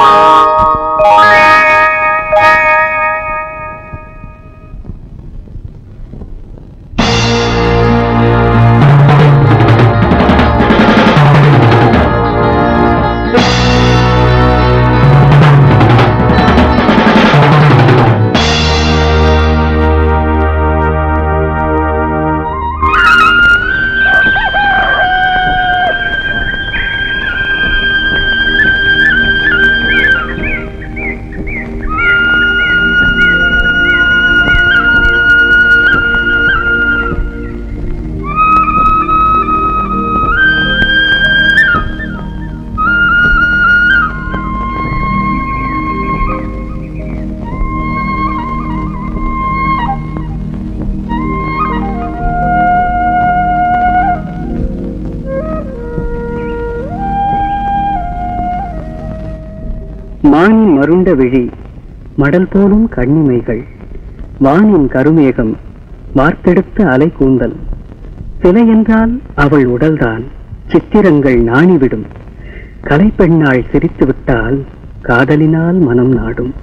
மானின் மருண்ட விழி மடல் போலும் கண்ணிமைகள் வானின் கருமேகம் வார்த்தெடுத்த அலை கூந்தல் சிலை என்றால் அவள் உடல்தான் சித்திரங்கள் நாணிவிடும் கலைப்பெண்ணாள் சிரித்து விட்டால் காதலினால் மனம் நாடும்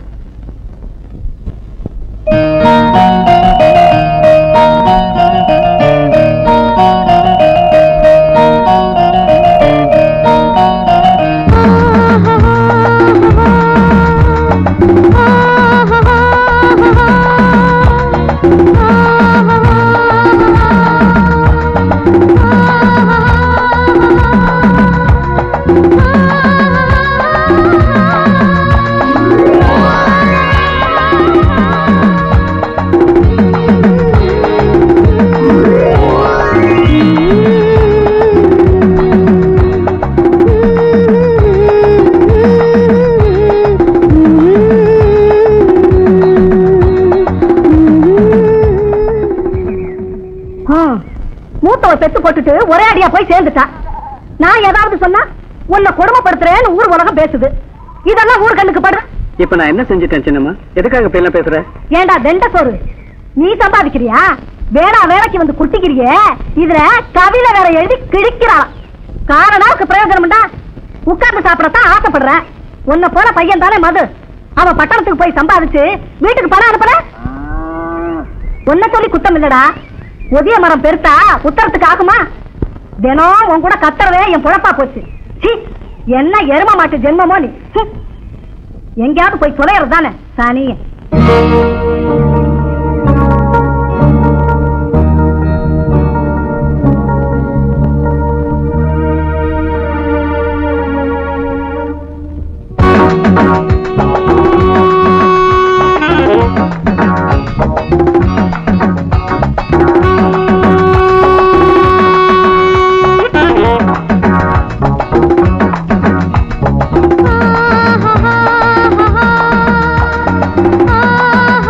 மூத்தவ பெத்து போட்டுட்டு ஒரே அடியா போய் சேர்ந்துட்டா நான் ஏதாவது சொன்னா உன்னை கொடுமைப்படுத்துறேன்னு ஊர் உலகம் பேசுது இதெல்லாம் ஊர் கண்ணுக்கு படுற இப்ப நான் என்ன செஞ்சுட்டேன் சின்னம்மா எதுக்காக இப்ப என்ன பேசுற ஏண்டா தெண்ட சோறு நீ சம்பாதிக்கிறியா வேணா வேலைக்கு வந்து குட்டிக்கிறியே இதுல கவிதை வேற எழுதி கிழிக்கிறாளாம் காரணாவுக்கு பிரயோஜனம்டா உட்கார்ந்து சாப்பிடத்தான் ஆசைப்படுறேன் உன்னை போல பையன் தானே மது அவன் பட்டணத்துக்கு போய் சம்பாதிச்சு வீட்டுக்கு பணம் அனுப்புற உன்னை சொல்லி குத்தம் இல்லடா ஒதிய மரம் பெருத்தா உத்தரத்துக்கு ஆகுமா தினம் உன் கூட கத்துறதே என் பொழப்பா போச்சு சீ என்ன எரும மாட்டு ஜென்மமோ நீ ஹம். எங்கேயாவது போய் தொலைறது தானே சாணிய ஆஹா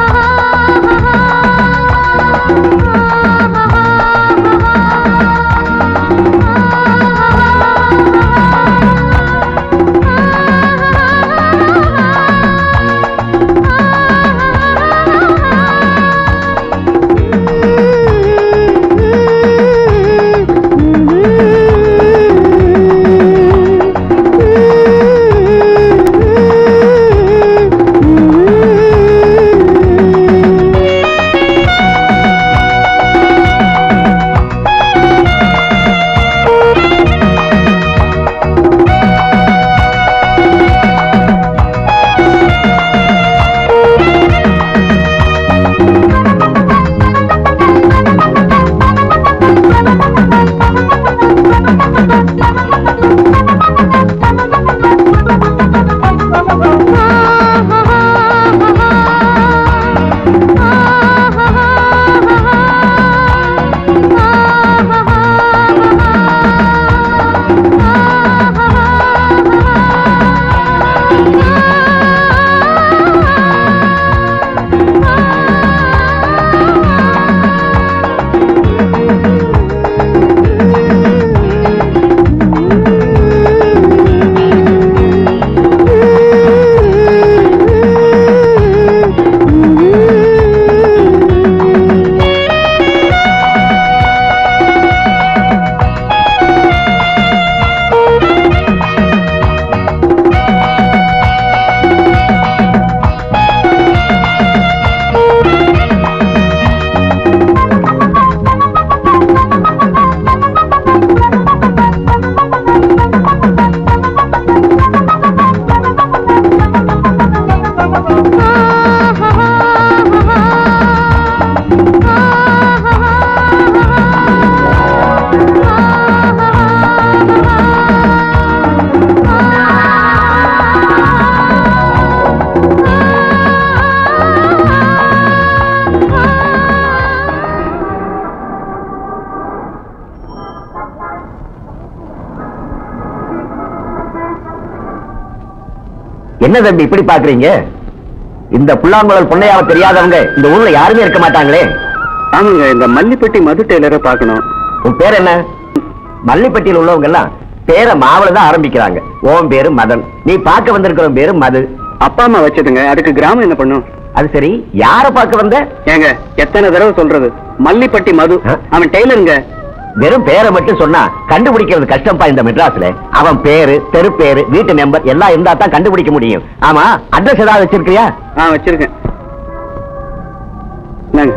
என்ன தம்பி இப்படி பாக்குறீங்க இந்த புல்லாங்குழல் பொன்னையாவ தெரியாதவங்க இந்த ஊர்ல யாருமே இருக்க மாட்டாங்களே ஆமாங்க இந்த மல்லிப்பட்டி மது டெய்லரை பார்க்கணும் உன் பேர் என்ன மல்லிப்பட்டியில் உள்ளவங்க எல்லாம் பேரை மாவுல தான் ஆரம்பிக்கிறாங்க உன் பேரு மதன் நீ பார்க்க வந்திருக்கிற பேரு மது அப்பா அம்மா வச்சதுங்க அதுக்கு கிராமம் என்ன பண்ணும் அது சரி யார பார்க்க வந்த ஏங்க எத்தனை தடவை சொல்றது மல்லிப்பட்டி மது ஆ? அவன் டெய்லருங்க வெறும் பேரை மட்டும் சொன்னா கண்டுபிடிக்கிறது கஷ்டம்பா இந்த மெட்ராஸ்ல அவன் பேரு தெரு பேரு வீட்டு நம்பர் எல்லாம் இருந்தா தான் கண்டுபிடிக்க முடியும் ஆமா அட்ரஸ் ஏதாவது வச்சிருக்கியா ஆ வச்சிருக்கேன் இந்தாங்க.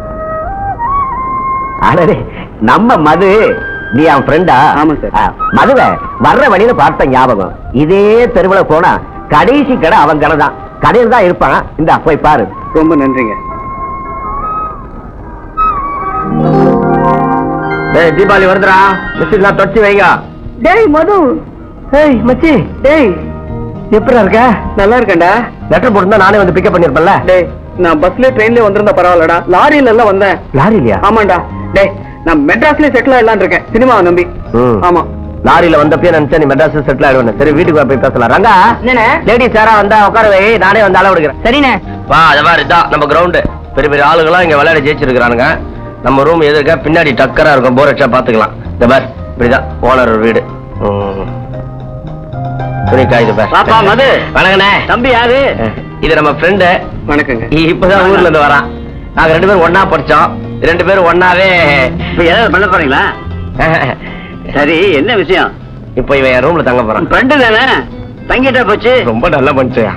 அடடே நம்ம மது நீ அவன் ஃப்ரெண்டா ஆமா சார். மதுவ வர்ற வழியில பார்த்த ஞாபகம் இதே தெருவுல போனா கடைசி கடை அவன் கடை தான் கடையில் தான் இருப்பான் இந்த போய் பாரு ரொம்ப நன்றிங்க டேய் தீபாவளி வருதுடா மிஸ்ஸுக்கு நான் தொடச்சு வைங்க டேய் மது ஏய் மச்சி டேய் எப்படி இருக்க நல்லா இருக்கேன்டா லெட்டர் போட்டுருந்தா நானே வந்து பிக்கப் பண்ணிருப்பேன்ல டேய் நான் பஸ்ல ட்ரெயின்ல வந்திருந்தா பரவாயில்லடா லாரியில எல்லாம் வந்தேன் லாரி இல்லையா ஆமாண்டா டேய் நான் மெட்ராஸ்லயே செட்டில் ஆயிடலாம் இருக்கேன் சினிமாவை நம்பி ம். ஆமா லாரியில வந்தப்பே நினைச்சேன் நீ மெட்ராஸ் செட்டில் ஆயிடுவேன் சரி வீட்டுக்கு வா போய் பேசலாம் ரங்கா லேடிஸ் யாரா வந்தா உட்கார வை நானே வந்து அளவு எடுக்கிறேன் சரிண்ணே வா அது மாதிரி இதான் நம்ம கிரவுண்டு பெரிய பெரிய ஆளுங்களாம் இங்க விளையாட ஜெயிச்சிருக்கிறானுங்க நம்ம ரூம் எதிர்க்க பின்னாடி டக்கரா இருக்கும் போர் அடிச்சா பாத்துக்கலாம் இந்த பார் இப்படிதான் ஓனர் வீடு ம். துணிக்கா இது பார் பாப்பா, மது. வணக்கண்ணே தம்பி யாரு இது நம்ம ஃப்ரெண்டு வணக்கங்க இப்பதான் ஊர்ல இருந்து வரான் நாங்க ரெண்டு பேரும் ஒண்ணா படிச்சோம் ரெண்டு பேரும் ஒண்ணாவே இப்ப ஏதாவது பண்ண போறீங்களா சரி என்ன விஷயம் இப்போ இவன் என் ரூம்ல தங்க போறான் ஃப்ரெண்டு தானே தங்கிட்டா போச்சு ரொம்ப நல்லா பண்ணிச்சியா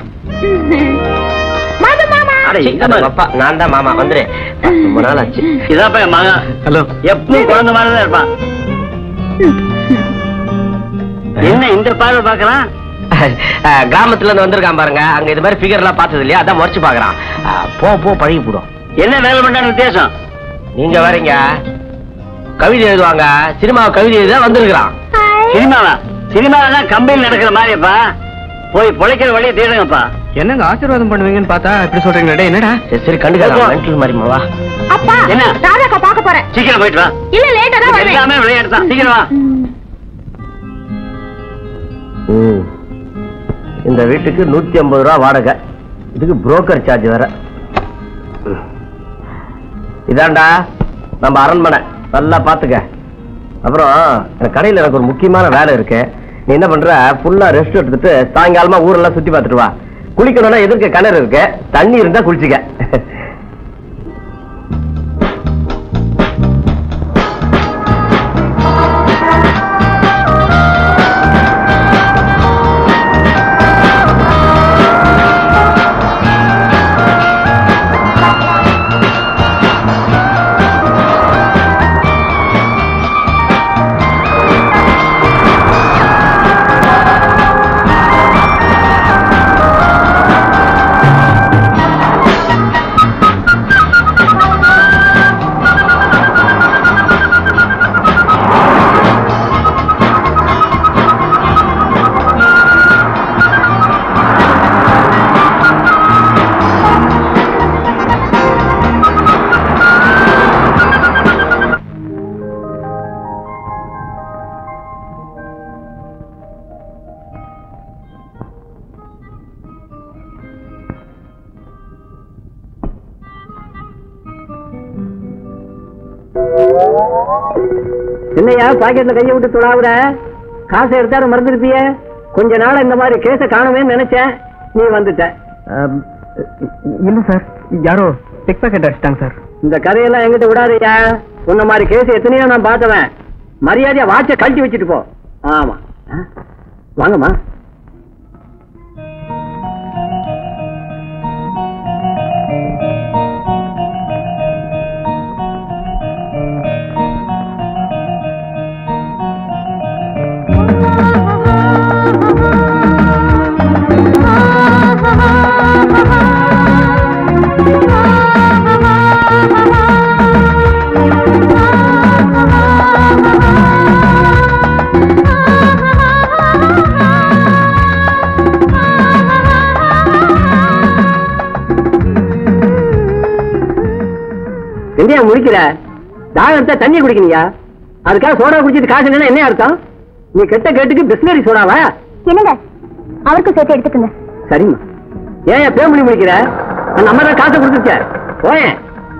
மது மாமா அட, எங்க அது மது? அப்பா நான் தான் மாமா வந்துரு ரொம்ப நாள் ஆச்சு இதாப்பா என் மகன் ஹலோ எப்பவும் குழந்தை மாதிரி தான் இருப்பான் என்ன இந்த பார்வை பாக்கலாம் கிராமத்துல இருந்து வந்திருக்கான் பாருங்க அங்க இது மாதிரி ஃபிகர் எல்லாம் பார்த்தது இல்லையா அதான் முறைச்சு பாக்குறான் அஹ், போ போ பழகி போடும் என்ன வேலை பண்றான்னு வித்தியாசம் நீங்க வரீங்க கவிதை எழுதுவாங்க சினிமா கவிதை எழுத வந்திருக்கிறான் சினிமாவா சினிமாவெல்லாம் கம்பெனி நடக்கிற மாதிரிப்பா போய் பொழைக்கிற வழியை தேடுங்கப்பா என்னங்க ஆசீர்வாதம் பண்ணுவீங்கன்னு பார்த்தா இப்படி சொல்றீங்களே டேய், என்னடா சரி சரி கண்டுக்கலாம் மென்டல் மாதிரி வா அப்பா என்ன? ராதாக்கா பார்க்க போறேன் சீக்கிரம் போயிட்டு வா இல்ல லேட்டா தான் வருவேன் எல்லாமே விளையாட்டு தான் சீக்கிரம் வா ம். இந்த வீட்டுக்கு நூத்தி ஐம்பது ரூபா வாடகை இதுக்கு புரோக்கர் சார்ஜ் வேற ம். இதாண்டா நம்ம அரண்மனை நல்லா பாத்துக்க அப்புறம் எனக்கு கடையில் எனக்கு ஒரு முக்கியமான வேலை இருக்கு நீ என்ன பண்ற ஃபுல்லா ரெஸ்ட் எடுத்துட்டு சாயங்காலமா ஊரெல்லாம் சுத்தி பார்த்துட்டு வா குளிக்கணும்னா எதிர்க்க கிணறு இருக்கு தண்ணி இருந்தா குளிச்சுக்க என்னையா பாக்கெட்ல கையை விட்டு துளாவுற காசை எடுத்தாரு மறந்துருப்பிய கொஞ்ச நாள் இந்த மாதிரி கேஸ காணுமே நினைச்சேன் நீ வந்துட்ட இல்ல சார் யாரோ பிக் பாக்கெட் அடிச்சிட்டாங்க சார் இந்த கதையெல்லாம் எங்கிட்ட விடாதயா உன்ன மாதிரி கேஸ் எத்தனையோ நான் பார்த்தவன் மரியாதையா வாட்ச கழட்டி வச்சுட்டு போ ஆமா ஆ? வாங்கம்மா எங்கேயா முடிக்கிற தாகத்தை தண்ணி குடிக்கணியா அதுக்காக சோடா குடிச்சிட்டு காசு இல்லைன்னா என்ன அர்த்தம் நீ கெட்ட கேட்டுக்கு பிஸ்லரி சோடாவா என்னங்க அவருக்கும் சேர்த்து எடுத்துக்கோங்க சரிம்மா ஏன் என் பேமணி முடிக்கிற அந்த அம்மா தான் காசை கொடுத்துருச்ச போயேன்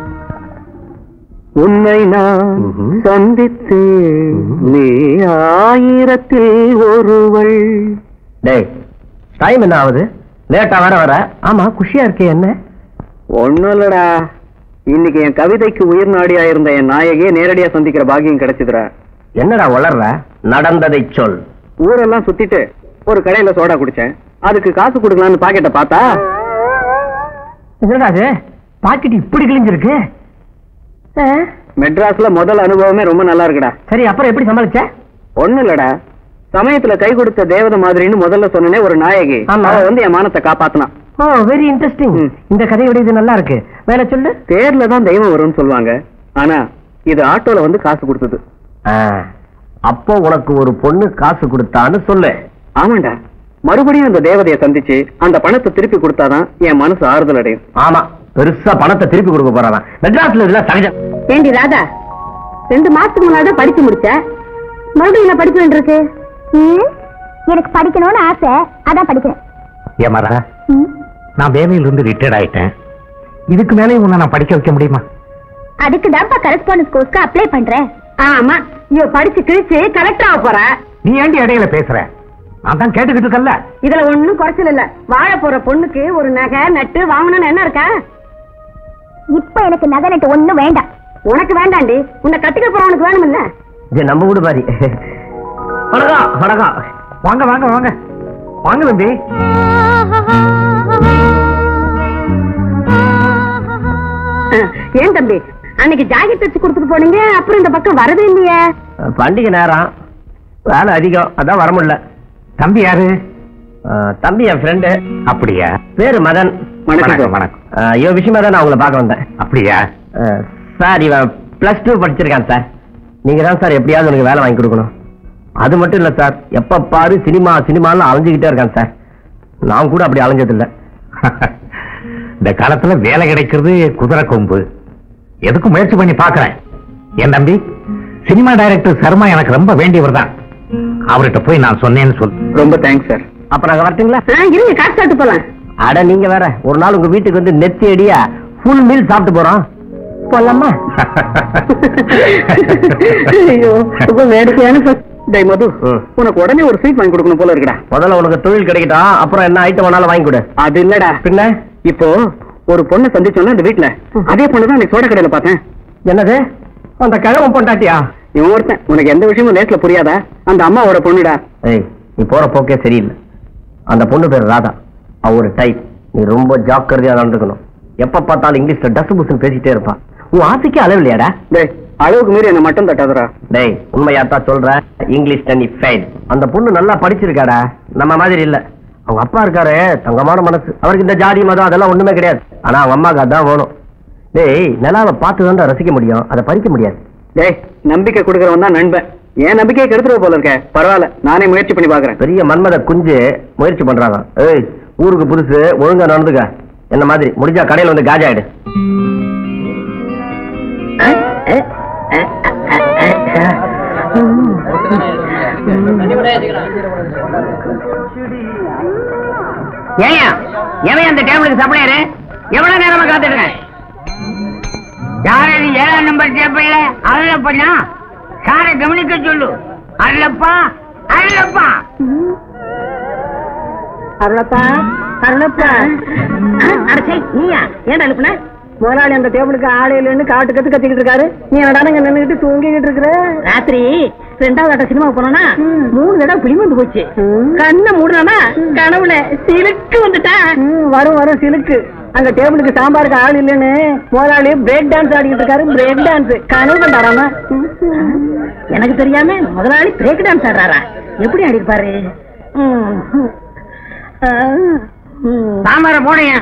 உன்னை நான் ம்ஹும். சந்தித்து நீ ஆயிரத்தில் ஒருவள் டேய் டைம் என்ன ஆகுது லேட்டா வர வர ஆமா குஷியா இருக்கே என்ன ஒண்ணும் இல்லடா இன்னைக்கு என் கவிதைக்கு உயிர் நாடியா இருந்த என் நாயகியை நேரடியா சந்திக்கிற பாக்கியம் கிடைச்சதுடா என்னடா வளர்ற நடந்ததை சொல் ஊரெல்லாம் சுத்திட்டு ஒரு கடையில சோடா குடிச்சேன் அதுக்கு காசு கொடுக்கலாம்னு பாக்கெட்டை பார்த்தா என்னடா அது பாக்கெட் இப்படி கிழிஞ்சிருக்கு ஆ, மெட்ராஸ்ல முதல் அனுபவமே ரொம்ப நல்லா இருக்குடா சரி அப்புறம் எப்படி சமாளிச்ச ஒண்ணும் இல்லடா சமயத்துல கை கொடுத்த தேவதை மாதிரின்னு முதல்ல சொன்னனே ஒரு நாயகி ஆமா. அவ வந்து என் மானத்தை காப்பாத்தினான் ஓ வெரி இன்ட்ரெஸ்டிங் ம். இந்த கதையோட இது நல்லா இருக்கு வேலை சொல்லு தேர்ல தான் தெய்வம் வரும்னு சொல்லுவாங்க ஆனா இது ஆட்டோல வந்து காசு கொடுத்தது ஆ, அப்போ உனக்கு ஒரு பொண்ணு காசு கொடுத்தான்னு சொல்லு ஆமாண்டா மறுபடியும் அந்த தேவதையை சந்திச்சு அந்த பணத்தை திருப்பி கொடுத்தாதான் என் மனசு ஆறுதல் அடையும் ஆமா பெருசா பணத்தை திருப்பி கொடுக்க போறான் மெட்ராஸ்ல இதெல்லாம் சகஜம் ஏண்டி ராதா ரெண்டு மாசத்துக்கு முன்னாடி படிச்சு முடிச்ச மறுபடியும் என்ன படிக்க வேண்டியிருக்கு எனக்கு படிக்கணும்னு ஆசை அதான் படிக்கிறேன் ஏமாரா நான் வேலையில இருந்து ரிட்டையர்ட் ஆயிட்டேன் இதுக்கு மேலே உன்னை நான் படிக்க வைக்க முடியுமா அதுக்கு தான்ப்பா கரஸ்பாண்டன்ஸ் கோர்ஸ்க்கு அப்ளை பண்றேன் ஆமா இவ படிச்சு கிழிச்சு கலெக்டர் ஆக போற நீ ஏண்டி இடையில பேசுற நான் தான் கேட்டுக்கிட்டு இருக்கல இதுல ஒண்ணும் குறைச்சல் இல்ல வாழ போற பொண்ணுக்கு ஒரு நகை நட்டு வாங்கணும்னு என்ன இருக்கா இப்ப எனக்கு நகை நட்டு ஒண்ணும் வேண்டாம் உனக்கு வேண்டாண்டி உன்னை கட்டிக்க போறவனுக்கு வேணும் இல்ல இது நம்ம வீடு மாதிரி வணக்கம் வணக்கம் வாங்க வாங்க வாங்க வாங்க தம்பி ஏன் தம்பி அன்னைக்கு ஜாக்கெட் தச்சு கொடுத்துட்டு போனீங்க அப்புறம் இந்த பக்கம் வரவே இல்லையே பண்டிகை நேரம் வேலை அதிகம் அதான் வர முடியல தம்பி யாரு ஆ, தம்பி என் ஃப்ரெண்டு அப்படியா பேரு மதன் வணக்கம் வணக்கம் ஆ, இவன் விஷயமா தான் நான் உங்களை பார்க்க வந்தேன் அப்படியா ஆ, சார் இவன் பிளஸ் டூ படிச்சிருக்கான் சார் நீங்க தான் சார் எப்படியாவது உனக்கு வேலை வாங்கி கொடுக்கணும் அது மட்டும் இல்ல சார் எப்ப பாரு சினிமா சினிமான்னு அலைஞ்சுக்கிட்டே இருக்கான் சார் நான் கூட அப்படி அலைஞ்சது இல்ல இந்த காலத்துல வேலை கிடைக்கிறது குதிரை கொம்பு எதுக்கும் முயற்சி பண்ணி பாக்குறேன் என் தம்பி சினிமா டைரக்டர் சர்மா எனக்கு ரொம்ப வேண்டியவர் தான் அவர்கிட்ட போய் நான் சொன்னேன்னு சொல் ரொம்ப தேங்க்ஸ் சார் அப்ப நாங்க வரட்டுங்களா இருங்க காசு சாப்பிட்டு போலாம் அட நீங்க வேற ஒரு நாள் உங்க வீட்டுக்கு வந்து நெத்தி அடியா ஃபுல் மீல் சாப்பிட்டு போறோம் போலாமா ஐயோ ரொம்ப வேடிக்கையான சொல். டேய் மது ம். உனக்கு உடனே ஒரு ஸ்வீட் வாங்கி கொடுக்கணும் போல இருக்குடா முதல்ல உனக்கு தொழில் கிடைக்கட்டும் அப்புறம் என்ன ஐட்டம் வேணாலும் வாங்கி கொடு அது இல்லடா பின்ன இப்போ ஒரு பொண்ணை சந்திச்சோம்னா இந்த வீட்ல அதே பொண்ணு தான் சோட கடையில பார்த்தேன் என்னது அந்த கிழவன் பொண்டாட்டியா இவன் ஒருத்தன் உனக்கு எந்த விஷயமும் நேட்ல புரியாதா அந்த அம்மாவோட பொண்ணுடா ஏய் நீ போற போக்கே சரியில்லை அந்த பொண்ணு பேர் ராதா அவ ஒரு டைப் நீ ரொம்ப ஜாக்கிரதையா நடந்துக்கணும் எப்ப பார்த்தாலும் இங்கிலீஷ்ல டஸ் புஸ்ன்னு பேசிட்டே இருப்பா உன் ஆசைக்கு அளவில்லையாடா டேய் அளவுக்கு மீறி என்ன மட்டும் தட்டாதடா டேய் உண்மையாத்தான் சொல்ற இங்கிலீஷ் தண்ணி ஃபெயில் அந்த பொண்ணு நல்லா படிச்சிருக்காடா நம்ம மாதிரி இல்ல அவங்க அப்பா இருக்காரு தங்கமான மனசு அவருக்கு இந்த ஜாதி மதம் அதெல்லாம் ஒண்ணுமே கிடையாது ஆனா அவங்க அம்மாக்கு அதான் வேணும் டேய் நிலாவை பார்த்து தான் ரசிக்க முடியும் அதை பறிக்க முடியாது டேய் நம்பிக்கை கொடுக்கறவன் தான் நண்பன் என் நம்பிக்கையை கெடுத்துருவ போல இருக்க பரவாயில்ல நானே முயற்சி பண்ணி பாக்குறேன் பெரிய மன்மத குஞ்சு முயற்சி பண்றாங்க ஏய் ஊருக்கு புதுசு ஒழுங்கா நடந்துக்க என்ன மாதிரி முடிஞ்சா கடையில வந்து காஜாயிடு ஏயா எவன் அந்த டேபிளுக்கு சப்ளையரு எவ்வளவு நேரமா காத்துட்டு யார் அது ஏழாம் நம்பர் டேபிள்ல அருளப்பண்ணா சாரை கவனிக்க சொல்லு அருளப்பா அருளப்பா அருளப்பா அருளப்பா அடச்சை நீயா ஏன்டா அனுப்புன முதலாளி அந்த டேபிளுக்கு ஆளே இல்லைன்னு காட்டு கத்து கத்திக்கிட்டு இருக்காரு நீ என்னடா இங்க நின்னுகிட்டு தூங்கிக்கிட்டு இருக்கிற ராத்திரி ரெண்டாவது ஆட்ட சினிமா போனோம்னா மூணு தடவை பிலிம் வந்து போச்சு கண்ணை மூடுனா கனவுல சிலுக்கு வந்துட்டா வரும் வரும் சிலுக்கு அங்க டேபிளுக்கு சாம்பாருக்கு ஆள் இல்லைன்னு முதலாளி பிரேக் டான்ஸ் ஆடிக்கிட்டு இருக்காரு பிரேக் டான்ஸ் கனவு கண்டாராமா எனக்கு தெரியாம முதலாளி பிரேக் டான்ஸ் ஆடுறாரா எப்படி ஆடிருப்பாரு சாம்பார போடுங்க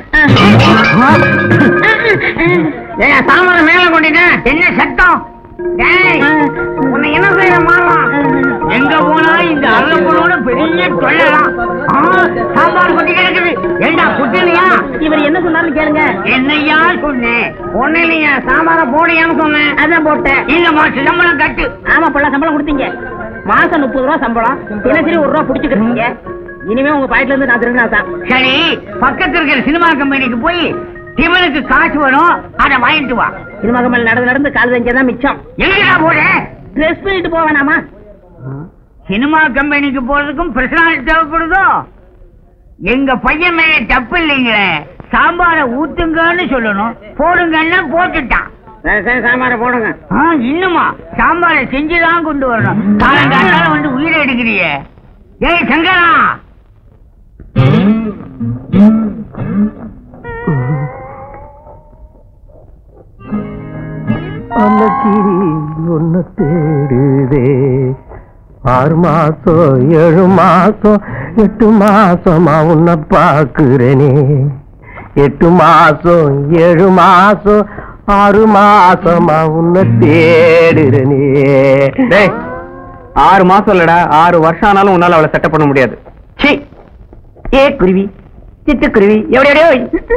ஏய் சாம்பார மேல கொண்டிட்டேன் என்ன சத்தம் டேய், உன்னை என்ன செய்ய மாறலாம் எங்க போனா இந்த அருளப்பனோட பெரிய தொல்லலாம் சாம்பார் கொட்டி கிடக்குது ஏண்டா குட்டிலையா இவர் என்ன சொன்னாருன்னு கேளுங்க என்னையா சொன்னேன் ஒண்ணு இல்லையா சாம்பார போடையான்னு சொன்னேன் அதான் போட்டேன் இந்த மாசம் சம்பளம் கட்டு ஆமா புள்ள சம்பளம் கொடுத்தீங்க மாசம் முப்பது ரூபா சம்பளம் தினசரி ஒரு ரூபா புடிச்சுக்கிறீங்க இனிமே உங்க பாக்கெட்ல இருந்து நான் திருடினா தான் சரி பக்கத்துல இருக்கிற சினிமா கம்பெனிக்கு போய் இவனுக்கு காசு வரும் அதை வாங்கிட்டு வா சினிமா கம்பெனி நடந்து நடந்து கால் தான் மிச்சம் எங்கடா போற ட்ரெஸ் பண்ணிட்டு போவேனாமா சினிமா கம்பெனிக்கு போறதுக்கும் பிரசனாலிட்டி தேவைப்படுதோ எங்க பையன் மேல தப்பு இல்லைங்களே சாம்பார ஊத்துங்கன்னு சொல்லணும் போடுங்கன்னா போட்டுட்டான் சரி சரி சாம்பார போடுங்க ஆ, இன்னுமா சாம்பாரை செஞ்சுதான் கொண்டு வரணும் காலங்காத்தால வந்து உயிரை எடுக்கிறியே ஏய் சங்கரா அன்னக்கிரி ஒன்னு தேடுதே ஆறு மாசம் ஏழு மாசம் எட்டு மாசமா உன்னை பாக்குறேனே எட்டு மாசம் ஏழு மாசம் ஆறு மாசமா உன்னை தேடுறேனே டேய் ஆறு மாசம் இல்லடா ஆறு வருஷம் ஆனாலும் உன்னால அவளை செட்டப் பண்ண முடியாது சி ஏ குருவி சிட்டுக்குருவி எப்படி எப்படியோ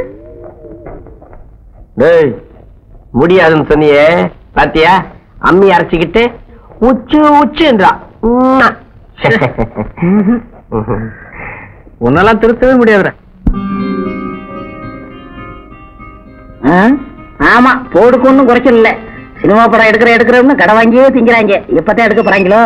டேய் முடியாதுன்னு சொன்னியே பாத்தியா அம்மி அரைச்சிக்கிட்டு உச்சு உச்சுன்றா உம்மா. உன்னெல்லாம் திருத்தவே முடியாதுடா ஆமா போடுக்கு ஒண்ணும் குறைச்சல் இல்ல சினிமா படம் எடுக்கிற எடுக்கிறோம்னு கடை வாங்கியே திங்கிறாங்க இப்பதான் எடுக்க போறாங்களோ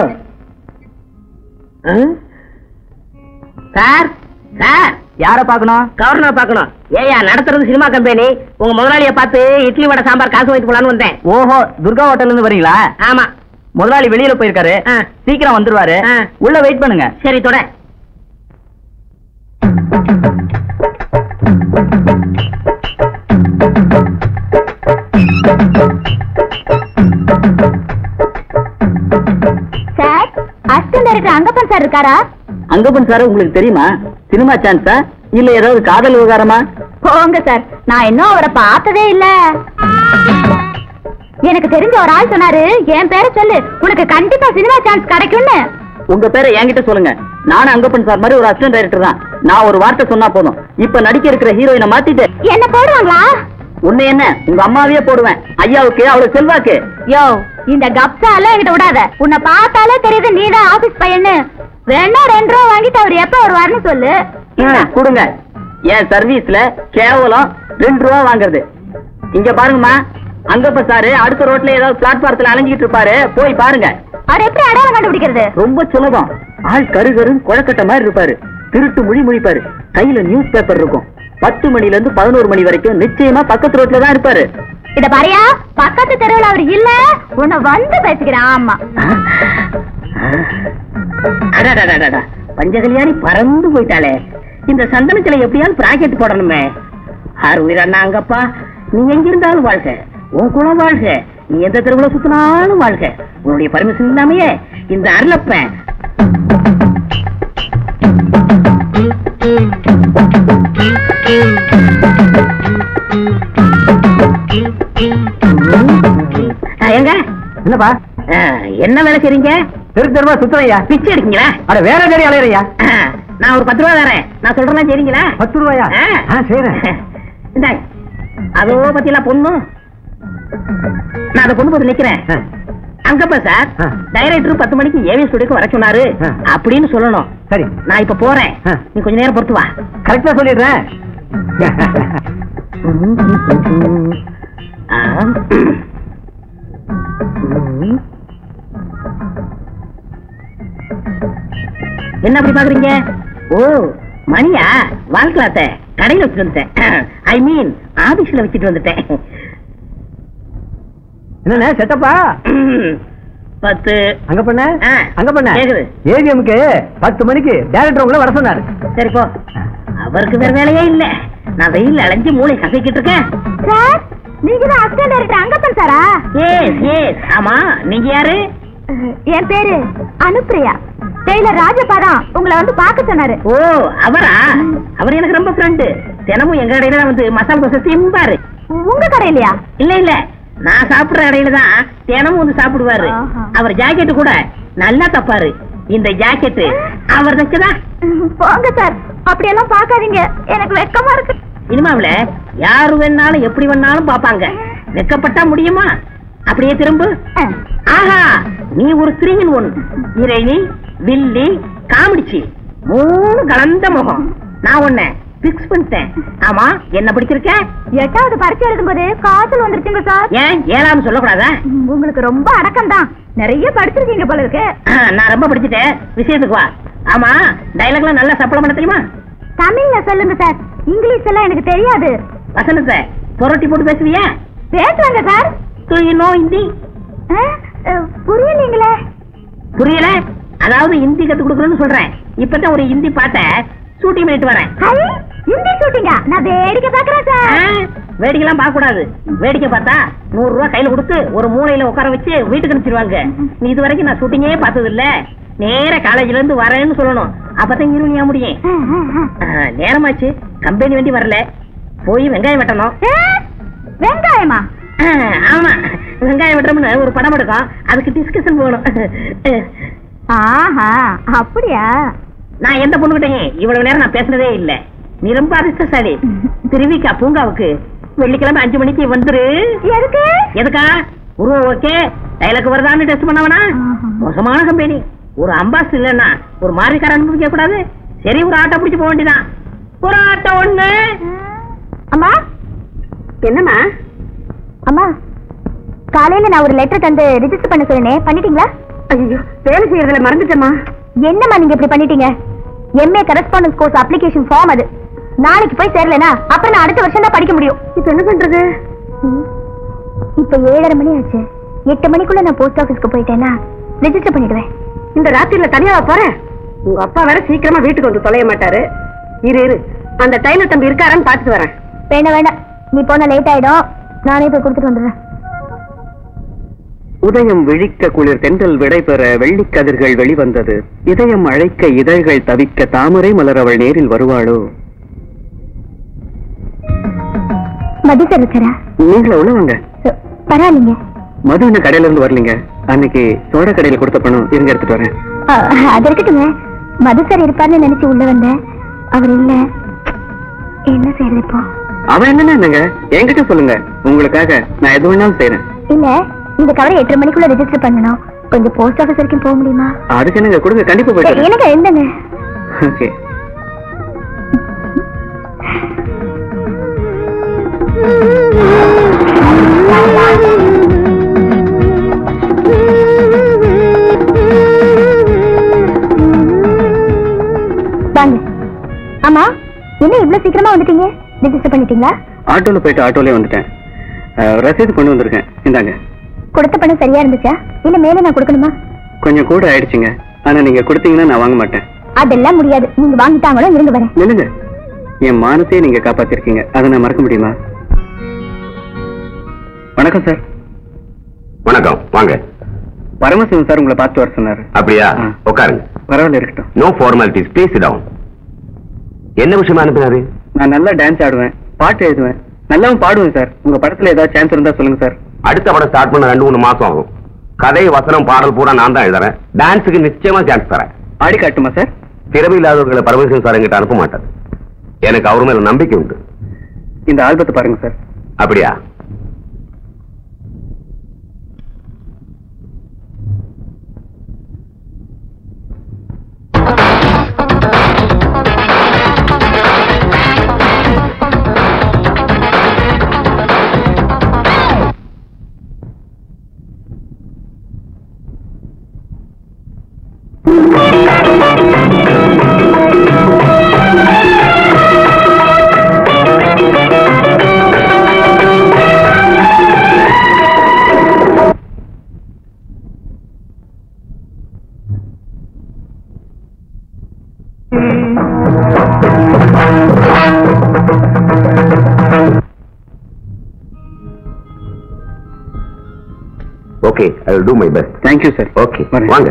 சார் சார் யார பாக்கணும் கவர்னர் பார்க்கணும் ஏயா நடத்துறது சினிமா கம்பெனி உங்க முதலாளிய பார்த்து இட்லி வடை சாம்பார் காசு வாங்கிட்டு போலான்னு வந்தேன் ஓஹோ துர்கா ஹோட்டல்ல இருந்து வரீங்களா ஆமா முதலாளி வெளியில போயிருக்காரு ஆ. சீக்கிரம் வந்துருவாரு ஆ. உள்ள வெயிட் பண்ணுங்க சரி தொட sir assistant director Angappan sir இருக்காரா அங்கப்பன் சார் உங்களுக்கு தெரியுமா சினிமா சான்ஸா இல்ல ஏதாவது காதல் விவகாரமா போங்க சார் நான் இன்னும் அவரை பார்த்ததே இல்ல எனக்கு தெரிஞ்ச ஒரு ஆள் சொன்னாரு என் பேரை சொல்லு உனக்கு கண்டிப்பா சினிமா சான்ஸ் கிடைக்கும்னு உங்க பேரை என்கிட்ட சொல்லுங்க நானும் அங்கப்பன் சார் மாதிரி ஒரு அசிஸ்டன்ட் டைரக்டர் தான் நான் ஒரு வார்த்தை சொன்னா போதும் இப்ப நடிக்க இருக்கிற ஹீரோயினை மாத்திட்டு என்ன போடுவாங்களா உன்னை என்ன உங்க அம்மாவையே போடுவேன் ஐயாவுக்கு அவ்வளவு செல்வாக்கு யோ இந்த கப்சால என்கிட்ட விடாத உன்னை பார்த்தாலே தெரியுது நீதான் ஆபீஸ் பையன்னு வேணா ரெண்டு ரூபா வாங்கிட்டு அவர் எப்ப வருவாருன்னு சொல்லு ம், கொடுங்க என் சர்வீஸ்ல கேவலம் ரெண்டு ரூபா வாங்குறது இங்க பாருங்கம்மா அங்கப்ப சாரு அடுத்த ரோட்ல ஏதாவது பிளாட்பாரத்துல அலைஞ்சிட்டு இருப்பாரு போய் பாருங்க அவர் எப்படி அடையாளம் கண்டுபிடிக்கிறது ரொம்ப சுலபம் ஆள் கரு கருன்னு குழக்கட்ட மாதிரி இருப்பாரு திருட்டு மொழி முழிப்பாரு கையில நியூஸ் பேப்பர் இருக்கும் பத்து மணில இருந்து பதினோரு மணி வரைக்கும் நிச்சயமா பக்கத்து ரோட்ல தான் இருப்பாரு இத பாரியா பக்கத்து தெருவுல அவர் இல்ல உன்னை வந்து பேசிக்கிறேன் ஆமா அடடடடடா, பஞ்சகல்யாணி பறந்து போயிட்டாளே இந்த சந்தனத்துல எப்படியாவது பிராக்கெட் போடணுமே ஆறு உயிரண்ணா அங்கப்பா நீ எங்க இருந்தாலும் வாழ்க உன் குலம் வாழ்க நீ எந்த தெருவுல சுத்தினாலும் வாழ்க உன்னுடைய பர்மிஷன் இல்லாமையே இந்த அருளப்ப எங்க என்னப்பா ஆ, என்ன வேலை செய்றீங்க தெரு தெருவா சுத்துறையா பிச்சை எடுக்கீங்களா அட வேற தேடி அலையறையா ஆ, நான் ஒரு பத்து ரூபா தரேன் நான் சொல்றேன் சரிங்களா பத்து ரூபாயா ஆ, செய்றேன். இந்தாங்க அதோ பத்தியில பொண்ணு நான் அதை கொண்டு போய் நிக்கிறேன் ஆ. அங்கப்பா சார் ஆ. டைரக்டர் பத்து மணிக்கு ஏவி ஸ்டுடியோக்கு வர சொன்னாரு ஆ. அப்படின்னு சொல்லணும் சரி நான் இப்ப போறேன் ஆ. நீ கொஞ்ச நேரம் பொறுத்து வா கரெக்டா சொல்லிடுறேன் ஆ. ம். என்ன அப்படி பாக்குறீங்க ஓ மணியா வாழ்க்கலாத்த கடையில வச்சுட்டு வந்துட்டேன் ஐ மீன் ஆபீஸ்ல வச்சுட்டு வந்துட்டேன் என்னண்ணே செட்டப்பா பத்து அங்க பண்ண ஆ, அங்க பண்ண கேக்குது. ஏவிஎம்க்கு பத்து மணிக்கு டேரக்டர் உங்களை வர சொன்னாரு சரி போ அவருக்கு வேற வேலையே இல்ல நான் வெயில் அலைஞ்சு மூளை கசக்கிட்டு இருக்கேன் சார் நீங்க தான் அசிஸ்டன்ட் டைரக்டர் அங்கப்பன் சாரா ஏஸ் ஏஸ் ஆமா நீங்க யாரு என் பேரு அனுப்பிரியா டெய்லர் ராஜபாதான் உங்களை வந்து பார்க்க சொன்னாரு ஓ அவரா அவர் எனக்கு ரொம்ப ஃப்ரெண்டு தினமும் எங்க கடையில தான் வந்து மசாலா தோசை திம்பாரு உங்க கடையிலயா இல்ல இல்ல நான் சாப்பிடுற கடையில தான் தினமும் வந்து சாப்பிடுவாரு ஆஹா. அவர் ஜாக்கெட் கூட நல்லா தப்பாரு இந்த ஜாக்கெட் அவர் தைச்சதான் போங்க சார் அப்படியெல்லாம் பார்க்காதீங்க எனக்கு வெக்கமா இருக்கு இனிமாவில யாரு வேணாலும் எப்படி வேணாலும் பாப்பாங்க வெக்கப்பட்டா முடியுமா அப்படியே திரும்ப ஆஹா நீ ஒரு த்ரீ இன் ஒன் ஹீரோயினி வில்லி காமெடிச்சி மூணு கலந்த முகம் நான் உன்னை பிக்ஸ் பண்ணிட்டேன் ஆமா என்ன பிடிச்சிருக்க எட்டாவது பரிச்சை எழுதும்போது காய்ச்சல் வந்துருச்சுங்க சார் ஏன் ஏழாம் சொல்லக்கூடாதா உங்களுக்கு ரொம்ப அடக்கம் தான் நிறைய படிச்சிருக்கீங்க போல இருக்கு நான் ரொம்ப படிச்சுட்டேன் விஷயத்துக்கு வா ஆமா டைலாக்லாம் நல்லா சப்பளம் பண்ண தெரியுமா தமிழ்ல சொல்லுங்க சார் இங்கிலீஷ் எல்லாம் எனக்கு தெரியாது வசனத்தை புரட்டி போட்டு பேசுவியா பேசுவாங்க sir Do you know Hindi ஆ, அஹ், புரியலீங்களே புரியல அதாவது ஹிந்தி கத்து கொடுக்குறேன்னு சொல்றேன் இப்பதான் ஒரு ஹிந்தி பார்த்தேன் ஷூட்டிங் பண்ணிட்டு வரேன் ஹை, ஹிந்தி ஷூட்டிங்கா நான் வேடிக்கை பாக்குறேன் ஆ, சார் வேடிக்கைலாம் பார்க்க கூடாது வேடிக்கை பார்த்தா நூறு ரூபாய் கையில கொடுத்து ஒரு மூலையில உட்கார வச்சு வீட்டுக்கு அனுப்பிச்சிருவாங்க நீ இது வரைக்கும் நான் ஷூட்டிங்கே பார்த்தது இல்ல நேர காலேஜ்ல இருந்து வரேன்னு சொல்லணும் அப்பதான் இருவனியா முடியும் ஆ, ஆ, ஆ. ஆ, நேரமாச்சு கம்பெனி வண்டி வரல போய் வெங்காயம் வெட்டணும் ஏ, வெங்காயமா ஆ, ஆமா வெங்காயம் வெட்டுறோம்னு ஒரு படம் எடுக்கும் அதுக்கு டிஸ்கஷன் போகணும் ஆஹா அப்படியா நான் எந்த பொண்ணுகிட்டையும் இவ்வளவு நேரம் நான் பேசுனதே இல்ல நீ ரொம்ப அதிர்ஷ்டசாலி திருவிக்கா பூங்காவுக்கு வெள்ளிக்கிழமை அஞ்சு மணிக்கு வந்துரு எதுக்கு எதுக்கா உருவம் ஓகே டைலாக் வருதான்னு டெஸ்ட் பண்ணவனா ஆஹா. மோசமான கம்பெனி ஒரு அம்பாஸ் இல்லன்னா ஒரு மாறிக்கார அனுபவிக்க கூடாது சரி ஒரு ஆட்டோ பிடிச்சு போக வேண்டியதான் ஒரு ஆட்டோ ஒண்ணு அம்மா என்னம்மா அம்மா காலையில நான் ஒரு லெட்டர் தந்து ரிஜிஸ்டர் பண்ண சொன்னேன் பண்ணிட்டீங்களா ஐயோ வேலை செய்யறதுல மறந்துட்டேமா என்னம்மா நீங்க இப்படி பண்ணிட்டீங்க MA correspondence course application form அது நாளைக்கு போய் சேரலனா அப்புறம் நான் அடுத்த வருஷம் தான் படிக்க முடியும் இப்ப என்ன பண்றது இப்ப ஏழரை மணி ஆச்சு எட்டு மணிக்குள்ள நான் போஸ்ட் ஆபீஸ்க்கு போயிட்டேன்னா ரெஜிஸ்டர் பண்ணிடுவேன் இந்த ராத்திரில தனியாவா போறேன் உங்க அப்பா வேற சீக்கிரமா வீட்டுக்கு வந்து தொலைய மாட்டாரு இரு இரு அந்த டைலர் தம்பி இருக்காரான்னு பாத்துட்டு வரேன் வேண்டாம் வேண்டாம் நீ போன லேட் ஆயிடும் நானே போய் கொடுத்துட்டு வந்துடுறேன் உதயம் விழிக்க குளிர் தென்றல் விடைபெற வெள்ளிக் கதிர்கள் வெளிவந்தது இதயம் அழைக்க இதழ்கள் தவிக்க தாமரை மலர் அவள் நேரில் வருவாளோ மதி சார் நீங்கள உள்ளவங்க பரவாயில்லைங்க மது என்ன கடையில இருந்து வரலீங்க அன்னைக்கு சோட கடையில கொடுத்த பணம் இருங்க எடுத்துட்டு வரேன் அஹ், அது இருக்கட்டுங்க மது சார் இருப்பார்னு நினைச்சு உள்ள வந்தேன் அவர் இல்ல என்ன செய்யறது இப்போ அவன் என்னன்னா என்னங்க என்கிட்ட சொல்லுங்க உங்களுக்காக நான் எது வேணாலும் செய்யறேன் இல்ல இந்த கவரை எட்டரை மணிக்குள்ள ரெஜிஸ்டர் பண்ணணும் கொஞ்சம் போஸ்ட் ஆபீஸ் வரைக்கும் போக முடியுமா அதுக்கு என்னங்க கொடுங்க கண்டிப்பா போயிட்டு எனக்கு எழுந்தங்க ஓகே வாங்க ஆமா என்ன இவ்வளவு சீக்கிரமா வந்துட்டீங்க ரெஜிஸ்டர் பண்ணிட்டீங்களா ஆட்டோல போயிட்டு ஆட்டோலயே வந்துட்டேன் அஹ், ரசீது கொண்டு வந்திருக்கேன் இந்தாங்க கொடுத்த பணம் சரியா இருந்துச்சா இல்ல மேல நான் கொடுக்கணுமா கொஞ்சம் கூட ஆயிடுச்சுங்க ஆனா நீங்க கொடுத்தீங்கன்னா நான் வாங்க மாட்டேன் அதெல்லாம் முடியாது நீங்க வாங்கிட்டாங்களோ இருங்க வரேன் நில்லுங்க என் மானத்தையே நீங்க காப்பாத்திருக்கீங்க அதை நான் மறக்க முடியுமா வணக்கம் சார் வணக்கம் வாங்க பரமசிவம் சார் உங்களை பார்த்து வர சொன்னாரு அப்படியா ஆ. உட்காருங்க பரவாயில்ல இருக்கட்டும் நோ ஃபார்மாலிட்டிஸ் ப்ளீஸ் டவுன் என்ன விஷயமா அனுப்பினாரு நான் நல்லா டான்ஸ் ஆடுவேன் பாட்டு எழுதுவேன் நல்லாவும் பாடுவேன் சார் உங்க படத்துல ஏதாவது சான்ஸ் இருந்தா சொல்லுங்க சார் அடுத்த படம் ஸ்டார்ட் பண்ண ரெண்டு மூணு மாசம் ஆகும் கதை வசனம் பாடல் பூரா நான் தான் எழுதுறேன் டான்ஸுக்கு நிச்சயமா சான்ஸ் தரேன் ஆடி காட்டுமா சார் திறமை இல்லாதவர்களை பரமேஸ்வரன் சார் என்கிட்ட அனுப்ப மாட்டார் எனக்கு அவர் மேல நம்பிக்கை உண்டு இந்த ஆல்பத்தை பாருங்க சார் அப்படியா okay I will do my best thank you sir okay வாங்க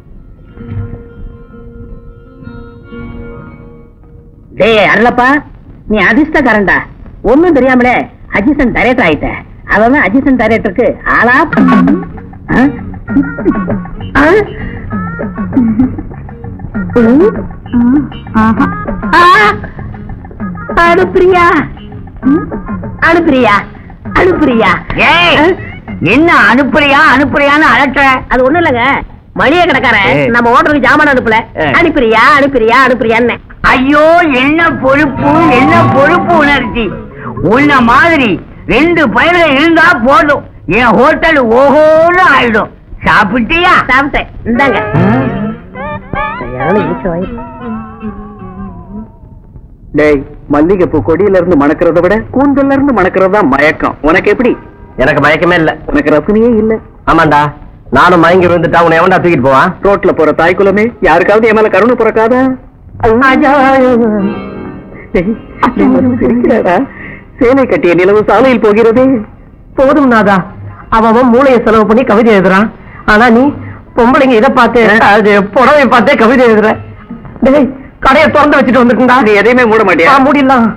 டேய் அருளப்பா நீ அதிர்ஷ்டக்காரன்டா ஒண்ணும் தெரியாமலே அசிஸ்டன்ட் டைரக்டர் ஆயிட்ட அவன் அசிஸ்டன்ட் டைரக்டருக்கு ஆளா ஆ? ஆ? ஆ? அனுப்பிரியா அனுப்பிரியா அனுப்பிரியா ஏய், ஆ? என்ன அனுப்புறியா அனுப்புறியான்னு அலட்டுற அது ஒண்ணும் இல்லைங்க மளிகை கடைக்காரன் ஏய். நம்ம ஹோட்டலுக்கு ஜாமான் அனுப்பல ஏய். அனுப்புறியா அனுப்புறியா அனுப்புறியான்னு ஐயோ என்ன பொறுப்பு என்ன பொறுப்பு உணர்ச்சி உன்ன மாதிரி ரெண்டு பயிர்கள் இருந்தா போதும் என் ஹோட்டல் ஓஹோன்னு ஆயிடும் சாப்பிட்டியா சாப்பிட்டேன் இந்தாங்க சரியான இழுச்ச வாய். டேய் மல்லிகைப்பூ கொடியில இருந்து மணக்கிறத விட கூந்தல்ல இருந்து மணக்கிறது தான் மயக்கம் உனக்கு எப்படி எனக்கு மயக்கமே இல்ல உனக்கு ரசனையே இல்ல ஆமாண்டா நானும் மயங்கி விழுந்துட்டா உன்னை எவன்டா தூக்கிட்டு போவான் ரோட்ல போற தாய் குலமே யாருக்காவது என் மேல கருணை பிறக்காதா டேய், நீ வந்து சிரிக்கிறாடா சேலை கட்டிய நிலவு சாலையில் போகிறதே போதும் நாதா அவன் அவன் மூளையை செலவு பண்ணி கவிதை எழுதுறான் ஆனா நீ பொம்பளைங்க இதை பார்த்து அது புடவை பார்த்தே கவிதை எழுதுற டேய் கடையை திறந்து வச்சுட்டு வந்துருக்கா நீ எதையுமே மூட மாட்டியா மூடிடலாம்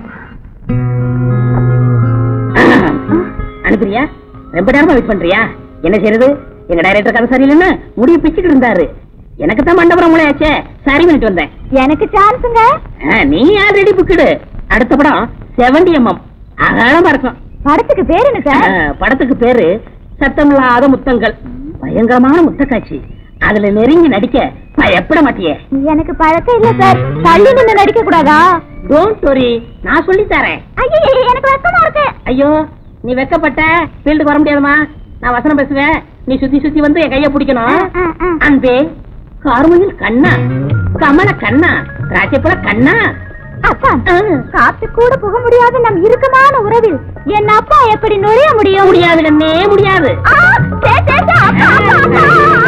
அனுப்புறியா ரொம்ப நேரமா வெயிட் பண்றியா என்ன செய்யறது எங்க டைரக்டர் கதை சரியில்லைன்னு முடிய பிச்சுக்கிட்டு இருந்தாரு எனக்கு தான் மண்டபரம் மூளையாச்சே சரி பண்ணிட்டு வந்தேன் எனக்கு சான்ஸுங்க ஆ, நீ ஆல்ரெடி புக்குடு அடுத்த படம் செவன்டி எம்எம் அகலமா இருக்கும் படத்துக்கு பேர் என்ன ஆ, சார் படத்துக்கு பேரு சத்தமில்லாத முத்தங்கள் பயங்கரமான முத்தக்காட்சி அதுல நெருங்கி நடிக்க பயப்பட மாட்டியே எனக்கு பழக்கம் இல்ல சார் தள்ளி நின்று நடிக்க கூடாதா டோன்ட் வரி நான் சொல்லி தரேன் ஐயோ எனக்கு வெக்கமா இருக்கு ஐயோ நீ வெக்கப்பட்ட ஃபீல்டுக்கு வர முடியாதுமா நான் வசனம் பேசுவேன் நீ சுத்தி சுத்தி வந்து என் கைய பிடிக்கணும் ஆ, ஆ. அன்பே கார்முகில் கண்ணா கமல கண்ணா ராஜபுர கண்ணா அப்பா ஆ. காத்து கூட புக முடியாத நம் இறுக்கமான உறவில் என் அப்பா எப்படி நுழைய முடியும் முடியாது கண்ணே முடியாது ஆ, சே, சே, சே, அப்பா, அப்பா, அப்பா.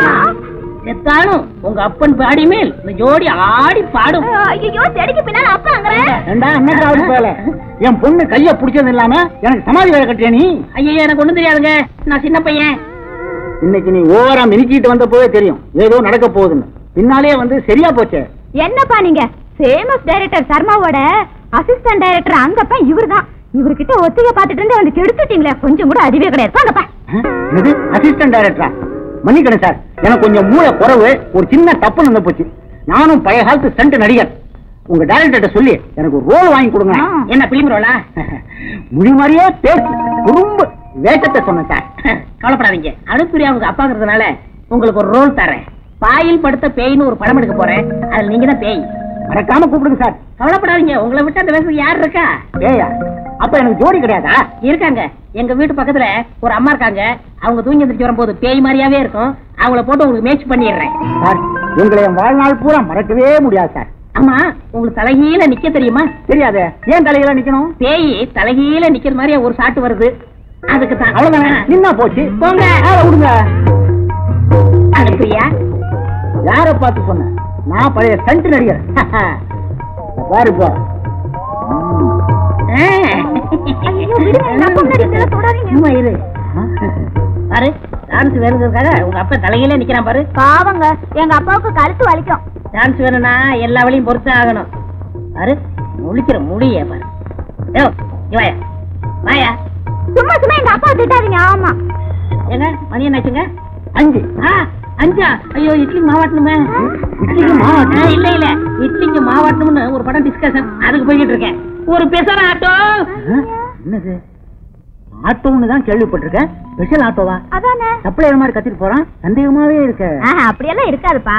செத்தாலும் உங்க அப்பன் பாடி மேல் இந்த ஜோடி ஆடி பாடும் ஐயோ செடிக்கு பின்னால அப்பாங்கிறேன் ஏண்டா அண்ணன் போல என் பொண்ணு கைய பிடிச்சது இல்லாம எனக்கு சமாதி வேலை கட்டியா நீ ஐயோ எனக்கு ஒண்ணும் தெரியாதுங்க நான் சின்ன பையன் இன்னைக்கு நீ ஓவரா மினிக்கிட்டு வந்த போதே தெரியும் ஏதோ நடக்க போகுதுன்னு பின்னாலே வந்து சரியா போச்சே என்னப்பா நீங்க ஃபேமஸ் டைரக்டர் சர்மாவோட அசிஸ்டன்ட் டைரக்டர் அங்கப்பா இவர்தான் இவர்கிட்ட ஒத்திகை பார்த்துட்டு இருந்து வந்து கெடுத்துட்டீங்களே கொஞ்சம் கூட அறிவே கிடையாது வாங்கப்பா இது அசிஸ்டன்ட் டைரக்டரா மன்னிக்கணும் சார் எனக்கு கொஞ்சம் மூளை குறைவு ஒரு சின்ன தப்பு நடந்து போச்சு நானும் பழைய காலத்து ஸ்டண்ட் நடிகர் உங்க டைரக்டர்கிட்ட சொல்லி எனக்கு ஒரு ரோல் வாங்கி கொடுங்க என்ன பிலிம் ரோலா முடி மாதிரியே பேசு குறும்பு வேஷத்தை சொன்னேன் சார் கவலைப்படாதீங்க அனுப்பிரியா உங்க அப்பாங்கிறதுனால உங்களுக்கு ஒரு ரோல் தரேன் பாயில் படுத்த பேய்னு ஒரு படம் எடுக்க போறேன் அதுல நீங்க தான் பேய் மறக்காம கூப்பிடுங்க சார் கவலைப்படாதீங்க உங்களை விட்டு அந்த வயசுக்கு யார் இருக்கா ஏயா அப்ப எனக்கு ஜோடி கிடையாதா இருக்காங்க எங்க வீட்டு பக்கத்துல ஒரு அம்மா இருக்காங்க அவங்க தூங்கி எந்திரிச்சு வரும்போது பேய் மாதிரியாவே இருக்கும் அவங்கள போட்டு உங்களுக்கு மேட்ச் பண்ணிடுறேன் சார் உங்களை என் வாழ்நாள் பூரா மறக்கவே முடியாது சார் ஆமா உங்களுக்கு தலைகீழ நிக்க தெரியுமா தெரியாதே ஏன் தலையில நிக்கணும் பேய் தலைகீழ நிக்கிற மாதிரி ஒரு சாட்டு வருது அதுக்கு தான் அவ்வளவுதானே நின்னா போச்சு போங்க. ஆளை விடுங்க அனுப்பிரியா யார பார்த்து சொன்ன நான் பழைய ஸ்டண்ட் நடிகர் இத பாரு இப்போ ஐயோ, விடுங்க, எங்க அப்பா முன்னாடி இதெல்லாம் தொடாதீங்க. சும்மா இரு பாரு டான்ஸ் வேணுங்கிறதுக்காக உங்க அப்பா தலையில நிக்கிறான் பாரு பாவங்க எங்க அப்பாவுக்கு கழுத்து வலிக்கும் டான்ஸ் வேணும்னா எல்லா வழியும் பொறுத்து ஆகணும் பாரு முழிக்கிற முடிய பாரு யோ இங்க வாயா வாயா சும்மா சும்மா எங்க அப்பா திட்டாதீங்க ஆமா ஏங்க மணி என்னாச்சுங்க அஞ்சு ஆ, அஞ்சா ஐயோ இட்லிக்கு மாவாட்டணுமே இட்லிக்கு மாவாட்டணும்? ஆ, இல்ல இல்ல இட்லிக்கு மாவாட்டணும்னு ஒரு படம் டிஸ்கஷன் அதுக்கு போய்கிட்டு இருக்கேன் ஒரு பெசர ஆட்டோ ஆ? என்னது ஆட்டோன்னு தான் கேள்விப்பட்டிருக்கேன் ஸ்பெஷல் ஆட்டோவா அதானே சப்ளையர் மாதிரி கத்திட்டு போறான் சந்தேகமாவே இருக்க ஆஹா, அப்படியெல்லாம் இருக்காதுப்பா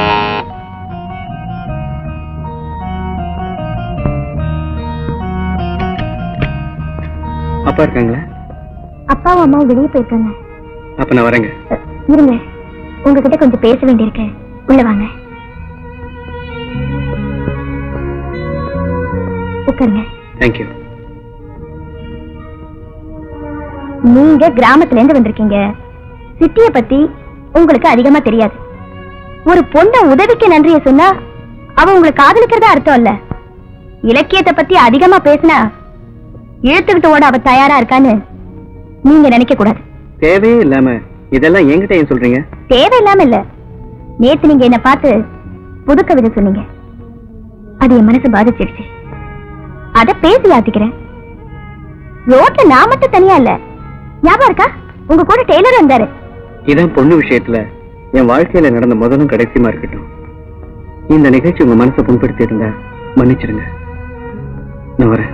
அப்பா இருக்காங்களா அப்பாவும் அம்மாவும் வெளியே போயிருக்காங்க அப்ப நான் வரேங்க அ, இருங்க உங்ககிட்ட கொஞ்சம் பேச வேண்டியிருக்கு உள்ள வாங்க உட்காருங்க தேங்க்யூ நீங்க கிராமத்துல இருந்து வந்திருக்கீங்க சிட்டிய பத்தி உங்களுக்கு அதிகமா தெரியாது ஒரு பொண்ண உதவிக்கு நன்றிய சொன்னா அவ உங்களை காதலிக்கிறதா அர்த்தம் இல்ல இலக்கியத்தை பத்தி அதிகமா பேசினா இழுத்துக்கிட்டு ஓட அவ தயாரா இருக்கான்னு நீங்க நினைக்க கூடாது தேவையே இல்லாம இதெல்லாம் என்கிட்ட ஏன் சொல்றீங்க தேவையில்லாம இல்ல நேத்து நீங்க என்ன பார்த்து புது கவிதை சொன்னீங்க அது என் மனசு பாதிச்சிடுச்சு அத பேசி ஆத்திக்கிறேன் ரோட்ல நான் மட்டும் தனியா இல்ல ஞாபகம் இருக்கா உங்க கூட டெய்லர் வந்தாரு இதான் பொண்ணு விஷயத்துல என் வாழ்க்கையில நடந்த முதலும் கடைசியுமா இருக்கட்டும் இந்த நிகழ்ச்சி உங்க மனசை புண்படுத்தி இருந்தா மன்னிச்சிடுங்க நான் வரேன்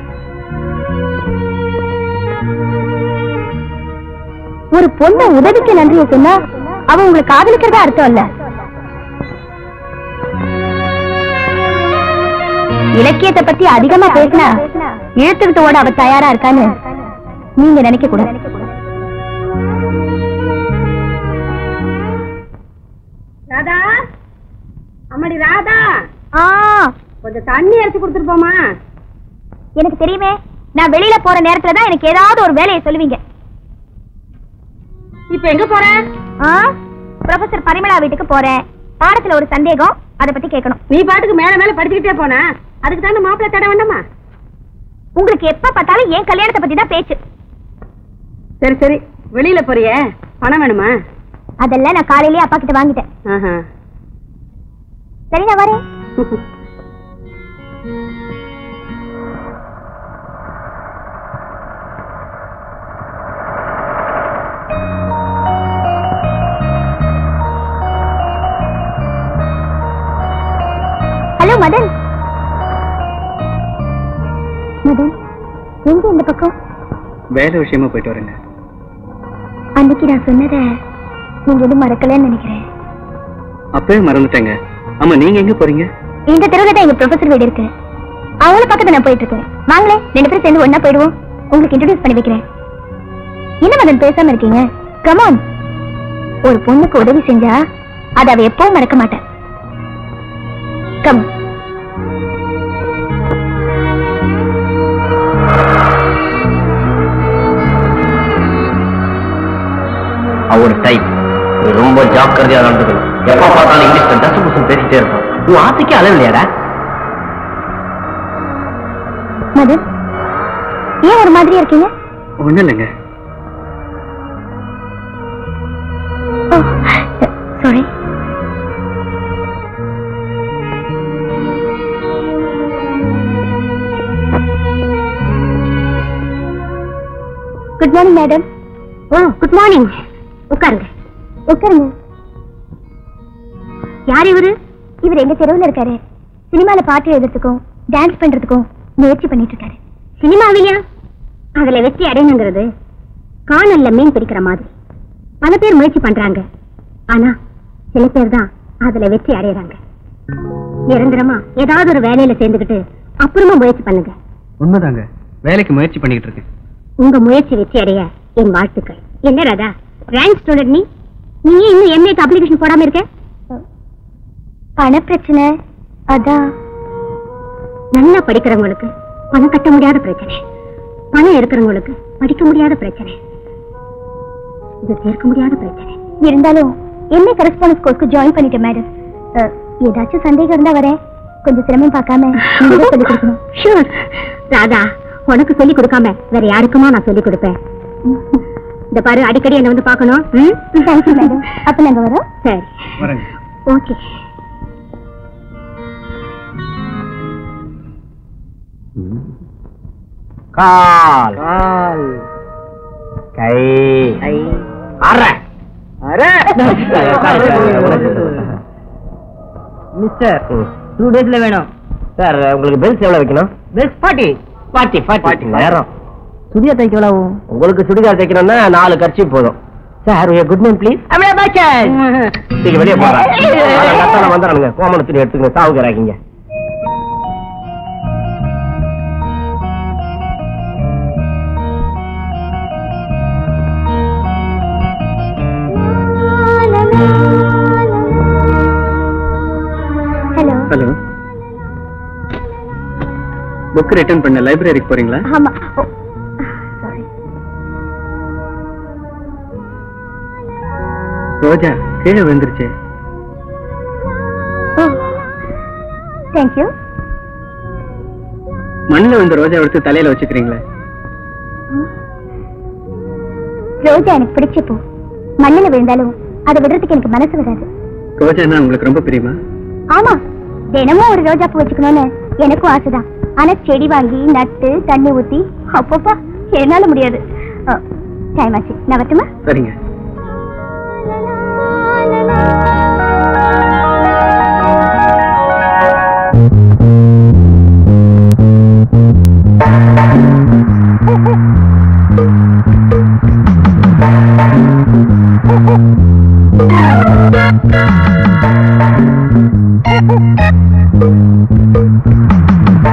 ஒரு பொண்ண உதவிக்கு நன்றிய சொன்னா அவ உங்களை காதலிக்கிறதா அர்த்தம் இல்ல இலக்கியத்தை பத்தி அதிகமா பேசினா இழுத்துக்கிட்டு ஓட அவ தயாரா இருக்கான்னு நீங்க நினைக்க கூடாது ராதா அம்மாடி ராதா ஆ, கொஞ்சம் தண்ணி அரைச்சு கொடுத்துட்டு போமா எனக்கு தெரியுமே நான் வெளியில போற நேரத்துல தான் எனக்கு ஏதாவது ஒரு வேலையை சொல்லுவீங்க இப்ப எங்க போற ஆ, ப்ரொஃபசர் பரிமளா வீட்டுக்கு போறேன் பாடத்துல ஒரு சந்தேகம் அத பத்தி கேட்கணும் நீ பாட்டுக்கு மேல மேல படிச்சுக்கிட்டே போன அதுக்கு தானே மாப்பிள்ளை தட வேண்டாமா உங்களுக்கு எப்ப பார்த்தாலும் என் கல்யாணத்தை பத்தி தான் பேச்சு சரி சரி வெளியில போறியே பணம் வேணுமா அதெல்லாம் நான் காலையிலேயே அப்பா கிட்ட வாங்கிட்டேன் ஆஹா. சரி நான் வரேன் ஹலோ மதன் மதன் எங்க இந்த பக்கம் வேலை விஷயமா போயிட்டு வரேங்க அன்னைக்கு நான் சொன்னதை நீங்க எதுவும் மறக்கலன்னு நினைக்கிறேன் அப்பவே மறந்துட்டேங்க ஆமா நீங்க எங்க போறீங்க இந்த தெருவுல தான் எங்க ப்ரொஃபசர் வீடு இருக்கு அவங்கள பக்கத்துல நான் போயிட்டு இருக்கேன் வாங்களே ரெண்டு பேரும் சேர்ந்து ஒண்ணா போயிடுவோம் உங்களுக்கு இன்ட்ரோடியூஸ் பண்ணி வைக்கிறேன் என்ன மதன் பேசாம இருக்கீங்க கமான் ஒரு பொண்ணுக்கு உதவி செஞ்சா அதை அவ எப்பவும் மறக்க மாட்டேன் கம் அவர் டைப் நீ ரொம்ப ஜாக்கிரதையா நடந்துக்கணும் எப்ப பார்த்தாலும் இங்கிலீஷ்ல டசு புசு பேசிட்டே இருப்பான் உன் ஆசைக்கு அளவு இல்லையாடா மதன் ஏன் ஒரு மாதிரியா இருக்கீங்க ஒண்ணும் இல்லைங்க sorry good morning madam oh good morning உட்காருங்க உட்காருங்க யார் இவரு இவர் எங்க தெருவுல இருக்காரு சினிமால பாட்டு எழுதுறதுக்கும் டான்ஸ் பண்றதுக்கும் முயற்சி பண்ணிட்டு இருக்காரு சினிமாவிலையா அதுல வெற்றி அடையணுங்கிறது காணல்ல மீன் பிடிக்கிற மாதிரி பல பேர் முயற்சி பண்றாங்க ஆனா சில பேர் தான் அதுல வெற்றி அடையறாங்க நிரந்தரமா ஏதாவது ஒரு வேலையில சேர்ந்துக்கிட்டு அப்புறமா முயற்சி பண்ணுங்க உண்மைதாங்க வேலைக்கு முயற்சி பண்ணிக்கிட்டு இருக்கேன் உங்க முயற்சி வெற்றி அடைய என் வாழ்த்துக்கள் என்ன ராதா ரேங்க் ஸ்டூடெண்ட் நீ நீ ஏன் இன்னும் எம்ஏக்கு அப்ளிகேஷன் போடாம இருக்க பண பிரச்சனை அதான் நல்லா படிக்கிறவங்களுக்கு பணம் கட்ட முடியாத பிரச்சனை பணம் இருக்கிறவங்களுக்கு படிக்க முடியாத பிரச்சனை இது தீர்க்க முடியாத பிரச்சனை இருந்தாலும் எம்ஏ கரஸ்பாண்டன்ஸ் கோர்ஸ்க்கு ஜாயின் பண்ணிட்டேன் மேடம் ஏதாச்சும் சந்தேகம் இருந்தா வரேன் கொஞ்சம் சிரமம் பார்க்காம நீங்க சொல்லி கொடுக்கணும் ஷூர் ராதா உனக்கு சொல்லி கொடுக்காம வேற யாருக்குமா நான் சொல்லி கொடுப்பேன் இந்த பாரு அடிக்கடி என்ன வந்து பார்க்கணும் தேங்க்யூ மேடம் அப்ப நாங்க வரோம் சரி வரேங்க ஓகே கால் கால் கை கை அரை மிஸ்டர் டூ டேஸ்ல வேணும் சார் உங்களுக்கு பெல்ஸ் எவ்வளவு வைக்கணும் பெஸ்ட் பார்ட்டி பாட்டி பாட்டி நேரம் சுடியா தைக்க எவ்வளவு ஆகும் உங்களுக்கு சுடிதார் தைக்கணும்னா நாலு கட்சி போதும் சார் குட் நேம் ப்ளீஸ் நீங்க வெளியே போறேன் வந்துடுறானுங்க கோமண துணி எடுத்துக்கங்க சாவுகிறாங்க ஹலோ ஹலோ புக் ரிட்டர்ன் பண்ண லைப்ரரிக்கு போறீங்களா ஆமா சாரி ரோஜா கீழே விழுந்துருச்சு ஓ தேங்க்யூ மண்ணில் விழுந்த ரோஜா எடுத்து தலையில வச்சுக்கிறீங்களே ரோஜா எனக்கு பிடிச்ச பூ மண்ணில் விழுந்தாலும் அதை விடுறதுக்கு எனக்கு மனசு வராது ரோஜான்னா உங்களுக்கு ரொம்ப பிரியமா ஆமா தினமும் ஒரு ரோஜா பூ வச்சுக்கணும்னு எனக்கும் ஆசைதான் ஆனா செடி வாங்கி நட்டு தண்ணி ஊத்தி அப்பப்பா என்னால முடியாது டைம் ஆச்சு நான் வரட்டுமா சரிங்க Thank you.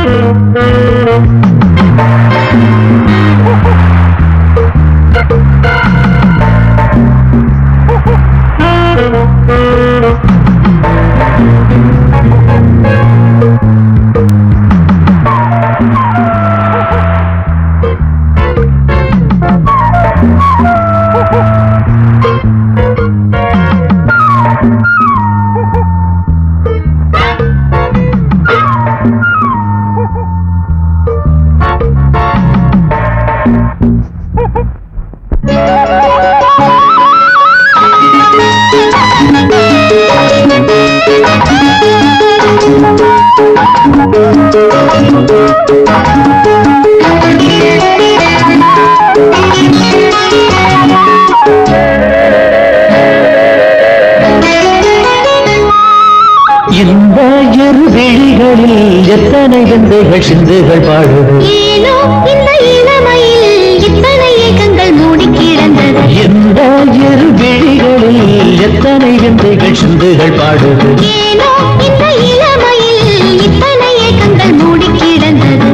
இந்த இருவிழிகளில் எத்தனை விந்தைகள் சிந்துகள் பாடுது ஏனோ இந்த இளமையில் இத்தனை ஏக்கங்கள் மூடி கிடந்தது இந்த இருவிழிகளில் எத்தனை விந்தைகள் சிந்துகள் பாடுது ஏனோ இந்த இளமையில் இத்தனை ஏக்கங்கள் மூடி கிடந்தது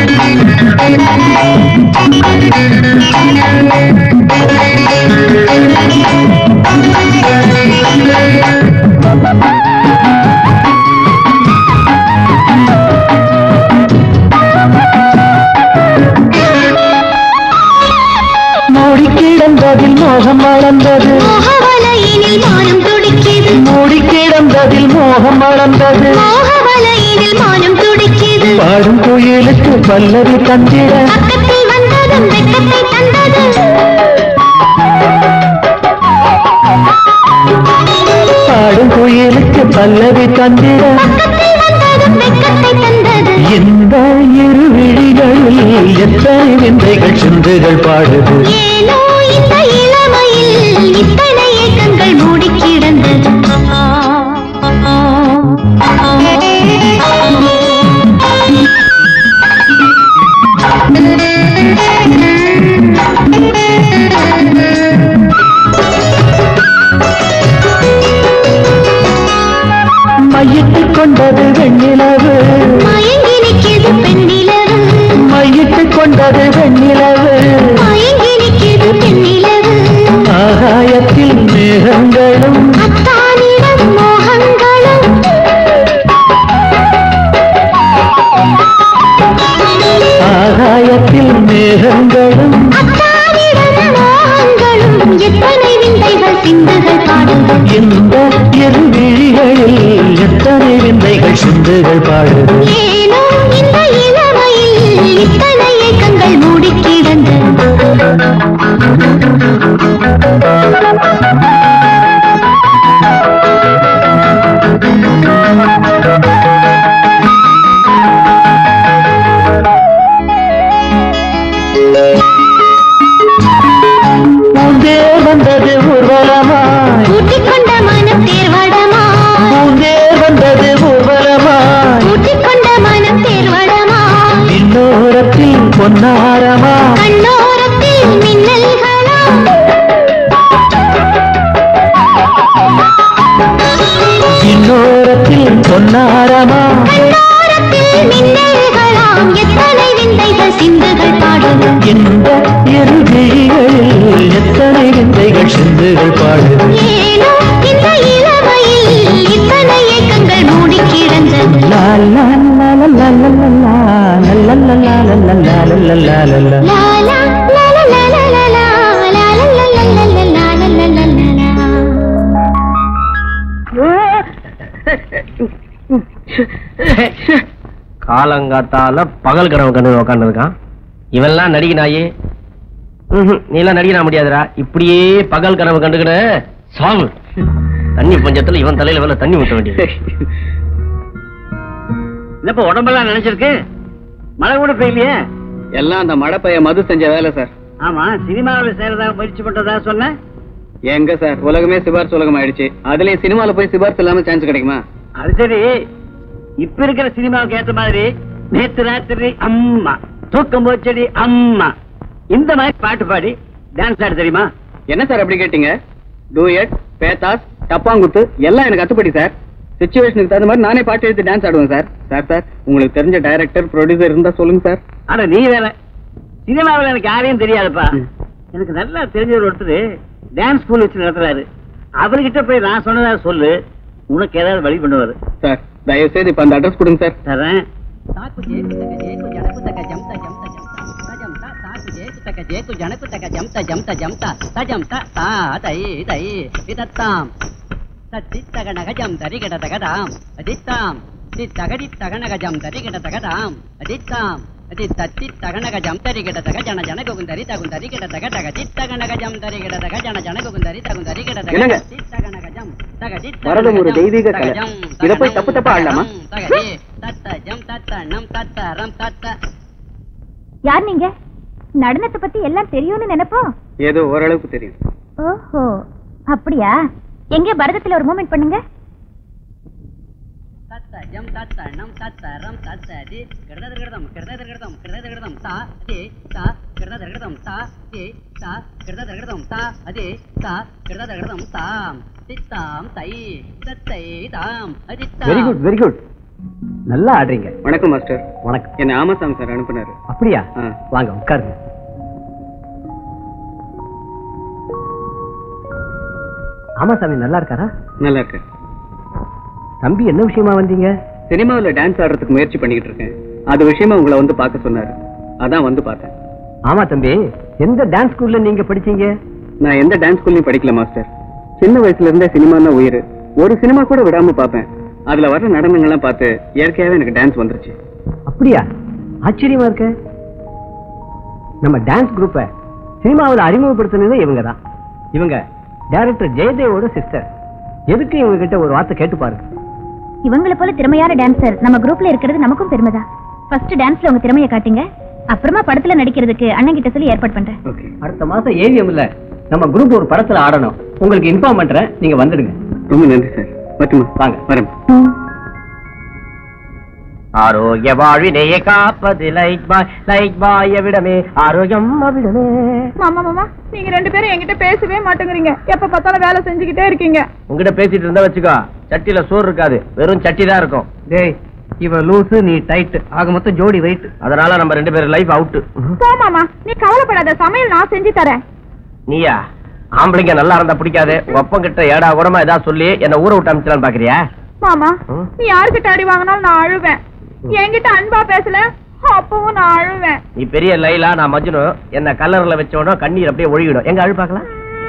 மூடி கிடந்ததில் மோகம் வளர்ந்தது மோகவலையினில் மானம் துடிக்கிது மூடி கிடந்ததில் மோகம் வளர்ந்தது மோகவலையினில் மானம் துடிக்கிது பாடும் குயிலுக்கு பல்லவி தந்திட பக்கத்தில் வந்ததும் வெட்கத்தை தந்தது பாடும் குயிலுக்கு பல்லவி தந்திட பக்கத்தில் வந்ததும் வெட்கத்தை தந்தது இந்த இருவிழிகளில் எத்தனை விந்தைகள் சிந்துகள் பாடுது ஏனோ இந்த இளமையில் இத்தனை ஏக்கங்கள் மூடி கிடந்தது மையிட்டுக் கொண்டது வெண்ணிலவு மயங்கி நிற்கிறது பெண்ணிலவு மையிட்டுக் கொண்டது வெண்ணிலவு மயங்கி நிற்கிறது பெண்ணிலவு ஆகாயத்தில் மேகங்களும் அத்தானிடம் மோகங்களும் ஆகாயத்தில் மேகங்களும் அத்தானிடம் மோகங்களும் எத்தனை விந்தைகள் சிந்துகள் பாடுங்கள் இந்த இருவிழிகளில் எத்தனை விந்தைகள் சிந்துகள் பாடுது ஏனோ இந்த இளமையில் இத்தனை ஏக்கங்கள் மூடி கிடந்தது பூந்தே வந்தது ஊர்வலமாய் ஊட்டிக் கொண்ட மனம் தேர்வடமா பூந்தே வந்தது ஊர்வலமாய் ஊட்டிக் கொண்ட மனம் தேர்வடமா இன்னோரத்தில் பொன்னாரமா கண்ணோரத்தில் மின்னல்களா இன்னோரத்தில் பொன்னாரமா கண்ணோரத்தில் மின்னல்களாம் எத்தனை விந்தைகள் சிந்துகள் பாடுது இந்த இருவிழிகளில் எத்தனை விந்தைகள் சிந்துகள் பாடுது ஏனோ இந்த இளமையில் இத்தனை ஏக்கங்கள் மூடி கிடந்தது லா லா லா லா லா லா லா லா லா லா லா லா லா லா லா லா லா லா லா. லா லா லா லா லா லா லா லா லா லா லா லா லா லா லா லா லா லா லா. காலங்காத்தால பகல் கனவு கண்டு உட்காந்துருக்கான் இவெல்லாம் நடிகை நாயே ம்ஹும், நீ எல்லாம் நடிகனா முடியாதுடா இப்படியே பகல் கனவு கண்டுக்கிட சாவு தண்ணி பஞ்சத்துல இவன் தலையில வேலை தண்ணி ஊத்த வேண்டியது என்னப்பா உடம்பெல்லாம் நினைச்சிருக்கு மழை கூட பெய்யலையே எல்லாம் அந்த மழை பைய மது செஞ்ச வேலை சார் ஆமா சினிமாவில் சேரதா முயற்சி பண்றதா சொன்ன எங்க சார் உலகமே சிபாரிசு உலகம் ஆயிடுச்சு அதுலயும் சினிமால போய் சிபாரிசு இல்லாம சான்ஸ் கிடைக்குமா அது சரி இப்ப இருக்கிற சினிமாவுக்கு ஏத்த மாதிரி நேத்து ராத்திரி அம்மா தூக்கம் போச்சடி அம்மா இந்த மாதிரி பாட்டு பாடி டான்ஸ் ஆட தெரியுமா என்ன சார் அப்படி கேட்டீங்க டூயட் பேத்தாஸ் டப்பாங்குத்து எல்லாம் எனக்கு அத்துப்படி சார் சுச்சுவேஷனுக்கு தகுந்த மாதிரி நானே பாட்டு எடுத்து டான்ஸ் ஆடுவேன் சார் சார் சார் உங்களுக்கு தெரிஞ்ச டைரக்டர் ப்ரொடியூசர் இருந்தா சொல்லுங்க சார் ஆனா நீ வேற சினிமாவில் எனக்கு யாரையும் தெரியாதுப்பா எனக்கு நல்லா தெரிஞ்சவர் ஒருத்தர் டான்ஸ் ஸ்கூல் வச்சு நடத்துறாரு அவர்கிட்ட போய் நான் சொன்னதா சொல்லு உனக்கு ஏதாவது வழி பண்ணுவாரு சார் தயவு செய்து இப்ப அந்த அட்ரஸ் கொடுங்க சார் தரேன் என்னங்க? வரதும் ஒரு தெய்வீக கலை. இத போய் தப்பு தப்பா ஆடலாமா? யார் நீங்க நடனத்தை பத்தி எல்லாம் தெரியும்னு நினைப்போம் ஏதோ ஓரளவுக்கு தெரியும் ஓஹோ அப்படியா எங்க பரதத்துல ஒரு மூமெண்ட் பண்ணுங்க வெரி குட் வெரி குட் நல்லா ஆடுறீங்க வணக்கம் மாஸ்டர் வணக்கம் என்ன ஆமாசாமி சார் அனுப்புனாரு அப்படியா ஆ. வாங்க உட்காருங்க ஆமா சாமி நல்லா இருக்காரா நல்லா இருக்கேன் தம்பி என்ன விஷயமா வந்தீங்க சினிமாவில் டான்ஸ் ஆடுறதுக்கு முயற்சி பண்ணிக்கிட்டு இருக்கேன் அது விஷயமா உங்களை வந்து பார்க்க சொன்னாரு அதான் வந்து பார்த்தேன் ஆமா தம்பி எந்த டான்ஸ் ஸ்கூல்ல நீங்க படிச்சீங்க நான் எந்த டான்ஸ் ஸ்கூல்லையும் படிக்கல மாஸ்டர் சின்ன வயசுல இருந்தே சினிமா தான் உயிர் ஒரு சினிமா கூட விடாம பார்ப்பேன் அதுல வர்ற நடனங்கள்லாம் பார்த்து இயற்கையாவே எனக்கு டான்ஸ் வந்துருச்சு அப்படியா ஆச்சரியமா இருக்க நம்ம டான்ஸ் குரூப்பை சினிமாவில் அறிமுகப்படுத்தினது இவங்க தான் இவங்க டைரக்டர் ஜெயதேவோட சிஸ்டர் எதுக்கு இவங்க கிட்ட ஒரு வார்த்தை கேட்டு பாருங்க இவங்கள போல திறமையான டான்சர் நம்ம குரூப்ல இருக்கிறது நமக்கும் பெருமைதான் ஃபர்ஸ்ட் டான்ஸ்ல உங்க திறமையை காட்டுங்க அப்புறமா படத்துல நடிக்கிறதுக்கு அண்ணன் கிட்ட சொல்லி ஏற்பாடு பண்றேன் ஓகே அடுத்த மாசம் ஏவிஎம்ல நம்ம குரூப் ஒரு படத்துல ஆடணும் உங்களுக்கு இன்ஃபார்ம் பண்றேன் நீங்க வந்துடுங்க ரொம்ப நன்றி சார் மட்டுமா வாங்க. வரேன் ஆரோக்கிய வாழ்வினையே காப்பது லைக் பாய் லைக் பாய் எவிடமே ஆரோக்கியம் அவிடமே மாமா மாமா நீங்க ரெண்டு பேரும் என்கிட்ட பேசவே மாட்டேங்கிறீங்க எப்ப பார்த்தாலும் வேலை செஞ்சுக்கிட்டே இருக்கீங்க உங்ககிட்ட பேசிட்டு இருந்தா வச்சுக்கோ சட்டில சோறு இருக்காது வெறும் சட்டி தான் இருக்கும் டேய் இவ லூசு நீ டைட் ஆக மொத்தம் ஜோடி வெயிட் அதனால நம்ம ரெண்டு பேரும் லைஃப் அவுட் போ மாமா நீ கவலைப்படாத சமையல் நான் செஞ்சு தரேன் நீயா ஆம்பளைங்க நல்லா இருந்தா பிடிக்காது உங்க அப்பன் கிட்ட ஏடா கூடமா ஏதாவது சொல்லி என்ன ஊரை விட்டு அமிச்சலான்னு பாக்குறியா மாமா ம். நீ யாருக்கிட்ட அடி வாங்கினாலும் நான் அழுவேன் என்கிட்ட அன்பா பேசல அப்பவும் நான் அழுவேன் நீ பெரிய லைலா நான் மஜ்னு என்ன கல்லறைல வச்சோட கண்ணீர் அப்படியே ஒழுகிடும் எங்க அழு பார்க்கலாம்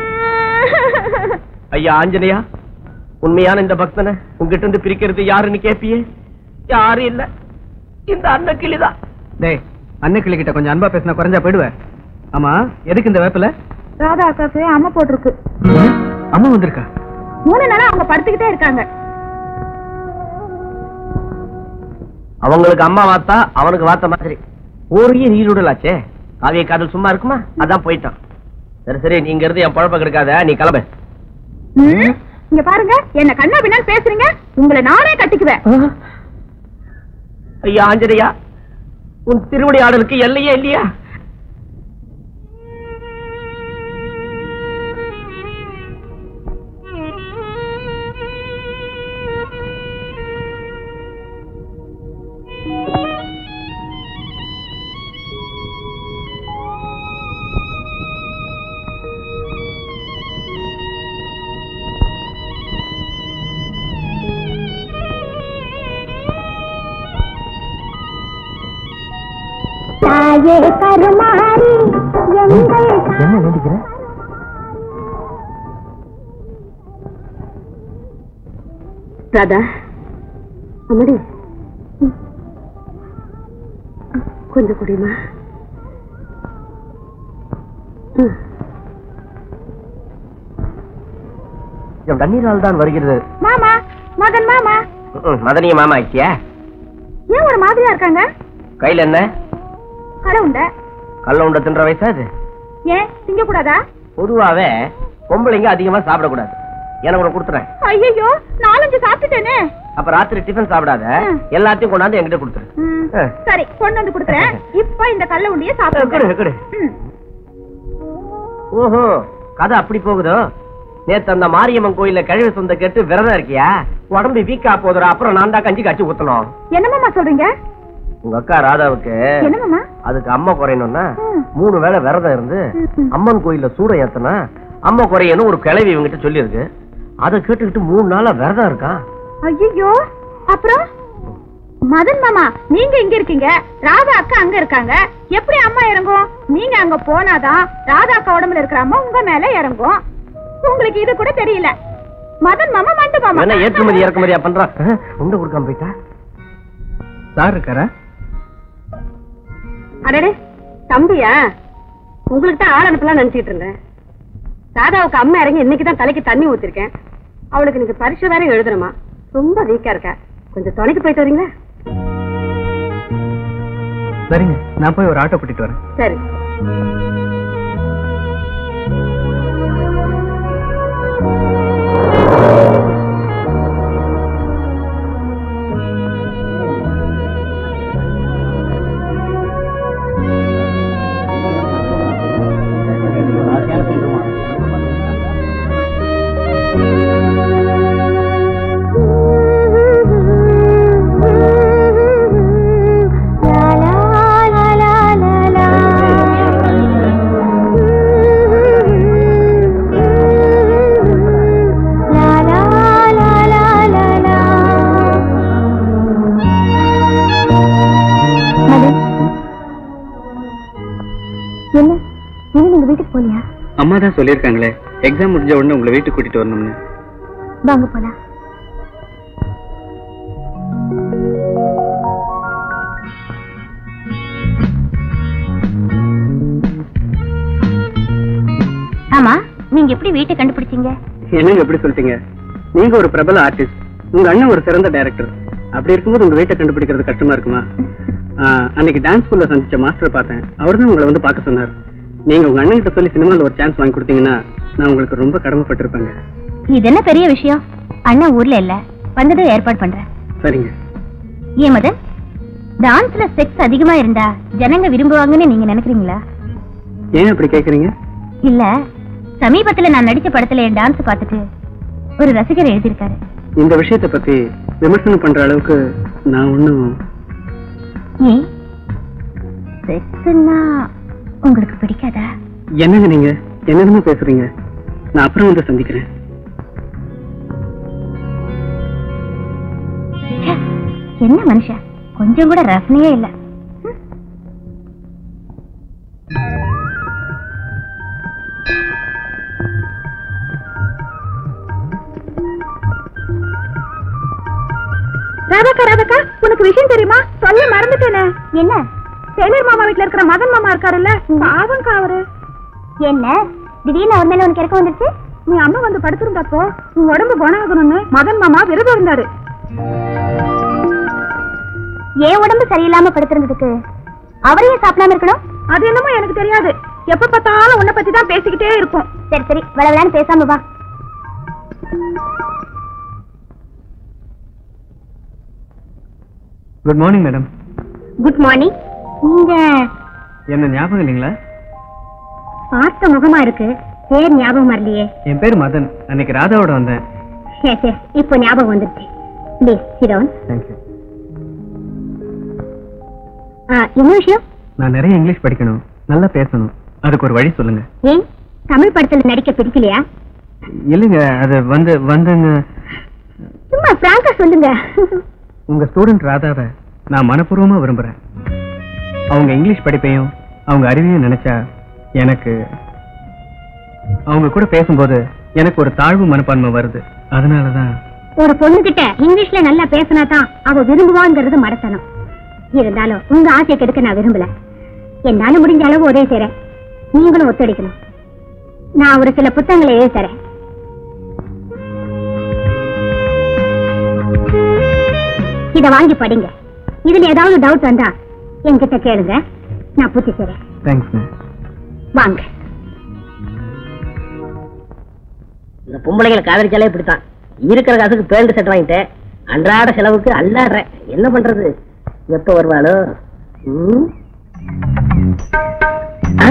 ஐயா ஆஞ்சநேயா உண்மையான இந்த பக்தனை உங்ககிட்ட இருந்து பிரிக்கிறது யாருன்னு கேப்பியே யாரும் இல்ல இந்த அண்ணன் கிளிதான் டேய் அன்னைக்கிளி கிட்ட கொஞ்சம் அன்பா பேசினா குறைஞ்சா போயிடுவேன் ஆமா எதுக்கு இந்த வேப்பில ராதா அக்காக்கு அம்மா போட்டிருக்கு அம்மா வந்திருக்கா மூணு நாளா அவங்க படுத்துக்கிட்டே இருக்காங்க அவங்களுக்கு அம்மா வாத்தா அவனுக்கு வாத்த மாதிரி ஊரையே நீருடலாச்சே காவிய காதல் சும்மா இருக்குமா அதான் போயிட்டான் சரி சரி நீங்க இருந்து என் பழப்ப கெடுக்காத நீ கிளம்பு ம், இங்க பாருங்க என்ன கண்ணா பின்னா பேசுறீங்க உங்களை நானே கட்டிக்குவேன் ஐயா ஆஞ்சநேயா உன் திருவடி ஆடலுக்கு எல்லையே இல்லையா தாயே கருமாறி எங்கள் என்ன வேண்டிக்கிற ராதா அம்மடி கொஞ்சம் குடிமா என் தண்ணீரால் தான் வருகிறது மாமா மகன் மாமா ம்ம், மதனிய மாமா ஆக்கியா ஏன் ஒரு மாதிரியா இருக்காங்க கையில என்ன கடை உண்ட கல்ல உண்ட தின்ற வயசா இது ஏன் திங்க கூடாதா பொதுவாவே பொம்பளைங்க அதிகமா சாப்பிடக்கூடாது எனக்கு ஒண்ணு கொடுத்துறேன் ஐயோ நாலஞ்சு சாப்பிட்டுட்டேனே அப்ப ராத்திரி டிஃபன் சாப்பிடாத ம். எல்லாத்தையும் கொண்டாந்து என்கிட்ட கொடுத்துரு ம், ஆ. சரி கொண்டு வந்து கொடுக்குறேன் இப்ப இந்த கல்ல உண்டிய கொடு, சாப்பிடுங்க கொடு. ம். ஓஹோ கதை அப்படி போகுதோ நேத்து அந்த மாரியம்மன் கோயில்ல கழிவு சொந்த கேட்டு விரதம் இருக்கியா உடம்பு வீக்கா போதுடா அப்புறம் நான் தான் கஞ்சி காய்ச்சி ஊத்தணும் என்னமாமா சொல்றீங்க உங்க அக்கா ராதாவுக்கு என்னமாமா அதுக்கு அம்மா குறையணும்னா ம். மூணு வேளை விரதம் இருந்து ம். அம்மன் கோயில்ல சூடம் ஏத்தனா அம்மா குறையணும் ஒரு கிளவி இவங்கிட்ட சொல்லியிருக்கு அதை கேட்டுக்கிட்டு மூணு நாளா விரதம் இருக்கான் ஐயோ அப்புறம் மதன் மாமா நீங்க இங்க இருக்கீங்க ராதா அக்கா அங்க இருக்காங்க எப்படி அம்மா இறங்கும் நீங்க அங்க போனாதான் ராதா அக்கா உடம்புல இருக்கிற அம்மா உங்க மேல இறங்கும் உங்களுக்கு இது கூட தெரியல மதன் மாமா மண்டு மாமா என்ன ஏற்றுமதி இறக்குமதியா பண்றான் அஹ், உண்டை கொடுக்காம போயிட்டா சார் இருக்காரா அடடே தம்பியா உங்களுக்கு தான் ஆள் அனுப்பலாம் நினைச்சிட்டு இருந்தேன் ராதாவுக்கு அம்மா இறங்கி இன்னைக்கு தான் தலைக்கு தண்ணி ஊத்திருக்கேன் அவளுக்கு இன்னைக்கு பரிசு வேற எழுதணுமா ரொம்ப வீக்கா இருக்கா கொஞ்சம் துணைக்கு போயிட்டு வரீங்களா சரிங்க நான் போய் ஒரு ஆட்டோ கூட்டிட்டு வரேன் சரி என்ன இன்னும் நீங்க வீட்டுக்கு போலியா அம்மா தான் சொல்லியிருக்காங்களே எக்ஸாம் முடிஞ்ச உடனே உங்களை வீட்டுக்கு கூட்டிட்டு வரணும்னு வாங்க போலாம் ஆமா நீங்க எப்படி வீட்டை கண்டுபிடிச்சீங்க என்னங்க எப்படி சொல்லிட்டீங்க நீங்க ஒரு பிரபல ஆர்டிஸ்ட் உங்க அண்ணன் ஒரு சிறந்த டைரக்டர் அப்படி இருக்கும்போது உங்க வீட்டை கண்டுபிடிக்கிறது கஷ்டமா இருக்குமா ஆ, அன்னைக்கு டான்ஸ் ஸ்கூல்ல சந்திச்ச மாஸ்டர் பார்த்தேன் அவர் தான் உங்களை வந்து பார்க்க சொன்னார் நீங்க உங்க அண்ணன் கிட்ட சொல்லி சினிமால ஒரு சான்ஸ் வாங்கி கொடுத்தீங்கன்னா நான் உங்களுக்கு ரொம்ப கடமைப்பட்டிருப்பேங்க இது என்ன பெரிய விஷயம் அண்ணன் ஊர்ல இல்ல வந்ததும் ஏற்பாடு பண்றேன் சரிங்க ஏன் மதன் டான்ஸ்ல செக்ஸ் அதிகமா இருந்தா ஜனங்க விரும்புவாங்கன்னு நீங்க நினைக்கிறீங்களா ஏன் அப்படி கேக்குறீங்க இல்ல சமீபத்துல நான் நடிச்ச படத்துல என் டான்ஸ் பார்த்துட்டு ஒரு ரசிகர் எழுதியிருக்காரு இந்த விஷயத்தை பத்தி விமர்சனம் பண்ற அளவுக்கு நான் ஒன்னும் ஏன் செக்ஸ்னா உங்களுக்கு பிடிக்காதா என்னங்க நீங்க என்னென்னமோ பேசுறீங்க நான் அப்புறம் வந்து சந்திக்கிறேன் ச்சே, என்ன மனுஷன் கொஞ்சம் கூட ரசனையே இல்ல ம். ராதாக்கா ராதாக்கா உனக்கு விஷயம் தெரியுமா சொல்ல மறந்துட்டேனே என்ன டெய்லர் மாமா வீட்ல இருக்கிற மதன் மாமா இருக்காருல்ல பாவம்க்கா அவரு என்ன திடீர்னு அவர் மேல உனக்கு இறக்கம் வந்துருச்சு நீ அம்மா வந்து படுத்திருந்தப்போ உன் உடம்பு குணம் ஆகணும்னு மதன் மாமா விரதம் இருந்தாரு என் உடம்பு சரியில்லாம படுத்திருந்ததுக்கு அவரையும் சாப்பிடாம இருக்கணும் அது என்னமோ எனக்கு தெரியாது எப்ப பார்த்தாலும் உன்னை பத்தி தான் பேசிக்கிட்டே இருக்கும் சரி சரி விளவிளான்னு பேசாம வா good morning madam good morning நீங்க என்ன ஞாபகம் இல்லைங்களா பார்த்த முகமா இருக்கு பேர் ஞாபகம் வரலையே என் பேர் மதன் அன்னைக்கு ராதாவோட வந்தேன் சரி சரி இப்போ ஞாபகம் வந்துருச்சு ப்ளீஸ் சிடவுன் தேங்க்யூ என்ன விஷயம் நான் நிறைய இங்கிலீஷ் படிக்கணும் நல்லா பேசணும் அதுக்கு ஒரு வழி சொல்லுங்க ஏன் தமிழ் படத்துல நடிக்க பிடிக்கலையா இல்லைங்க அது வந்து வந்துங்க சும்மா பிராங்கா சொல்லுங்க உங்க ஸ்டூடெண்ட் ராதாவை நான் மனப்பூர்வமா விரும்புறேன் அவங்க இங்கிலீஷ் படிப்பையும் அவங்க அறிவையும் நினைச்சா எனக்கு அவங்க கூட பேசும்போது எனக்கு ஒரு தாழ்வு மனப்பான்மை வருது அதனாலதான் ஒரு பொண்ணு கிட்ட இங்கிலீஷ்ல நல்லா பேசினா தான் அவ விரும்புவாங்கிறது மடத்தனம் இருந்தாலும் உங்க ஆசையை கெடுக்க நான் விரும்பல என்னால முடிஞ்ச அளவு ஒரே தரேன் நீங்களும் ஒத்துழைக்கணும் நான் ஒரு சில புத்தகங்களை எழுதி தரேன் இத வாங்கி படிங்க இதுல ஏதாவது டவுட் வந்தா என்கிட்ட கேளுங்க நான் பூச்சி தரேன் தேங்க்ஸ்ங்க வாங்க இந்த பொம்பளைங்களை காதலிச்சாலே இப்படித்தான் இருக்கிற காசுக்கு பேண்ட் செட் வாங்கிட்டேன் அன்றாட செலவுக்கு அல்லாடுறேன் என்ன பண்றது எப்ப வருவாளோ ம்? ஆ?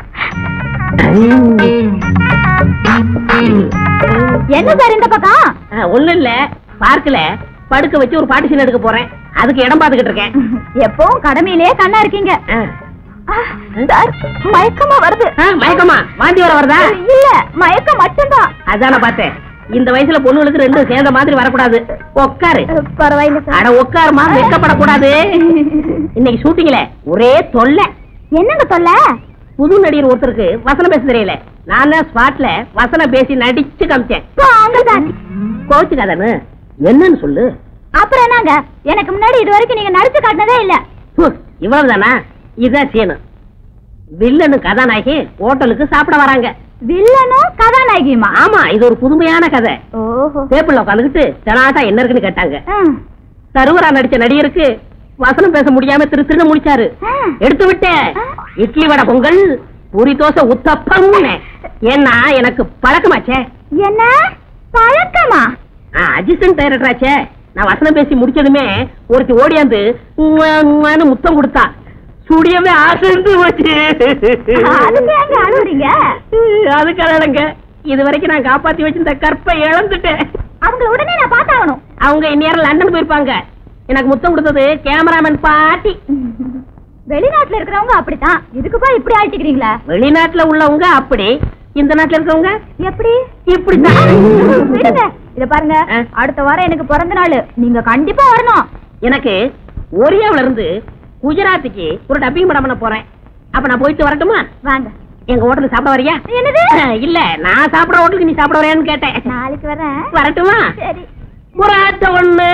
என்ன சார் இந்த பக்கம் ஒண்ணு இல்ல பார்க்கல படுக்க வச்சு ஒரு பாட்டு சீன் எடுக்க போறேன் அதுக்கு இடம் பாத்துக்கிட்டு இருக்கேன் எப்பவும் கடமையிலேயே கண்ணா இருக்கீங்க ஆ. சார் மயக்கமா வருது ஆ, மயக்கமா வாந்தி வர வருதா இல்ல மயக்கம் மட்டும்தான் அதான பார்த்தேன் இந்த வயசுல பொண்ணுகளுக்கு ரெண்டும் சேர்ந்த மாதிரி வரக்கூடாது உட்காரு பரவாயில்ல அட உட்காருமா வெட்கப்படக்கூடாது இன்னைக்கு ஷூட்டிங்ல ஒரே தொல்லை என்னங்க சொல்ல புது நடிகர் ஒருத்தருக்கு வசனம் பேச தெரியல நான் தான் ஸ்பாட்ல வசனம் பேசி நடிச்சு காமிச்சேன் கோச்சுக்காதனு என்னன்னு சொல்லு அப்புறம் என்னங்க எனக்கு முன்னாடி இது வரைக்கும் நீங்க நடிச்சு காட்டினதே இல்ல ஹு, இவ்வளவுதானா இதுதான் சீனு வில்லனு கதாநாயகி ஹோட்டலுக்கு சாப்பிட வராங்க வில்லனும் கதாநாயகியுமா ஆமா இது ஒரு புதுமையான கதை ஓஹோ டேபிள்ல உட்காந்துக்கிட்டு தெனாட்டா என்ன இருக்குன்னு கேட்டாங்க ம். சருவரா நடிச்ச நடிகருக்கு வசனம் பேச முடியாம திரு திருன்னு முடிச்சாரு ஆ. எடுத்து விட்டேன் இட்லி வடை பொங்கல் பூரி தோசை உத்தப்பம் ஏன்னா எனக்கு பழக்கமாச்சே என்ன பழக்கமா அசிஸ்டன்ட் டைரக்டராச்சே நான் வசனம் பேசி முடிச்சதுமே ஒருத்தி ஓடியாந்து உம்மா, உம்மான்னு முத்தம் கொடுத்தா சுடியவே அசந்து போச்சு அதுக்கு ஏங்க அழுவுறீங்க அதுக்கு அழங்க இது வரைக்கும் நான் காப்பாத்தி வச்சிருந்த கற்பை இழந்துட்டேன் அவங்கள உடனே நான் பார்த்தாகணும் அவங்க இந்நேரம் லண்டன் போயிருப்பாங்க எனக்கு முத்தம் கொடுத்தது கேமராமேன் பாட்டி வெளிநாட்டுல இருக்கிறவங்க அப்படித்தான் இதுக்கு போய் இப்படி ஆட்டிக்கிறீங்களா வெளிநாட்டுல உள்ளவங்க அப்படி இந்த நாட்டுல இருக்கவங்க எப்படி இப்படிதான் விடுங்க இத பாருங்க ஆ. அடுத்த வாரம் எனக்கு பிறந்த நாள் நீங்க கண்டிப்பா வரணும் எனக்கு ஒரியாவுல இருந்து குஜராத்துக்கு ஒரு டப்பிங் படம் பண்ண போறேன் அப்ப நான் போயிட்டு வரட்டுமா வாங்க எங்க ஹோட்டலுக்கு சாப்பிட வரியா என்னது இல்ல நான் சாப்பிட ஹோட்டலுக்கு நீ சாப்பிட வரையான்னு கேட்டேன் நாளைக்கு வரேன் வரட்டுமா சரி ஒரு ஆட்ட ஒண்ணு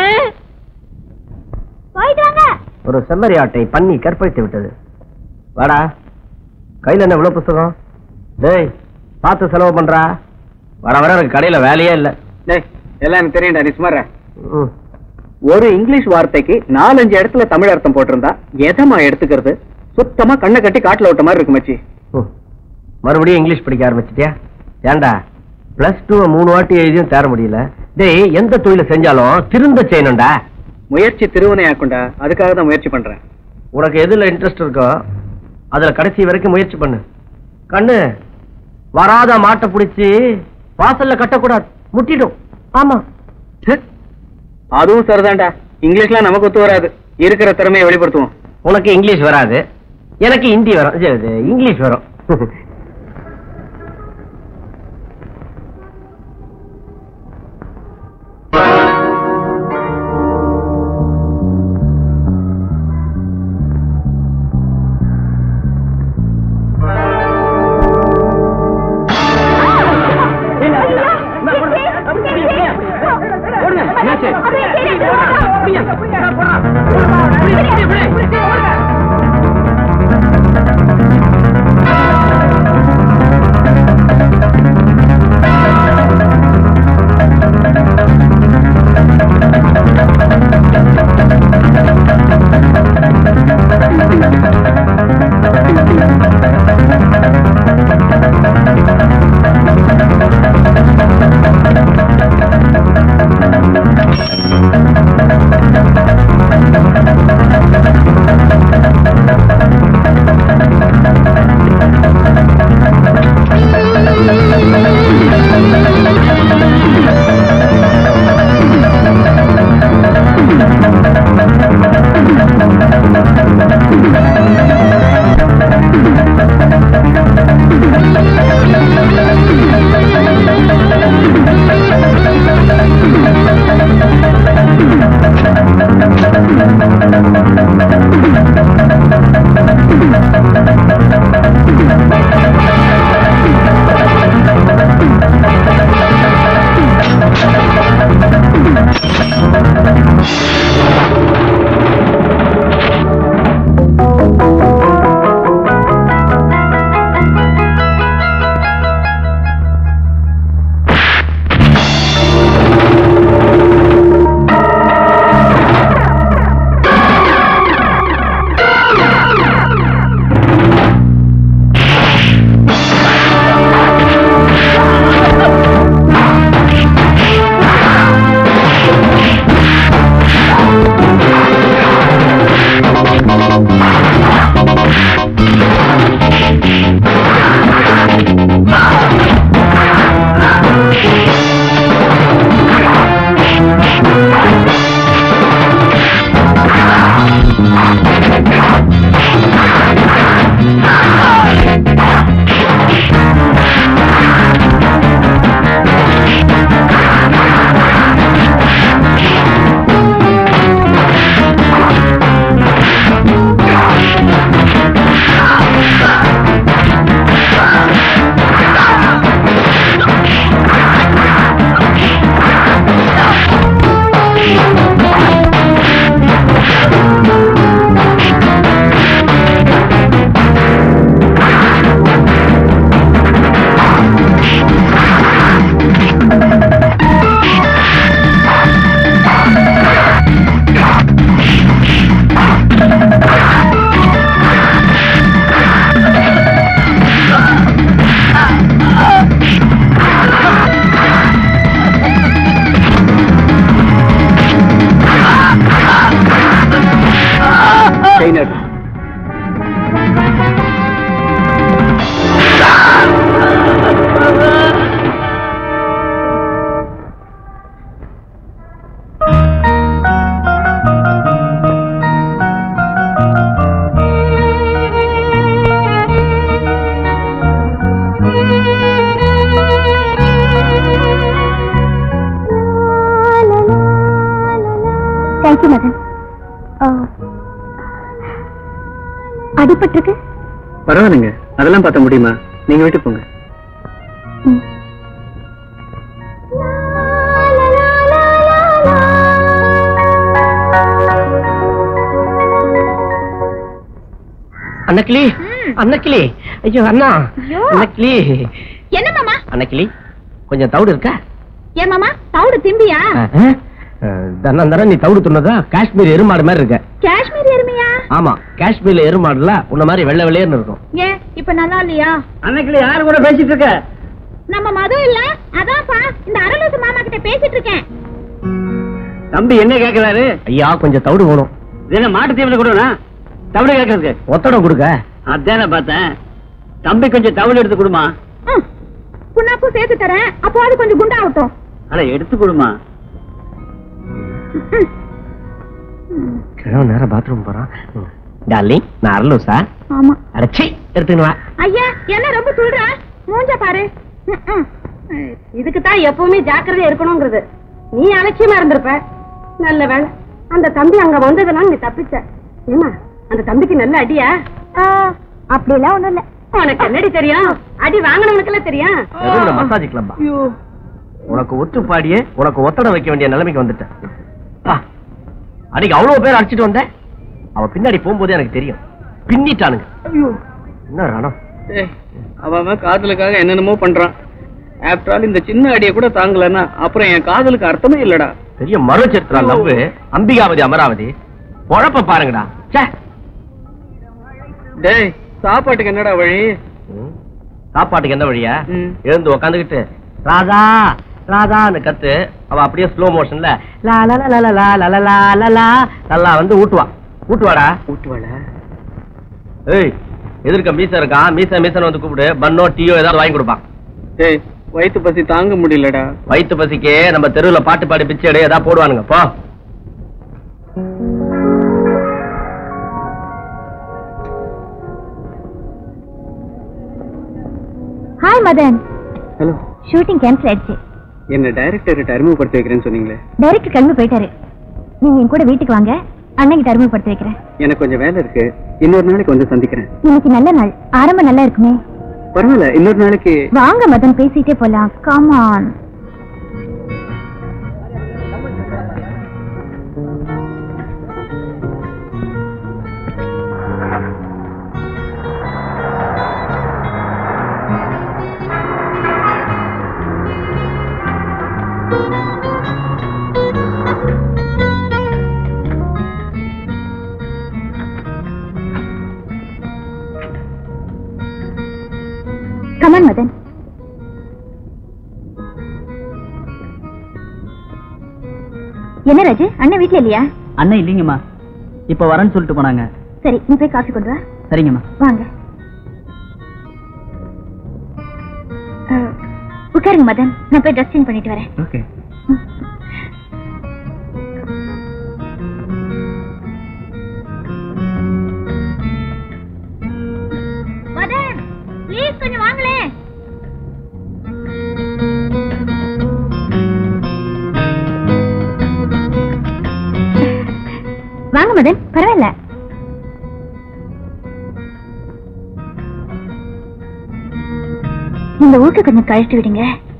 போயிட்டு வாங்க ஒரு செம்மறி ஆட்டை பண்ணி கற்பழித்து விட்டது வாடா கையில என்ன இவ்வளவு புஸ்தகம் டேய் பார்த்து செலவு பண்றா வர வர எனக்கு கடையில வேலையே இல்ல டேய் எல்லாம் எனக்கு தெரியும்டா நீ சுமார ம். ஒரு இங்கிலீஷ் வார்த்தைக்கு நாலஞ்சு இடத்துல தமிழ் அர்த்தம் போட்டிருந்தா எதமா எடுத்துக்கிறது சுத்தமா கண்ணை கட்டி காட்டுல விட்ட மாதிரி இருக்கு மச்சி ம். மறுபடியும் இங்கிலீஷ் படிக்க ஆரம்பிச்சிட்டியா ஏன்டா பிளஸ் டூ மூணு வாட்டி எழுதியும் தேர முடியல டேய் எந்த தொழிலை செஞ்சாலும் திருந்த செய்யணும்டா முயற்சி திருவனை ஆக்குண்டா அதுக்காக தான் முயற்சி பண்றேன் உனக்கு எதுல இன்ட்ரெஸ்ட் இருக்கோ அதுல கடைசி வரைக்கும் முயற்சி பண்ணு கண்ணு வராத மாட்டை பிடிச்சி வாசல்ல கட்டக்கூடாது முட்டிடும் ஆமா ச்சே. அதுவும் சரிதான்டா இங்கிலீஷ்லாம் நமக்கு ஒத்து வராது இருக்கிற திறமையை வெளிப்படுத்துவோம் உனக்கு இங்கிலீஷ் வராது எனக்கு ஹிந்தி வரும் இது, இது, இங்கிலீஷ் வரும் தேங்க்யூ மதன் ஆ, அடிபட்டிருக்கு பரவாயில்லைங்க அதெல்லாம் பார்த்த முடியுமா நீங்க வீட்டுக்கு போங்க ம். அன்னக்கிளி அன்னக்கிளி ஐயோ அண்ணா ஐயோ. அன்னக்கிளி என்ன மாமா அன்னக்கிளி கொஞ்சம் தவிடு இருக்கா ஏன் மாமா தவிடு திம்பியா தன்னம் தர நீ தவிடு துண்ணதா காஷ்மீர் எருமாடு மாதிரி இருக்க காஷ்மீர் எருமையா ஆமா காஷ்மீர்ல எருமாடுல உன்ன மாதிரி வெள்ளை வெள்ளையர்னு இருக்கும் ஏன் இப்ப நல்லா இல்லையா அன்னைக்கு யாரு கூட பேசிட்டு இருக்க நம்ம மது இல்ல அதான்ப்பா இந்த அரலூசு மாமா கிட்ட பேசிட்டு இருக்கேன் தம்பி என்ன கேக்குறாரு ஐயா கொஞ்சம் தவிடு வேணும் இது என்ன மாட்டு தீவனம் கொடுனா தவிடு கேக்குறதுக்கு ஒத்தடம் கொடுக்க அதானே பார்த்தேன் தம்பி கொஞ்சம் தவிடு எடுத்து கொடுமா ம். புண்ணாக்கும் சேர்த்து தரேன் அப்போ அது கொஞ்சம் குண்டாகட்டும் அட எடுத்து கொடுமா கிழவன் நேரம் பாத்ரூம் போறான் டார்லிங் நான் அரலூசா ஆமா அடச்சி எடுத்துக்கணும் வா ஐயா என்ன ரொம்ப சொல்ற மூஞ்ச பாரு இதுக்கு தான் எப்பவுமே ஜாக்கிரதையா இருக்கணுங்கிறது நீ அலட்சியமா இருந்திருப்ப நல்ல வேலை அந்த தம்பி அங்க வந்ததுனால நீ தப்பிச்ச ஏமா அந்த தம்பிக்கு நல்ல அடியா அப்படியெல்லாம் ஒண்ணும் இல்ல உனக்கு என்னடி தெரியும் அடி வாங்கினவனுக்கெல்லாம் தெரியும் மசாஜ் கிளப்பா உனக்கு ஒத்து பாடியே உனக்கு ஒத்தடம் வைக்க வேண்டிய நிலைமைக்கு வந்துட்டேன் பா, அன்னைக்கு அவ்வளவு பேர் அடிச்சிட்டு வந்தேன் அவ பின்னாடி போகும்போது எனக்கு தெரியும் பின்னிட்டானுங்க என்ன ரணம் அவன் அவன் காதலுக்காக என்னென்னமோ பண்றான் ஆஃப்டர் ஆல் இந்த சின்ன அடியை கூட தாங்கலன்னா அப்புறம் என் காதலுக்கு அர்த்தமே இல்லடா பெரிய மறுச்சரித்திரா லவ் அம்பிகாவதி அமராவதி பொழப்ப பாருங்கடா ச்சே டேய் சாப்பாட்டுக்கு என்னடா வழி ம். சாப்பாட்டுக்கு என்ன வழியா ம். எழுந்து உக்காந்துக்கிட்டு ராதா ராதான்னு கத்து அவ அப்படியே ஸ்லோ மோஷன்ல லா லா லா லா லா லா லா லா லா லா நல்லா வந்து ஊட்டுவா ஊட்டுவாடா ஊட்டுவாள ஏய் எதிர்க்க மீச இருக்கான் மீச மீசன் வந்து கூப்பிடு பன்னோ டீயோ ஏதாவது வாங்கி கொடுப்பான் டேய் வயித்து பசி தாங்க முடியலடா வயிற்று பசிக்கு நம்ம தெருவுல பாட்டு பாடி பிச்சை எடு ஏதாவது போடுவானுங்க போ hi Madan hello shooting cancel ஆயிடுச்சு என்ன டைரக்டர்கிட்ட அறிமுகப்படுத்தி வைக்கிறேன்னு சொன்னீங்களே டைரக்டர் கிளம்பி போயிட்டாரு நீங்க என் கூட வீட்டுக்கு வாங்க அண்ணன் அறிமுகப்படுத்தி வைக்கிறேன் எனக்கு கொஞ்சம் வேலை இருக்கு இன்னொரு நாளைக்கு வந்து சந்திக்கிறேன் இன்னைக்கு நல்ல நாள் ஆரம்பம் நல்லா இருக்குமே பரவாயில்ல இன்னொரு நாளைக்கு வாங்க மதன் பேசிட்டே போலாம் காமான் கமான் மதன் என்ன ராஜு அண்ணன் வீட்ல இல்லையா அண்ணன் இல்லைங்கம்மா இப்ப வரேன்னு சொல்லிட்டு போனாங்க சரி நீ போய் காஃபி கொண்டு வா சரிங்கம்மா வாங்க அஹ், உட்காருங்க மதன் நான் போய் ட்ரெஸ் சேஞ்ச் பண்ணிட்டு வரேன் ஓகே மதன் ப்ளீஸ் கொஞ்சம் வாங்களே வாங்க மதன் பரவாயில்ல இந்த ஊருக்கு கொஞ்சம் கழிச்சு விடுங்க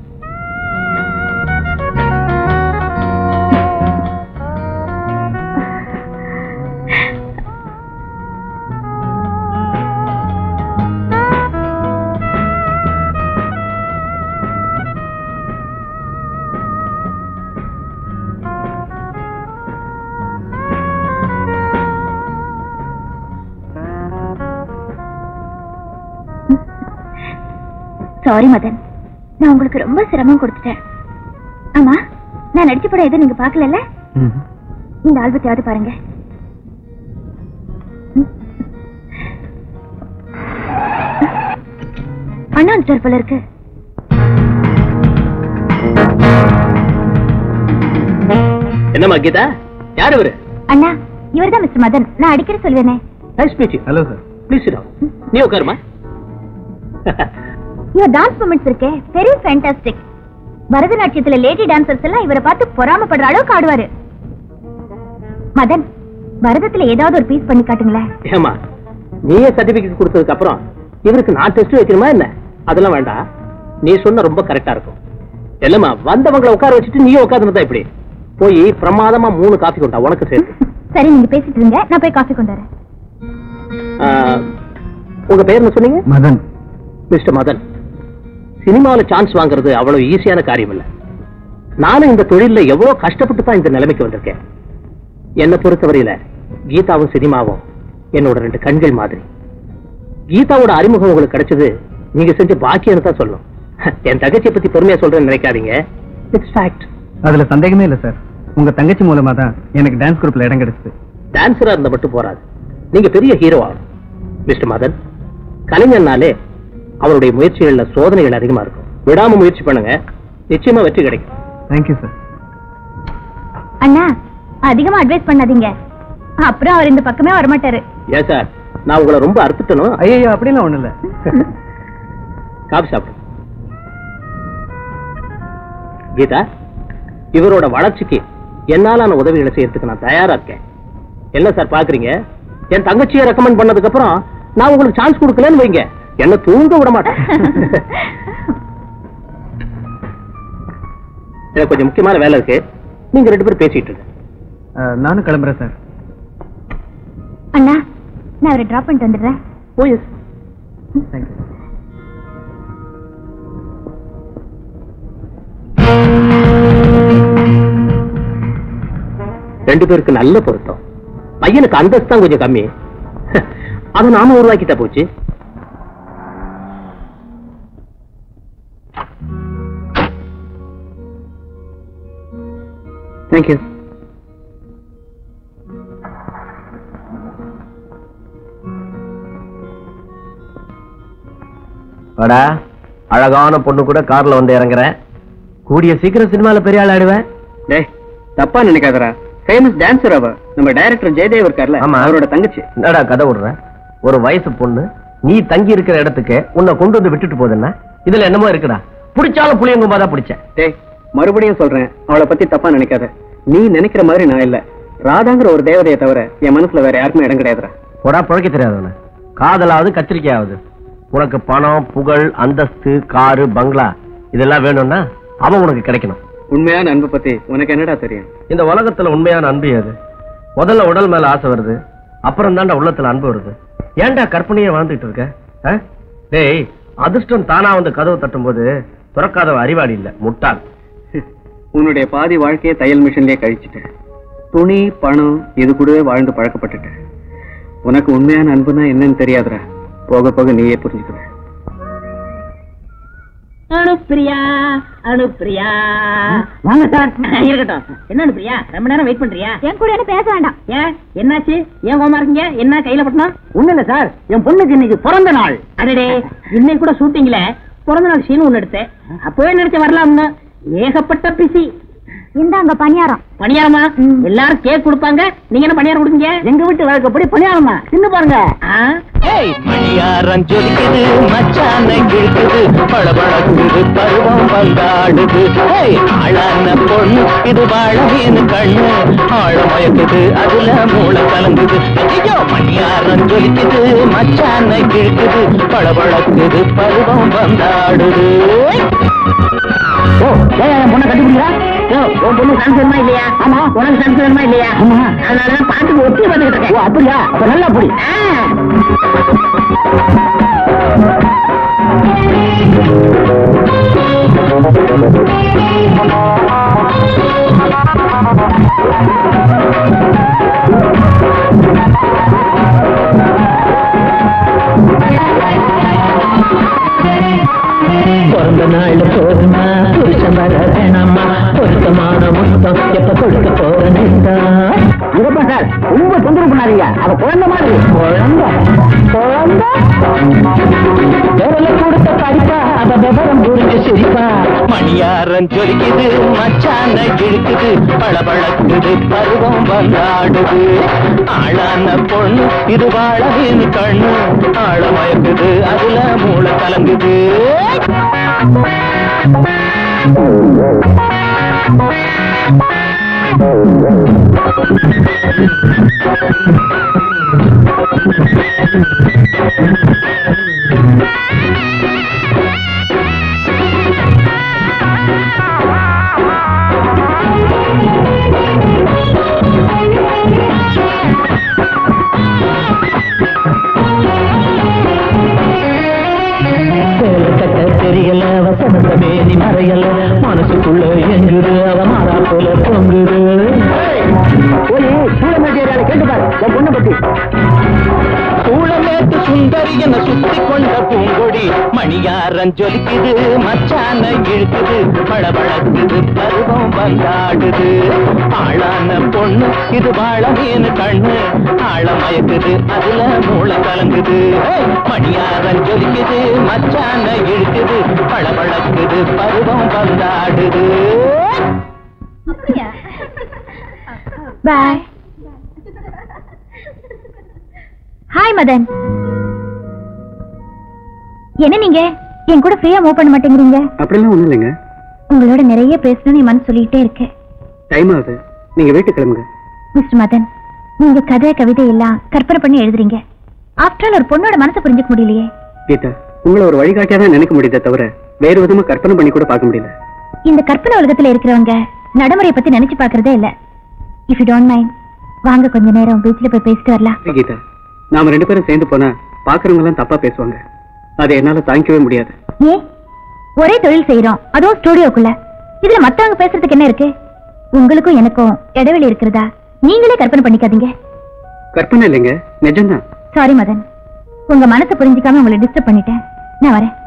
சாரி மதன் நான் உங்களுக்கு ரொம்ப சிரமம் கொடுத்துட்டேன் ஆமா நான் நடிச்ச படம் எதுவும் நீங்க பாக்கல இந்த ஆல்பத்தையாவது பாருங்க ம். அண்ணா வந்துட்டார் போல இருக்கு என்னம்மா கீதா யார் இவரு அண்ணா இவர்தான் மிஸ்டர் மதன் நான் அடிக்கடி சொல்லுவேனே nice speech hello sir please நீ உட்காருமா இவர் டான்ஸ் மூமெண்ட்ஸ் இருக்கே வெரி ஃபேண்டாஸ்டிக் பரதநாட்டியத்துல லேடி டான்சர்ஸ் எல்லாம் இவரை பார்த்து பொறாமப்படுற அளவுக்கு ஆடுவாரு மதன் பரதத்துல ஏதாவது ஒரு பீஸ் பண்ணி காட்டுங்களேன் ஏமா நீயே சர்டிபிகேட் கொடுத்ததுக்கு அப்புறம் இவருக்கு நான் டெஸ்ட் வைக்கணுமா என்ன அதெல்லாம் வேண்டாம் நீ சொன்ன ரொம்ப கரெக்டா இருக்கும் இல்லம்மா வந்தவங்களை உட்கார வச்சுட்டு நீயும் உட்காந்துருந்தா இப்படி போய் பிரமாதமா மூணு காஃபி கொண்டா உனக்கு சேர்த்து சரி நீங்க பேசிட்டு இருங்க நான் போய் காஃபி கொண்டு வரேன் ஆ, உங்க பேர் என்ன சொன்னீங்க மதன் மிஸ்டர் மதன் சினிமாவுல சான்ஸ் வாங்குறது அவ்வளவு ஈஸியான காரியம் இல்ல நானும் இந்த தொழில்ல எவ்வளவு கஷ்டப்பட்டு தான் இந்த நிலைமைக்கு வந்திருக்கேன் என்னை பொறுத்தவரையில கீதாவும் சினிமாவும் என்னோட ரெண்டு கண்கள் மாதிரி கீதாவோட அறிமுகம் உங்களுக்கு கிடைச்சது நீங்க செஞ்ச பாக்கியம்னு தான் சொல்லணும் என் தங்கச்சியை பத்தி பெருமையா சொல்றேன்னு நினைக்காதீங்க இட்ஸ் ஃபேக்ட் அதுல சந்தேகமே இல்ல சார் உங்க தங்கச்சி மூலமா தான் எனக்கு டான்ஸ் குரூப்ல இடம் கிடைச்சது டான்சரா இருந்தா மட்டும் போறாது நீங்க பெரிய ஹீரோ ஆகணும் மிஸ்டர் மதன் கலைஞர்னாலே அவருடைய முயற்சிகள்ல சோதனைகள் அதிகமா இருக்கும் விடாம முயற்சி பண்ணுங்க நிச்சயமா வெற்றி கிடைக்கும் தேங்க்யூ சார் அண்ணா அதிகமா அட்வைஸ் பண்ணாதீங்க அப்புறம் அவர் இந்த பக்கமே வரமாட்டாரு ஏன் சார் நான் உங்களை ரொம்ப அறுத்துட்டனும் ஐயோ அப்படிலாம் ஒண்ணும் இல்ல காபி சாப்பிடு கீதா இவரோட வளர்ச்சிக்கு என்னாலான உதவிகளை செய்யறதுக்கு நான் தயாரா இருக்கேன் என்ன சார் பாக்குறீங்க என் தங்கச்சியை ரெக்கமெண்ட் பண்ணதுக்கு அப்புறம் நான் உங்களுக்கு சான்ஸ் கொடுக்கலன்னு வைங்க என்ன தூங்க விட மாட்டேன் எனக்கு கொஞ்சம் முக்கியமான வேலை இருக்கு நீங்க ரெண்டு பேரும் பேசிட்டு இருங்க அஹ், நானும் கிளம்புறேன் சார் அண்ணா நான் அவரை டிராப் பண்ணிட்டு வந்துடுறேன் ஓ எஸ் தேங்க்யூ ரெண்டு பேருக்கு நல்ல பொருத்தம் பையனுக்கு அந்தஸ்து தான் கொஞ்சம் கம்மி அதை நாம உருவாக்கிட்டா போச்சு தேங்க்யூ வாடா அழகான பொண்ணு கூட கார்ல வந்து இறங்குறேன் கூடிய சீக்கிரம் சினிமால பெரிய ஆள் ஆடுவேன் டேய் தப்பா நினைக்காதடா ஃபேமஸ் டான்சர் அவ நம்ம டைரக்டர் ஜெயதேவ் இருக்கார்ல ஆமா. அவரோட தங்கச்சி என்னடா கதை விடுற ஒரு வயசு பொண்ணு நீ தங்கி இருக்கிற இடத்துக்கு உன்னை கொண்டு வந்து விட்டுட்டு போகுதுன்னா இதுல என்னமோ இருக்குடா பிடிச்சாலும் புளியங்கும்பா தான் பிடிச்சேன் டேய் மறுபடியும் சொல்றேன் அவளை பத்தி தப்பா நினைக்காத நீ நினைக்கிற மாதிரி நான் இல்ல ராதாங்கிற ஒரு தேவதையை தவிர என் மனசுல வேற யாருக்குமே இடம் கிடையாதுடா போடா பிழைக்க தெரியாதவன காதலாவது கத்திரிக்கையாவது உனக்கு பணம் புகழ் அந்தஸ்து காரு பங்களா இதெல்லாம் வேணும்னா அவன் உனக்கு கிடைக்கணும் உண்மையான அன்பை பத்தி உனக்கு என்னடா தெரியும் இந்த உலகத்துல உண்மையான அன்பு அது முதல்ல உடல் மேல ஆசை வருது அப்புறம் தாண்டா உள்ளத்துல அன்பு வருது ஏன்டா கற்பனையே வாழ்ந்துட்டு இருக்க ஆ? டேய் அதிர்ஷ்டம் தானா வந்து கதவு தட்டும் போது துறக்காதவன் அறிவாளி இல்ல முட்டாள் உன்னுடைய பாதி வாழ்க்கையை தையல் மிஷின்லயே கழிச்சிட்டேன் துணி பணம் இது கூடவே வாழ்ந்து பழக்கப்பட்டுட்டேன் உனக்கு உண்மையான அன்புனா என்னன்னு தெரியாதுடா போக போக நீயே புரிஞ்சுக்குவ அனுப்பிரியா அனுப்பிரியா வாங்க சார் இருக்கட்டும் என்ன அனுப்பிரியா ரொம்ப நேரம் வெயிட் பண்றியா என் கூட என்ன பேச வேண்டாம் ஏன் என்னாச்சு ஏன் கோமா இருக்கீங்க என்ன கையில பட்டணும் ஒண்ணு இல்ல சார் என் பொண்ணுக்கு இன்னைக்கு பிறந்த நாள் அடடே இன்னைக்கு கூட ஷூட்டிங்ல பிறந்த நாள் சீன் ஒண்ணு எடுத்தேன் அப்பவே நினைச்சு வரலாம்னு ஏகப்பட்ட பிசி இந்தாங்க பணியாரம் பணியாரமா எல்லாரும் கேக் கொடுப்பாங்க நீங்க என்ன பணியாரம் கொடுங்க எங்க வீட்டு வழக்கப்படி பணியாரமா தின்னு பாருங்க ஆ? மணியாரம் ஜொலிக்குது மச்சான கிழக்குது பளபளக்குது பருவம் பந்தாடுது ஏய், ஆளான பொண்ணு இது வாழவேனு கண்ணு ஆழ மயக்குது அதுல மூளை கலங்குது ஐயோ மணியாரம் ஜொலிக்குது மச்சான கிழக்குது பளபளக்குது பருவம் பந்தாடுது ஓ ஏன் என் பொண்ணை கண்டுபிடிக்கிறா ஓ உன் பொண்ணு சான்ஸ் வேணுமா இல்லையா ஆமா உனக்கு சான்ஸ் வேணுமா இல்லையா ஆமா அதனாலதான் பாட்டுக்கு ஒட்டி வந்துகிட்டு இருக்கேன் ஓ அப்படியா அப்ப நல்லா அப்படி பிறந்த நாள் போதுமா புருஷன் வர வேணாமா பொருத்தமான முத்தம் எப்ப கொடுக்க போறேன்டா இருப்பா சார் ரொம்ப தொந்தரவு பண்ணாதீங்க அவ குழந்தை மாதிரி குழந்தை குழந்தை விரல கொடுத்த படிப்பா அவ விவரம் புரிஞ்சு சிரிப்பா மணியாரம் ஜொலிக்குது மச்சான இழுக்குது பளபளக்குது பருவம் வந்தாடுது ஆளான பொண்ணு இது வாழவின் கண்ணு ஆழமயக்குது அதுல மூளை கலங்குது சேலை கட்ட தெரியல வசந்த மேனி மறையல மனசுக்குள்ள எங்குது அவ மாறா போல தொங்குது சூழமேட்டு சுந்தரி என சுத்தி கொண்ட பூங்கொடி மணியாரன் ஜொலிக்குது மச்சான இழுக்குது பளபளக்குது பருவம் வந்தாடுது ஆளான பொண்ணு இது வாழ மீன் கண்ணு ஆழ மயக்குது அதுல மூளை கலங்குது ஏய், மணியாரன் ஜொலிக்குது மச்சான இழுக்குது பளபளக்குது பருவம் வந்தாடுது பாய் ஹாய் மதன் என்ன நீங்க என் கூட ஃப்ரீயா மூவ் பண்ண மாட்டேங்கிறீங்க அப்படிலாம் ஒண்ணும் இல்லைங்க உங்களோட நிறைய பேசணும்னு என் மனசு சொல்லிட்டே இருக்கு டைம் ஆகுது நீங்க வீட்டுக்கு கிளம்புங்க மிஸ்டர் மதன் நீங்க கதை கவிதை எல்லாம் கற்பனை பண்ணி எழுதுறீங்க ஆஃப்டர் ஆல் ஒரு பொண்ணோட மனசை புரிஞ்சுக்க முடியலையே கீதா உங்களை ஒரு வழிகாட்டியா தான் நினைக்க முடியுதே தவிர வேறு விதமா கற்பனை பண்ணி கூட பார்க்க முடியல இந்த கற்பனை உலகத்துல இருக்கிறவங்க நடைமுறையை பத்தி நினைச்சு பாக்குறதே இல்ல இஃப் யூ டோன்ட் மைண்ட் வாங்க கொஞ்ச நேரம் பீச்ல போய் பேசிட்டு வரலாம் கீதா நாம ரெண்டு பேரும் சேர்ந்து போனா பாக்குறவங்க எல்லாம் தப்பா பேசுவாங்க அதை என்னால தாங்கிக்கவே முடியாது ஏன் ஒரே தொழில் செய்யறோம் அதுவும் ஸ்டுடியோக்குள்ள இதுல மத்தவங்க பேசுறதுக்கு என்ன இருக்கு உங்களுக்கும் எனக்கும் இடைவெளி இருக்கிறதா நீங்களே கற்பனை பண்ணிக்காதீங்க கற்பனை இல்லைங்க நிஜம்தான் சாரி மதன் உங்க மனசை புரிஞ்சுக்காம உங்களை டிஸ்டர்ப் பண்ணிட்டேன் நான் வரேன்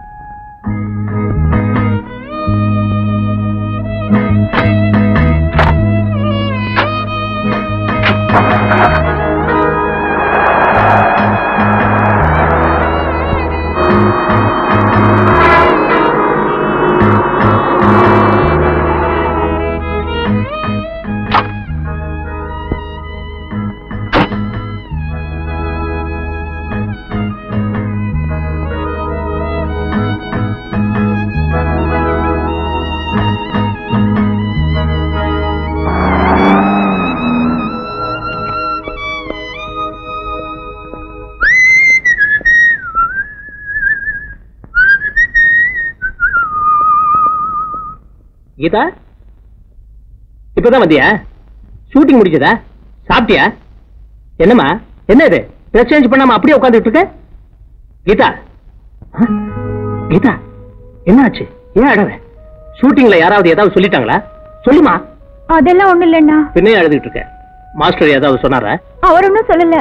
கீதா இப்பதான் வந்தியா ஷூட்டிங் முடிஞ்சதா சாப்பிட்டியா என்னம்மா என்ன இது ட்ரெஸ் சேஞ்ச் பண்ணாம அப்படியே உட்காந்துட்டு இருக்க கீதா ஆ? கீதா என்ன ஆச்சு ஏன் அழற ஷூட்டிங்ல யாராவது ஏதாவது சொல்லிட்டாங்களா சொல்லுமா அதெல்லாம் ஒண்ணு இல்லைண்ணா பின்னே அழுதுட்டு இருக்க மாஸ்டர் ஏதாவது சொன்னாரா அவர் ஒன்னும் சொல்லல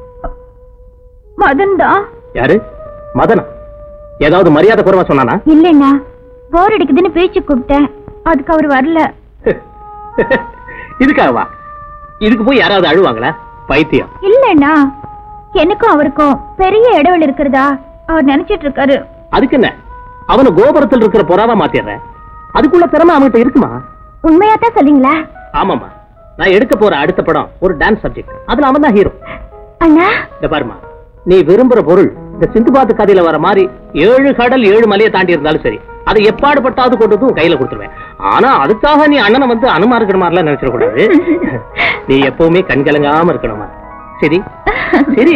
மதன் தான் யாரு மதனா ஏதாவது மரியாதை குறைவா சொன்னானா இல்லைண்ணா போர் அடிக்குதுன்னு பேச்சு கூப்பிட்டேன் அதுக்கு அவர் வரல இதுக்காகவா இதுக்கு போய் யாராவது அழுவாங்களா பைத்தியம் இல்லைண்ணா எனக்கும் அவருக்கும் பெரிய இடைவெளி இருக்கிறதா அவர் நினைச்சிட்டு இருக்காரு அதுக்கு என்ன அவனை கோபுரத்தில் இருக்கிற புறாவா மாத்திடுறேன் அதுக்குள்ள திறமை அவன்கிட்ட இருக்குமா உண்மையா தான் சொல்றீங்களா ஆமாமா நான் எடுக்க போற அடுத்த படம் ஒரு டான்ஸ் சப்ஜெக்ட் அதுல அவன் தான் ஹீரோ அண்ணா இந்த பாருமா நீ விரும்புற பொருள் இந்த சிந்துபாத்து கதையில வர மாதிரி ஏழு கடல் ஏழு மலையை தாண்டி இருந்தாலும் சரி அதை எப்பாடுபட்டாவது கொண்டு வந்து உன் கையில கொடுத்துருவேன் ஆனா அதுக்காக நீ அண்ணனை வந்து அனுமா இருக்கிற மாதிரிலாம் நினைச்சிடக்கூடாது நீ எப்பவுமே கண்கலங்காம இருக்கணுமா சரி சரி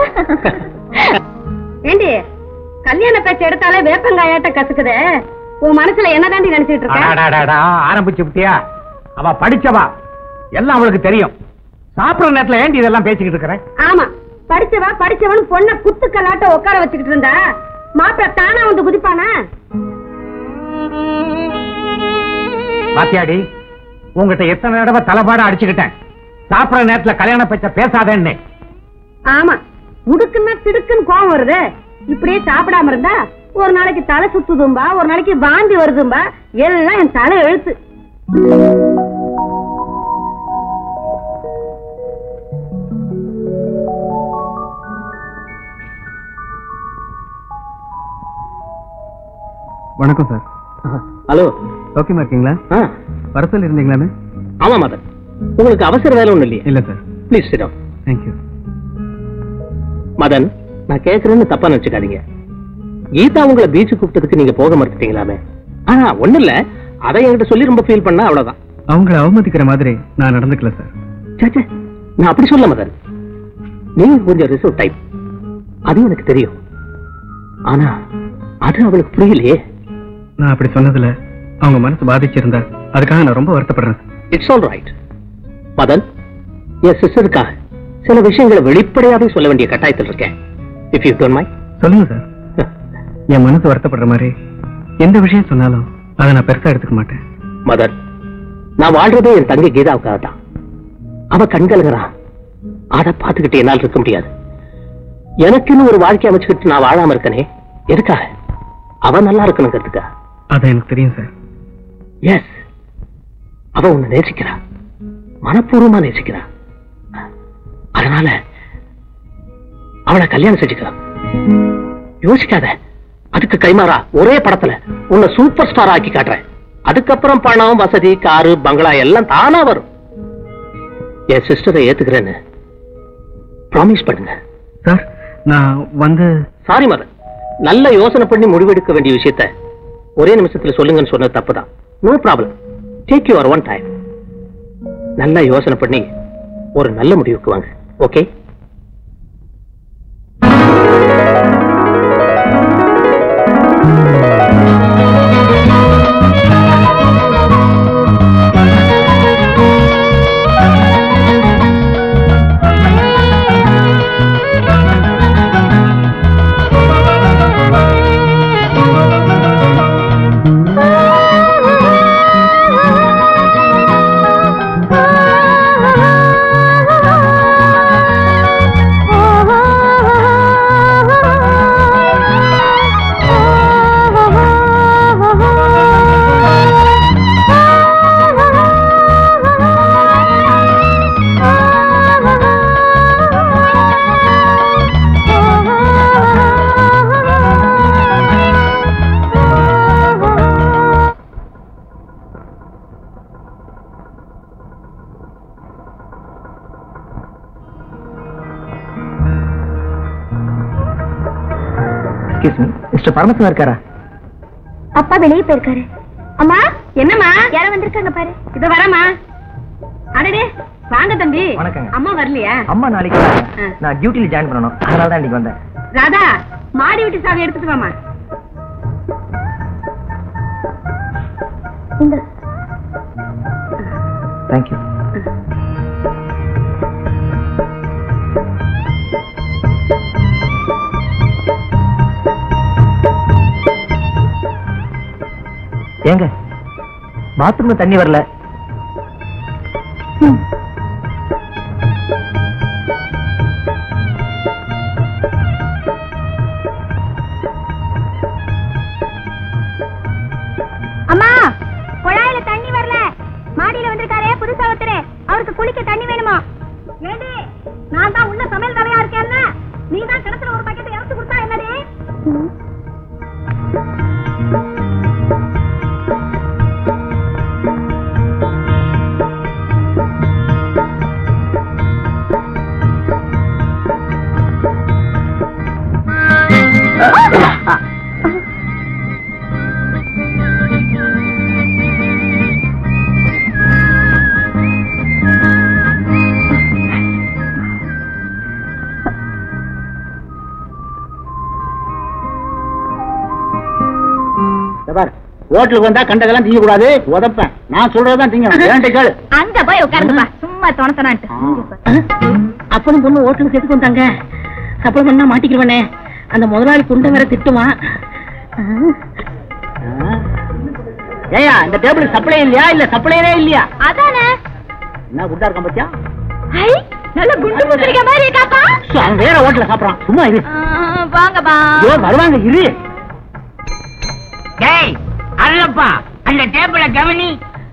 ஏண்டி கல்யாண பேச்சு எடுத்தாலே வேப்பங்காயாட்ட கசக்குதே உன் மனசுல என்ன தாண்டி நினைச்சிட்டு இருக்க அடாடாடாடா, ஆரம்பிச்சு விட்டியா அவ படிச்சவா எல்லாம் அவளுக்கு தெரியும் சாப்பிடுற நேரத்துல ஏண்டி இதெல்லாம் பேசிக்கிட்டு இருக்கிற ஆமா படிச்சவா படிச்சவன் பொண்ண குத்துக்கல்லாட்ட உட்கார வச்சுக்கிட்டு இருந்தா மாப்பிள்ள தானா வந்து குதிப்பானா பாத்தியாடி உங்ககிட்ட எத்தனை தடவை தலைபாட அடிச்சுக்கிட்டேன் சாப்பிடுற நேரத்துல கல்யாண பேச்ச பேசாதேன்னு ஆமா உடுக்குன்னா திடுக்குன்னு கோவம் வருது இப்படியே சாப்பிடாம இருந்தா ஒரு நாளைக்கு தலை சுத்துதும்பா ஒரு நாளைக்கு வாந்தி வருதும்பா எல்லாம் என் தலை எழுத்து வணக்கம் சார் ஹலோ ஓகேமா இருக்கீங்களா ஆ வர சொல்லி இருந்தீங்களாமே ஆமா மதன் உங்களுக்கு அவசர வேலை ஒண்ணும் இல்லையா இல்ல sir please sit down thank you Madan நான் கேக்குறேன்னு தப்பா நினைச்சுக்காதீங்க கீதா உங்களை பீச்சு கூப்பிட்டதுக்கு நீங்க போக மறுத்துட்டீங்களாமே ஆனா ஒண்ணு இல்ல அதை என்கிட்ட சொல்லி ரொம்ப ஃபீல் பண்ணா அவ்வளவுதான் அவங்கள அவமதிக்கிற மாதிரி நான் நடந்துக்கல சார் சேச்சே நான் அப்படி சொல்ல மதன் நீங்க கொஞ்சம் ரிசர்வ் டைப் அது எனக்கு தெரியும் ஆனா அது அவளுக்கு புரியலையே நான் அப்படி சொன்னதுல அவங்க மனசு பாதிச்சிருந்தா அதுக்காக நான் ரொம்ப வருத்தப்படுறேன் இட்ஸ் ஆல் ரைட் மதன் என் சிஸ்டருக்காக சில விஷயங்களை வெளிப்படையாவே சொல்ல வேண்டிய கட்டாயத்தில் இருக்கேன் இஃப் யூ டோன்ட் மை சொல்லுங்க சார் என் மனசு வருத்தப்படுற மாதிரி எந்த விஷயம் சொன்னாலும் அதை நான் பெருசா எடுத்துக்க மாட்டேன் மதன் நான் வாழ்றதே என் தங்கை கீதாவுக்காக தான் அவ கண்கலகிறா அதை பார்த்துக்கிட்டு என்னால் இருக்க முடியாது எனக்குன்னு ஒரு வாழ்க்கை அமைச்சுக்கிட்டு நான் வாழாம இருக்கனே எதுக்காக அவ நல்லா இருக்கணுங்கிறதுக்காக அது எனக்கு தெரியும் சார் எஸ் அவ உன்னை நேசிக்கிறா மனப்பூர்வமா நேசிக்கிறா அதனால அவளை கல்யாணம் செஞ்சுக்கலாம் யோசிக்காத அதுக்கு கைமாறா ஒரே படத்துல உன்னை சூப்பர் ஸ்டார் ஆக்கி காட்டுறேன் அதுக்கப்புறம் பணம் வசதி காரு பங்களா எல்லாம் தானா வரும் என் சிஸ்டரை ஏத்துக்கிறேன்னு ப்ராமிஸ் பண்ணுங்க சார் நான் வந்து சாரி மதன் நல்ல யோசனை பண்ணி முடிவெடுக்க வேண்டிய விஷயத்த ஒரே நிமிஷத்துல சொல்லுங்கன்னு சொன்னது தப்புதான் no problem take your own time நல்லா யோசனை பண்ணி ஒரு நல்ல முடிவுக்கு வாங்க okay excuse me mister Paramasivam இருக்காரா அப்பா வெளியே போயிருக்காரு அம்மா என்னம்மா யாரும் வந்திருக்காங்க பாரு இது வரமா அடடே வாங்க தம்பி வணக்கங்க. அம்மா வரலையா அம்மா நாளைக்கு வராங்க. நான் டியூட்டில ஜாயின் பண்ணணும் அதனால தான் இன்னைக்கு வந்தேன் ராதா மாடி விட்டு சாவி எடுத்துட்டு வாமா இந்த தேங்க்யூ ஏங்க பாத்ரூம்ல தண்ணி வரல அம்மா குழாயில தண்ணி வரல மாடியில வந்திருக்காரே புதுசா ஒருத்தரு அவருக்கு குளிக்க தண்ணி வேணுமா ஏண்டி நான் தான் உள்ள சமையல் வேலையா இருக்கேன்ல நீ தான் கிணத்துல ஒரு பக்கெட் இறச்சி கொடுத்தா என்னடி ஹோட்டலுக்கு வந்தா கண்டதெல்லாம் திங்க கூடாது உதப்பேன் நான் சொல்றதுதான் திங்க வேண்டி கேளு அங்க போய் உட்காருங்கப்பா சும்மா தொணத்தனான்ட்டு அப்பனும் பொண்ணு ஹோட்டலுக்கு சேர்த்துக்கு வந்தாங்க சப்பளம் பண்ணா மாட்டிக்கிறவனே அந்த முதலாளி குண்டை வேற திட்டுவான் ஏயா இந்த டேபிள் சப்ளை இல்லையா இல்ல சப்ளையரே இல்லையா அதானே என்ன குட்டா இருக்கான் பத்தியா ஐ நல்ல குண்டு முத்திரிக்க மாதிரி இருக்காப்பா அவன் வேற ஹோட்டல்ல சாப்பிடறான் சும்மா இரு வாங்கப்பா ஐயோ வருவாங்க இரு டேய் அல்லப்பா அந்த டேபிள கவனி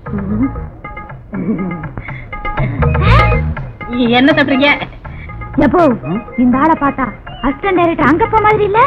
என்ன சாப்பிடுறீங்க எப்போ இந்த ஆளை பார்த்தா அசிஸ்டன்ட் டைரக்டர் அங்கப்பா மாதிரி இல்ல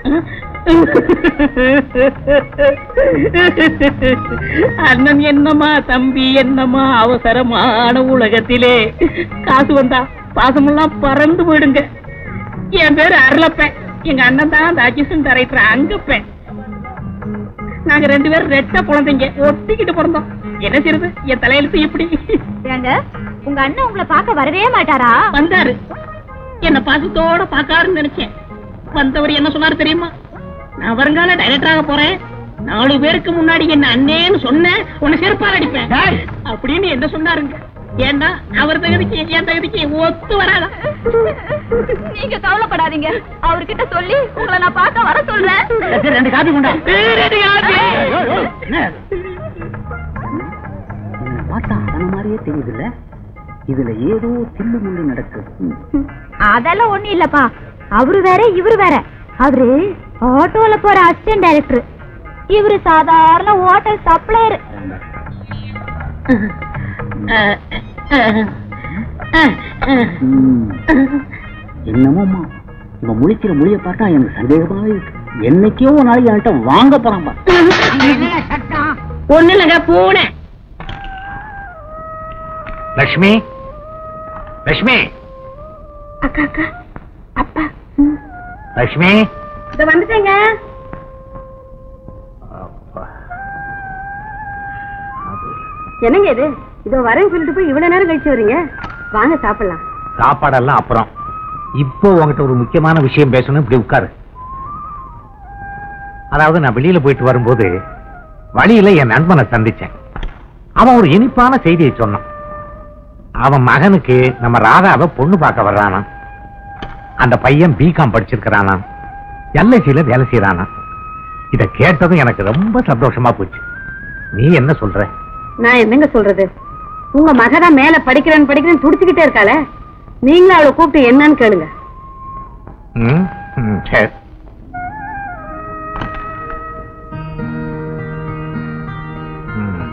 அண்ணன் என்னமா தம்பி என்னமா அவசரமான உலகத்திலே காசு வந்தா பாசமெல்லாம் பறந்து போயிடுங்க என் பேரு அருளப்பேன் எங்க அண்ணன் தான் அந்த அசிஸ்டன்ட் டைரக்டர் அங்கப்பேன் நாங்க ரெண்டு பேரும் ரெட்ட குழந்தைங்க ஒட்டிக்கிட்டு பிறந்தோம் என்ன செய்யறது என் தலையெழுத்து இப்படி ஏங்க உங்க அண்ணன் உங்களை பார்க்க வரவே மாட்டாரா வந்தாரு என்ன பாசத்தோட பாக்காருன்னு நினைச்சேன் வந்தவர் என்ன சொன்னாரு தெரியுமா நான் வருங்கால டைரக்டராக போறேன் நாலு பேருக்கு முன்னாடி என்ன அண்ணேன்னு சொன்னேன் உன்னை செருப்பால் அடிப்பேன் அப்படின்னு என்ன சொன்னாருங்க ஏன்னா அவர் தகுதிக்கு என் தகுதிக்கு ஒத்து வராதா நீங்க கவலைப்படாதீங்க அவர்கிட்ட சொல்லி உங்களை நான் பார்க்க வர சொல்றேன் ரெண்டு காப்பி கொண்டா ரெண்டு காப்பி. என்ன பார்த்தா அவன மாதிரியே தெரியுதுல்ல இதுல ஏதோ தில்லு முள்ளு நடக்குது அதெல்லாம் ஒண்ணு இல்லப்பா அவரு வேற இவரு வேற அவரு ஆட்டோல போற அசிஸ்டன்ட் டைரக்டர் இவரு சாதாரண ஹோட்டல் சப்ளையர் என்னமோமா இவன் முழிக்கிற மொழிய பார்த்தா எனக்கு சந்தேகமாவே இருக்கு என்னைக்கோ ஒரு நாளைக்கு என்கிட்ட வாங்க போறான் பா. ஒண்ணு இல்லைங்க பூனை லட்சுமி லட்சுமி அக்கா அக்கா அப்பா லட்சுமி இத வந்துட்டேங்க என்னங்க இது இதோ வரேன்னு சொல்லிட்டு போய் இவ்வளவு நேரம் கழிச்சு வரீங்க வாங்க சாப்பிடலாம் சாப்பாடெல்லாம் அப்புறம் இப்போ உங்ககிட்ட ஒரு முக்கியமான விஷயம் பேசணும் இப்படி உட்காரு அதாவது நான் வெளியில போயிட்டு வரும்போது வழியில என் நண்பனை சந்திச்சேன் அவன் ஒரு இனிப்பான செய்தியை சொன்னான் அவன் மகனுக்கு நம்ம ராதாவை பொண்ணு பார்க்க வர்றானா அந்த பையன் பிகாம் படிச்சிருக்கிறானா எல்ஐசியில வேலை செய்யறானா இத கேட்டதும் எனக்கு ரொம்ப சந்தோஷமா போச்சு நீ என்ன சொல்ற நான் என்னங்க சொல்றது உங்க மகதான் மேல படிக்கிறேன் படிக்கிறேன்னு துடிச்சுக்கிட்டே இருக்காளே நீங்களும் அவளை கூப்பிட்டு என்னன்னு கேளுங்க ம், ம், சரி ம்.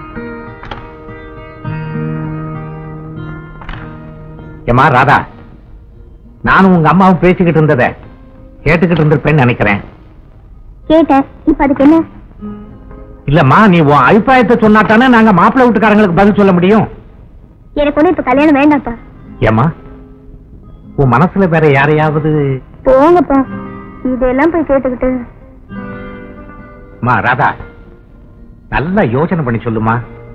ஏம்மா ராதா நானும் உங்க அம்மாவும் பேசிக்கிட்டு இருந்தத கேட்டுக்கிட்டு இருந்திருப்பேன்னு நினைக்கிறேன் கேட்டேன் இப்ப அதுக்கு என்ன இல்லம்மா நீ உன் அபிப்பிராயத்தை சொன்னாத்தானே நாங்க மாப்பிள்ளை வீட்டுக்காரங்களுக்கு பதில் சொல்ல முடியும் எனக்கு ஒண்ணு இப்ப கல்யாணம் வேண்டாம்ப்பா ஏம்மா உன் மனசுல வேற யாரையாவது போங்கப்பா இதெல்லாம் போய் கேட்டுக்கிட்டு மா ராதா நல்லா யோசனை பண்ணி சொல்லுமா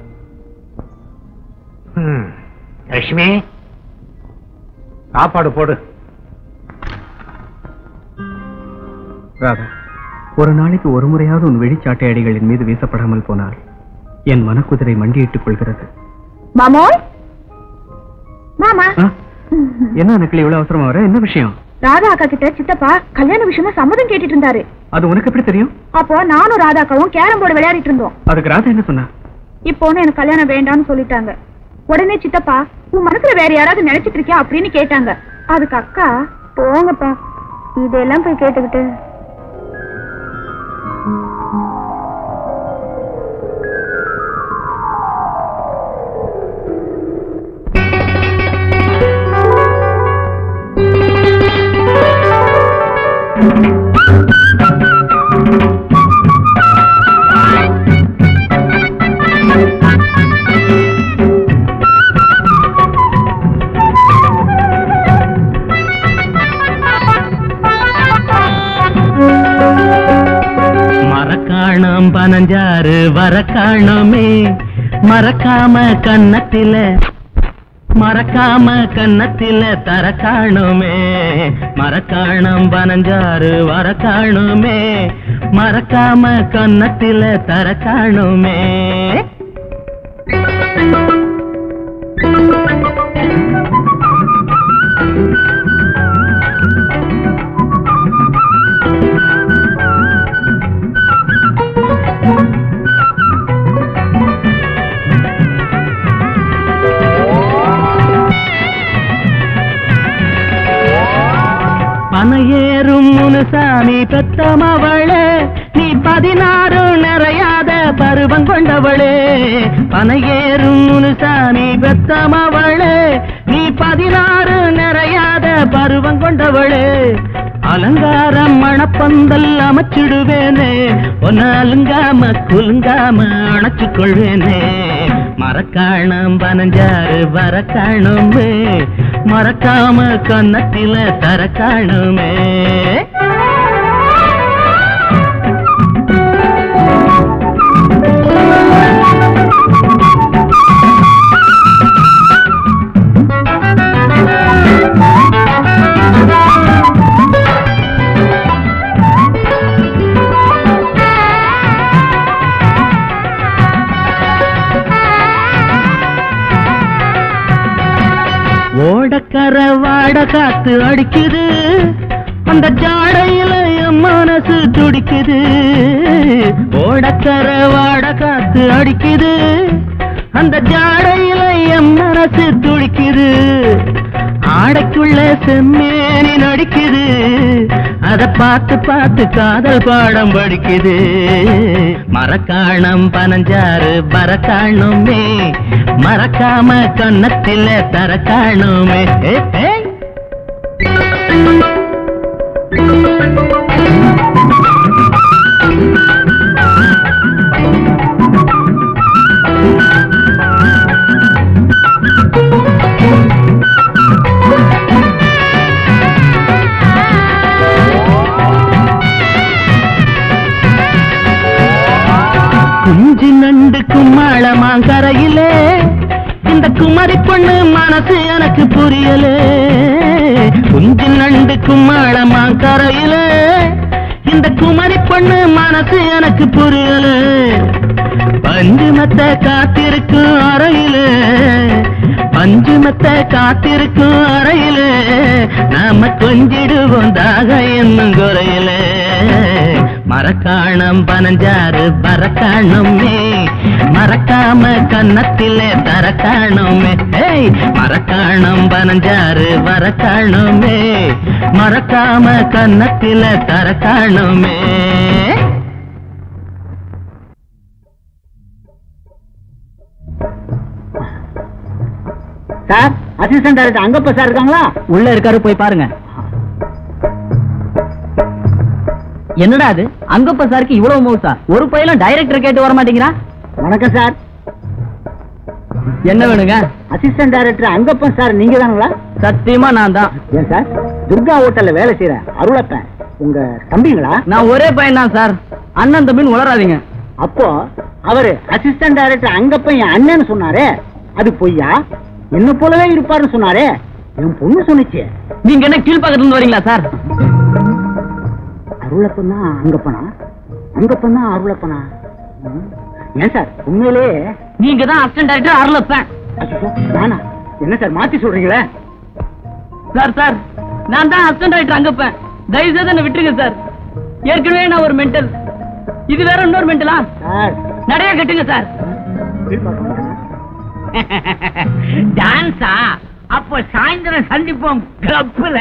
ம், லட்சுமி சாப்பாடு போடு ராதா ஒரு நாளைக்கு ஒரு முறையாவது உன் வெளிச்சாட்டை அடிகளின் மீது வீசப்படாமல் போனால் என் மனக்குதிரை மண்டியிட்டுக் கொள்கிறது மாமோய் மாமா ஆ? என்ன நக்கிளி இவ்வளவு அவசரமா வர என்ன விஷயம் ராதா அக்கா கிட்ட சித்தப்பா கல்யாண விஷயமா சம்மதம் கேட்டுட்டு இருந்தாரு அது உனக்கு எப்படி தெரியும் அப்போ நானும் ராதா அக்காவும் கேரம் போர்டு விளையாடிட்டு இருந்தோம் அதுக்கு ராதா என்ன சொன்னா இப்போ ஒண்ணும் எனக்கு கல்யாணம் வேண்டாம்னு சொல்லிட்டாங்க உடனே சித்தப்பா உன் மனசுல வேற யாராவது நினைச்சிட்டு இருக்கியா அப்படின்னு கேட்டாங்க அதுக்கு அக்கா போங்கப்பா இதெல்லாம் போய் கேட்டுக்கிட்டு மரக்காணம் பனஞ்சாறு வரக்காணமே மறக்காம கன்னத்தில மறக்காம கன்னத்தில தர காணுமே மரக்காணம் பனஞ்சாறு வர காணுமே மறக்காம கன்னத்தில தர காணுமே பனையேறும் முனுசாமி பெத்தமவளே நீ பதினாறு நிறையாத பருவம் கொண்டவளே பனையேறும் முனுசாமி பெத்தமவளே நீ பதினாறு நிறையாத பருவம் கொண்டவளே அலங்காரம் மணப்பந்தல் அமைச்சிடுவேனே ஒன்னு அலுங்காம குலுங்காம அணைச்சுக் கொள்வேனே மரக்காணம் பனஞ்சாறு வர காணுமே மறக்காம கன்னத்தில தர காணுமே வாட காத்து அடிக்குது அந்த ஜாடையில என் மனசு துடிக்குது ஓடக்கர வாட காத்து அடிக்குது அந்த ஜாடையில என் மனசு துடிக்குது ஆடைக்குள்ள செம்மேனி நடிக்குது அத பார்த்து பார்த்து காதல் பாடம் படிக்குது மரக்காணம் பனஞ்சாறு பரக்காணுமே மறக்காம கன்னத்தில தர காணுமே ஏ, ஏ. குஞ்சு நண்டு கும்மாளமாங்கரையிலே இந்த குமரி பொண்ணு மனசு எனக்கு புரியல குஞ்சு நண்டு கும்மாளமாங்கரையிலே இந்த குமரி பொண்ணு மனசு எனக்கு புரியல பஞ்சுமத்த காத்திருக்கும் அறையில பஞ்சுமத்த காத்திருக்கும் அறையில நாம கொஞ்சிடுவோம் தாக என்னும் குறையில மரக்காணம் பனஞ்சாறு பறக்காணுமே மறக்காம கன்னத்திலே தரக்காணுமே ஏய் மரக்காணம் பனஞ்சாறு வரக்காணுமே மறக்காம கன்னத்திலே தரக்காணுமே sir assistant director Angappa sir இருக்காங்களா உள்ள இருக்காரு போய் பாருங்க என்னடா அது அங்கப்ப சாருக்கு இவ்வளவு மவுசா ஒரு பையலும் டைரக்டர் கேட்டு வர மாட்டேங்கிறான் வணக்கம் சார் என்ன வேணுங்க அசிஸ்டன்ட் டைரக்டர் அங்கப்பன் சார் நீங்க தானுங்களா சத்தியமா நான் தான் ஏன் சார் துர்கா ஹோட்டல்ல வேலை செய்யறேன் அருளப்பன் உங்க தம்பிங்களா நான் ஒரே பையன் தான் சார் அண்ணன் தம்பின்னு உளராதீங்க அப்போ அவரு அசிஸ்டன்ட் டைரக்டர் அங்கப்பன் என் அண்ணன்னு சொன்னாரே அது பொய்யா என்ன போலவே இருப்பாருன்னு சொன்னாரே என் பொண்ணு சொன்னுச்சு நீங்க என்ன கீழ்பக்கத்துல இருந்து வரீங்களா சார் அருளப்பன் தான் அங்கப்பனா அங்கப்பன் தான் அருளப்பனா ம். ஏன் சார் உண்மையிலே நீங்க தான் அசிஸ்டன்ட் டைரக்டர் அருளப்பேன் அச்சச்சோ, நானா என்ன சார் மாத்தி சொல்றீங்களே சார் சார் நான் தான் அசிஸ்டன்ட் டைரக்டர் அங்கப்பேன் தயவு செய்து என்ன விட்டுருங்க சார் ஏற்கனவே நான் ஒரு மென்டல் இது வேற இன்னொரு மென்டலா சார் நடைய கட்டுங்க சார் டான்ஸா அப்போ சாயந்தரம் சந்திப்போம் கிளப்புல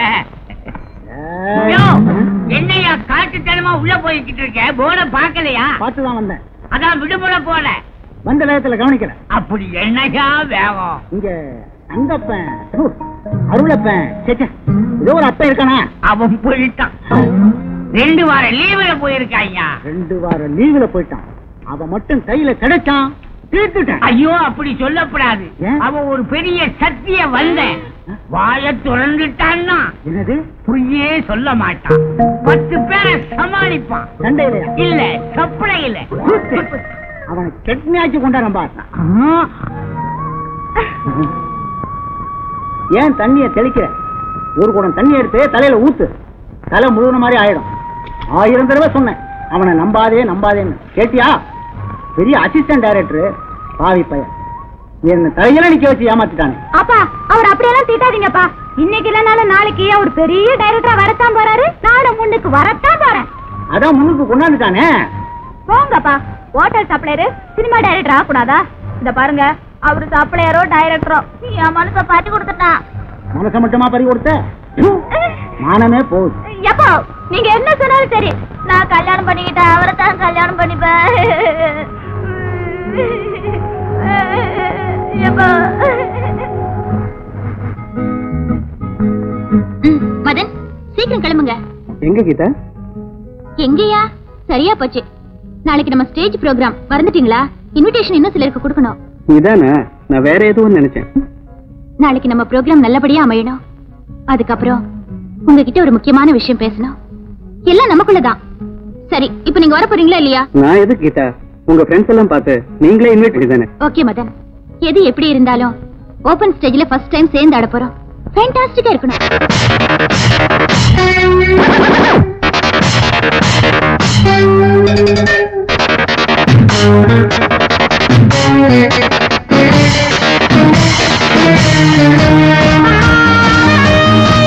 என்னையா காட்டுத்தனமா உள்ள போய்கிட்டு இருக்க போன பாக்கலையா பார்த்து தான் வந்தேன் அதான் விடுமுறை போல வந்த நேரத்துல கவனிக்கல அப்படி என்னையா வேகம் இங்க அங்கப்பன் ஹு, அருளப்பன் சே, சே, ஏதோ ஒரு அப்பன் இருக்கானா அவன் போயிட்டான் ரெண்டு வாரம் லீவுல போயிருக்காய்யா ரெண்டு வாரம் லீவுல போயிட்டான் அவன் மட்டும் கையில கிடைச்சான் தீர்த்துட்டேன் ஐயோ அப்படி சொல்லக்கூடாது ஏன்? அவன் ஒரு பெரிய சக்திய வந்த வாய திறந்துட்டான்னா என்னது பொய்யே சொல்ல மாட்டான் பத்து பேரை சமாளிப்பான் சண்டையிலையா இல்ல சப்பளையில அவனை கெட்னியாச்சு கொண்டாரம் பார்த்தான் ஏன் தண்ணிய தெளிக்கிற ஒரு குடம் தண்ணி எடுத்து தலையில ஊத்து தலை முழுகின மாதிரி ஆயிடும் ஆயிரம் தடவை சொன்னேன் அவனை நம்பாதே நம்பாதேன்னு கேட்டியா பெரிய அசிஸ்டன்ட் டைரக்டர் பாவி பையன் என்ன தலையில நிக்க வச்சு ஏமாத்திட்டானே அப்பா அவர் அப்படியெல்லாம் திட்டாதீங்கப்பா இன்னைக்கு இல்லைனாலும் நாளைக்கு அவர் பெரிய டைரக்டரா வரத்தான் போறாரு நானும் முன்னுக்கு வரத்தான் போறேன் அதான் முன்னுக்கு கொண்டாந்துட்டானே போங்கப்பா ஹோட்டல் சப்ளையரு சினிமா டைரக்டர் ஆகக்கூடாதா இந்த பாருங்க அவரு சப்ளையரோ டைரக்டரோ என் மனசை பாட்டி கொடுத்துட்டான் மனசை மட்டுமா பறி கொடுத்த ப்பு, மானமே போகுது எப்போ நீங்க என்ன சொன்னாலும் சரி நான் கல்யாணம் பண்ணிக்கிட்டேன் அவரை தான் கல்யாணம் பண்ணிப்பேன் எப்போ மதன் சீக்கிரம் கிளம்புங்க எங்க கீதா எங்கயா சரியா போச்சு நாளைக்கு நம்ம ஸ்டேஜ் ப்ரோக்ராம் மறந்துட்டீங்களா இன்விடேஷன் இன்னும் சிலருக்கு கொடுக்கணும் இதானே நான் வேற எதுவும் நினைச்சேன் நாளைக்கு நம்ம ப்ரோக்ராம் நல்லபடியா அமையணும் அதுக்கப்புறம் உங்ககிட்ட ஒரு முக்கியமான விஷயம் பேசணும் எல்லாம் நமக்குள்ளதான் சரி இப்போ நீங்க வர போறீங்களா இல்லையா நான் எது கீதா உங்க ஃப்ரெண்ட்ஸ் எல்லாம் பார்த்து நீங்களே இன்வைட் பண்ணி தானே ஓகே மதன் எது எப்படி இருந்தாலும் ஓபன் ஸ்டேஜ்ல ஃபர்ஸ்ட் டைம் சேர்ந்து ஆட போறோம் ஃபேண்டாஸ்டிக்கா இருக்கணும் Thank you.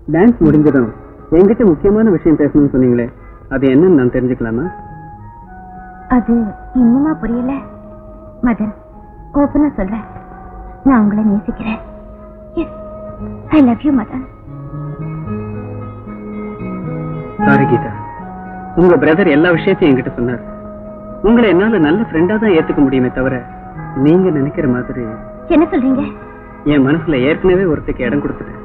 டான்ஸ் முடிஞ்சதும் என்கிட்ட முக்கியமான விஷயம் பேசணும்னு சொன்னீங்களே அது என்னன்னு நான் தெரிஞ்சுக்கலாமா அது இன்னுமா புரியல மதன் ஓப்பனா சொல்றேன் நான் உங்களை நேசிக்கிறேன் I love you Madan sorry Geetha உங்க பிரதர் எல்லா விஷயத்தையும் என்கிட்ட சொன்னார் உங்களை என்னால நல்ல ஃப்ரெண்டா தான் ஏத்துக்க முடியுமே தவிர நீங்க நினைக்கிற மாதிரி என்ன சொல்றீங்க என் மனசுல ஏற்கனவே ஒருத்தருக்கு இடம் கொடுத்துட்டேன்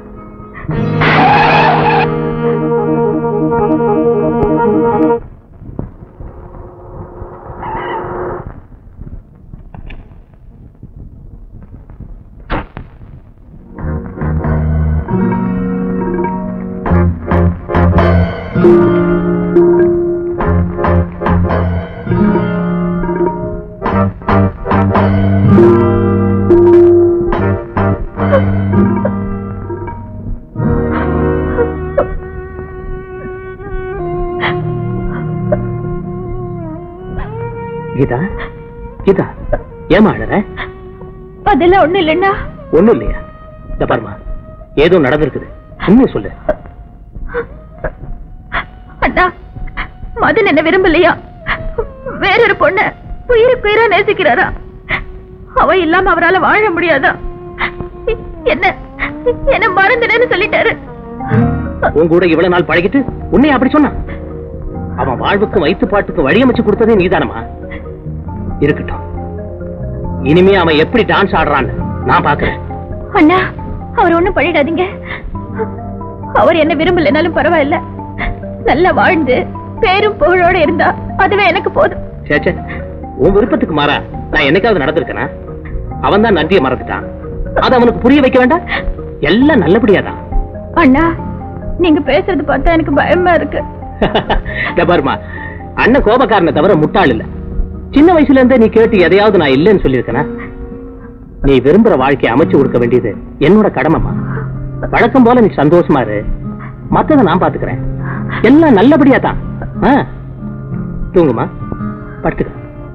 கீதா கீதா ஏமா அழற அதெல்லாம் ஒண்ணு இல்லைன்னா ஒண்ணும் இல்லையா இந்த பாருமா ஏதோ நடந்திருக்குது உண்மையை சொல்லு அண்ணா மதன் என்ன விரும்பலையா வேறொரு பொண்ண உயிருக்கு உயிரா நேசிக்கிறாரா அவ இல்லாம அவரால வாழ முடியாதா என்ன என்ன மறந்துடன்னு சொல்லிட்டாரு உன் கூட இவ்வளவு நாள் பழகிட்டு உன்னை அப்படி சொன்னான் அவன் வாழ்வுக்கும் வயிற்றுப்பாட்டுக்கும் வழியமைச்சு கொடுத்ததே நீதானமா இருக்கட்டும் இனிமே அவன் எப்படி டான்ஸ் ஆடுறான்னு நான் பாக்குறேன் அண்ணா அவர் ஒண்ணும் பண்ணிடாதீங்க அவர் என்ன விரும்பலைனாலும் பரவாயில்ல நல்லா வாழ்ந்து பேரும் புகழோட இருந்தா அதுவே எனக்கு போதும் சேச்சே உன் விருப்பத்துக்கு மாறா நான் என்னைக்காவது நடந்திருக்கேனா அவன் தான் நன்றியை மறந்துட்டான் அது அவனுக்கு புரிய வைக்க வேண்டாம் எல்லாம் நல்லபடியாதான் அண்ணா நீங்க பேசுறது பார்த்தா எனக்கு பயமா இருக்கு இந்த பாருமா அண்ணன் கோபக்காரனை தவிர முட்டாள் இல்ல சின்ன வயசுல இருந்தே நீ கேட்டு எதையாவது நான் இல்லைன்னு சொல்லியிருக்கேனா நீ விரும்புற வாழ்க்கையை அமைச்சு கொடுக்க வேண்டியது என்னோட கடமைமா வழக்கம் போல நீ சந்தோஷமா இரு மத்தத நான் பாத்துக்கிறேன் எல்லாம் நல்லபடியா தான் ஆ, தூங்குமா படுத்துக்க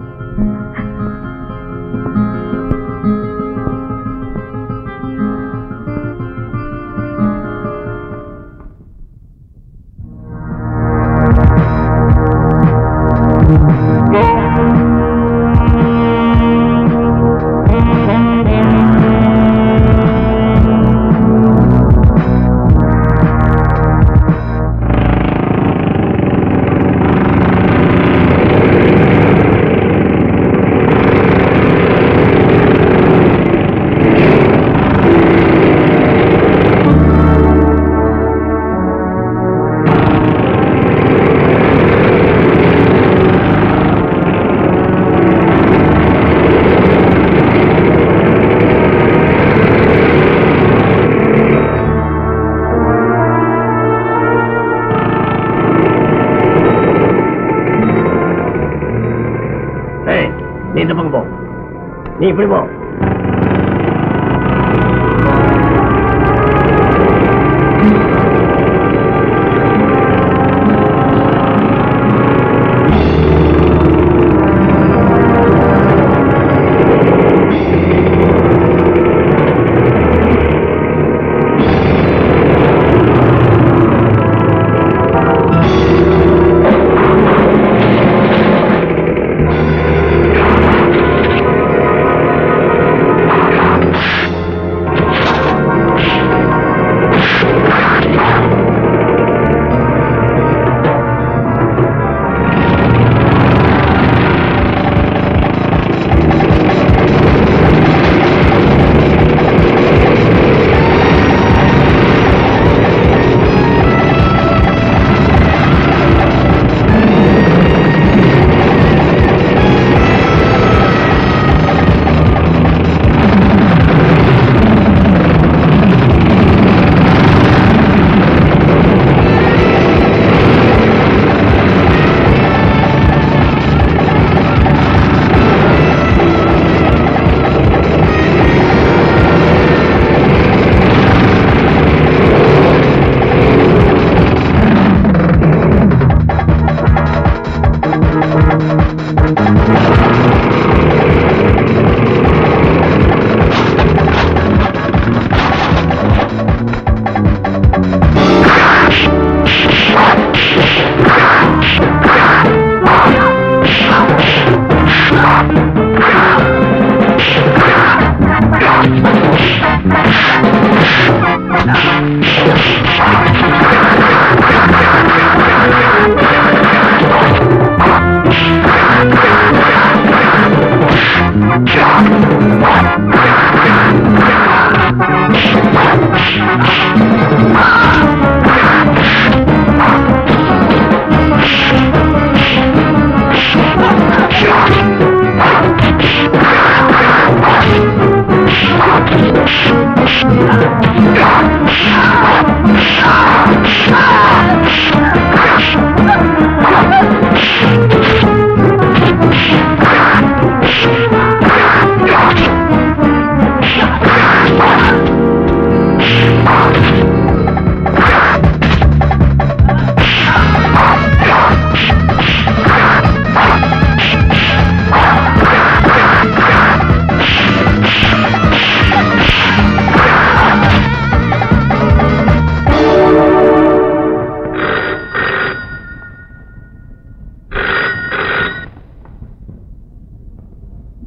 ஏய், நீ இந்த பக்கம் போ நீ இப்படி போ அண்ணா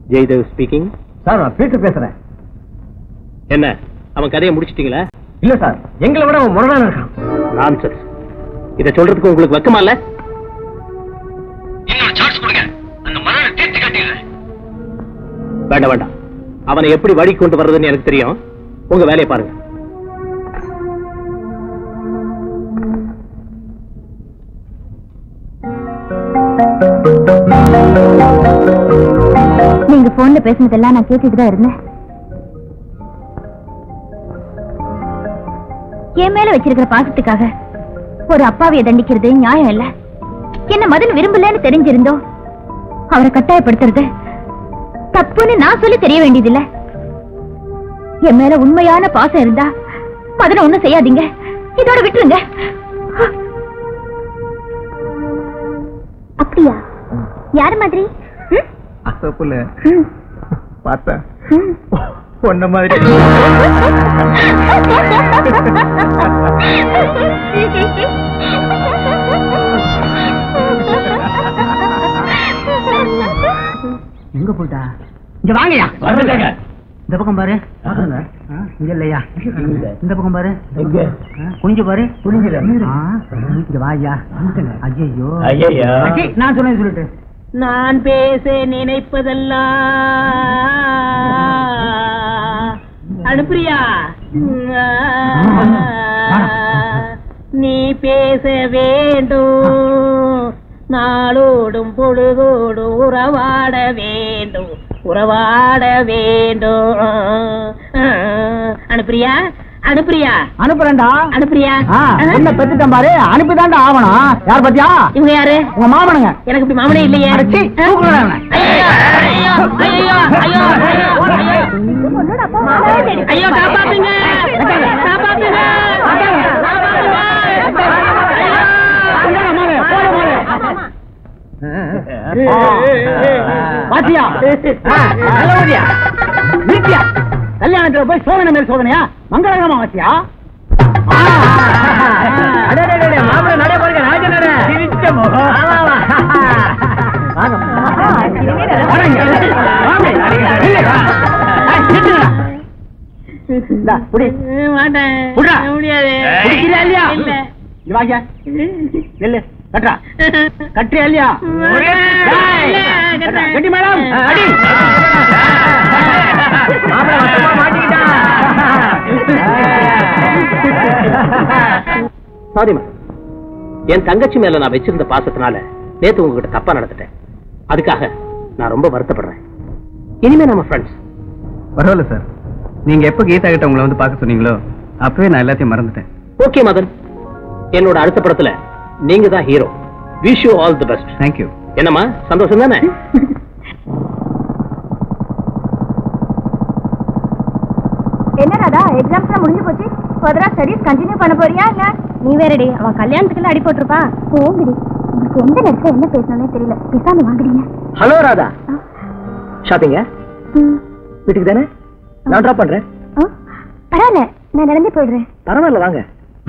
ஜெய்தேவ் ஸ்பீக்கிங் சார் நான் பீட்டர் பேசுறேன் என்ன அவன் கதையை முடிச்சிட்டீங்களா இல்ல சார் எங்களை விட அவன் முரணான இருக்கான் நான்சென்ஸ் இதை சொல்றதுக்கு உங்களுக்கு வெக்கமா இல்ல இன்னொரு சான்ஸ் கொடுங்க அந்த மரண தீர்த்து கட்டிடுறேன் வேண்டாம் வேண்டாம் அவனை எப்படி வழி கொண்டு வர்றதுன்னு எனக்கு தெரியும் உங்க வேலையை பாருங்க நீங்க போன்ல பேசினதெல்லாம் நான் கேட்டுட்டு தான் இருந்தேன் என் மேல வச்சிருக்கிற பாசத்துக்காக ஒரு அப்பாவிய தண்டிக்கிறது நியாயம் இல்ல என்ன மதன் விரும்பலன்னு தெரிஞ்சிருந்தோ அவரை கட்டாயப்படுத்துறது தப்புன்னு நான் சொல்லி தெரிய வேண்டியதில்ல என் மேல உண்மையான பாசம் இருந்தா மதனை ஒண்ணும் செய்யாதீங்க இதோட விட்டுருங்க அப்படியா யாரு மாதிரி ம்? அசப்புல ம். பார்த்தா ம். பொண்ண மாதிரி எங்க போயிட்டா இங்க வாங்கயா வந்துட்டாங்க. இந்த பக்கம் பாரு பாருங்க. ஆ, இங்க இல்லையா இங்க. இந்த பக்கம் பாரு எங்க? ஆ, குனிஞ்சு பாரு குனிஞ்சுல. ஆ, இங்க வாயா ஐயோ ஐயையோ. நான் சொன்னேன் சொல்லிட்டு நான் பேச நினைப்பதெல்லாம் அனுப்பிரியா நீ பேச வேண்டும் நாளோடும் பொழுதோடும் உறவாட வேண்டும் உறவாட வேண்டும் அனுப்பிரியா அனுப்பிரியா அனுப்புறேன்டா அனுப்பிரியா ஆ, என்ன பெத்துட்டேன் பாரு அனுப்பிதான்டா ஆவணும் யார் பாத்தியா இவங்க யாரு உங்க மாமனுங்க எனக்கு இப்படி மாமனே இல்லையே அடச்சி, தூக்குறேன் அவனை. ஐயோ, ஐயோ, ஐயோ, ஐயோ, ஐயோ. ஐயோ காப்பாத்துங்க காப்பாத்துங்க பாத்தியா ஆ, நல்லபடியா வீட்டியா கல்யாணத்துல போய் சோதனை மேல் சோதனையா மங்களகரமா வாத்தியா மாப்பிள்ளை நடை பாருங்க ராஜ நடை சிரிச்ச முகம் மாட்டேன் புடுறா. முடியாது பிடிக்கிறா இல்லையா இல்ல இங்க வாங்க நெல்லு கட்டுறா கட்டுறியா இல்லையா டேய், கட்டுறா. கட்டி மேடம் அடி மாப்பிள்ளை வசமா மாட்டிக்கிட்டான் சாரிமா என் தங்கச்சி மேல நான் வச்சிருந்த பாசத்தினால நேத்து உங்ககிட்ட தப்பா நடந்துட்டேன் அதுக்காக நான் ரொம்ப வருத்தப்படுறேன் இனிமே நம்ம ஃப்ரெண்ட்ஸ் பரவாயில்ல சார் நீங்க எப்ப கீதா கிட்ட உங்களை வந்து பார்க்க சொன்னீங்களோ அப்பவே நான் எல்லாத்தையும் மறந்துட்டேன் ஓகே மதன் என்னோட அடுத்த படத்துல நீங்க தான் hero wish you all the best thank you என்னம்மா சந்தோஷம் தானே என்ன ராதா எக்ஸாம்ஸ் முடிஞ்சு போச்சு ஃபர்தரா ஸ்டடீஸ் கண்டினியூ பண்ண போறியா இல்ல நீ வேறடி அவன் கல்யாணத்துக்குள்ள அடி போட்டிருப்பா போங்கடி உங்களுக்கு எந்த நேரத்துல என்ன பேசணும்னே தெரியல பேசாம வாங்குறீங்க ஹலோ ராதா ஷாப்பிங்க வீட்டுக்கு தானே நான் ட்ராப் பண்றேன் பரவாயில்ல நான் நடந்தே போயிடுறேன் பரவாயில்ல வாங்க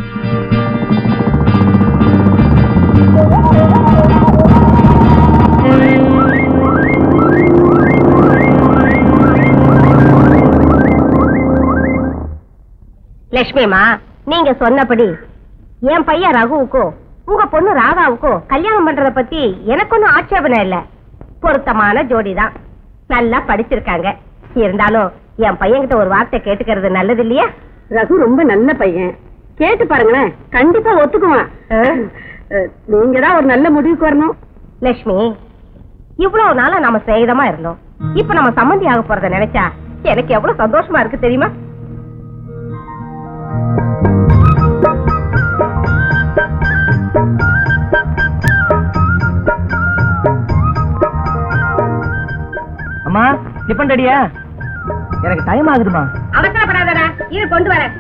லட்சுமிமா நீங்க சொன்னபடி என் பையன் ரகுவுக்கோ உங்க பொண்ணு ராதாவுக்கோ கல்யாணம் பண்றத பத்தி எனக்கு ஒன்னும் ஆட்சேபனை இல்ல பொருத்தமான ஜோடி தான் நல்லா படிச்சிருக்காங்க இருந்தாலும் என் பையன்கிட்ட ஒரு வார்த்தை கேட்டுக்கிறது நல்லது இல்லையா ரகு ரொம்ப நல்ல பையன் கேட்டு பாருங்களேன் கண்டிப்பா ஒத்துக்குவான் அஹ், நீங்க தான் ஒரு நல்ல முடிவுக்கு வரணும் லட்சுமி இவ்வளவு நாளா நம்ம சிநேகிதமா இருந்தோம் இப்ப நம்ம சம்மந்தி ஆக போறத நினைச்சா எனக்கு எவ்வளவு சந்தோஷமா இருக்கு தெரியுமா அம்மா டிஃபன் ரெடியா எனக்கு டைம் ஆகுதுமா அவசரப்படாதடா இது கொண்டு வரேன்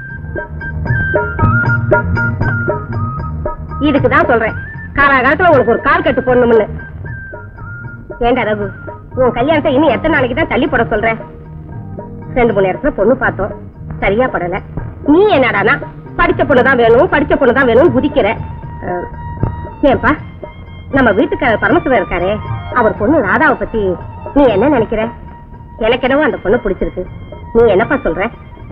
இதுக்கு தான் சொல்றேன் காலாகாலத்துல உனக்கு ஒரு கால் கட்டு போடணும்னு ஏண்டா ரகு உன் கல்யாணத்தை இன்னும் எத்தனை நாளைக்கு தான் தள்ளி போட சொல்றேன் ரெண்டு மூணு இடத்துல பொண்ணு பார்த்தோம் சரியா படல நீ என்னடானா படிச்ச பொண்ணு தான் வேணும் படிச்ச பொண்ணு தான் வேணும்னு குதிக்கிற அஹ், ஏன்பா நம்ம வீட்டுக்காரர் பரமசிவம் இருக்காரே அவர் பொண்ணு ராதாவை பத்தி நீ என்ன நினைக்கிற எனக்கு என்னவோ அந்த பொண்ணு பிடிச்சிருக்கு நீ என்னப்பா சொல்ற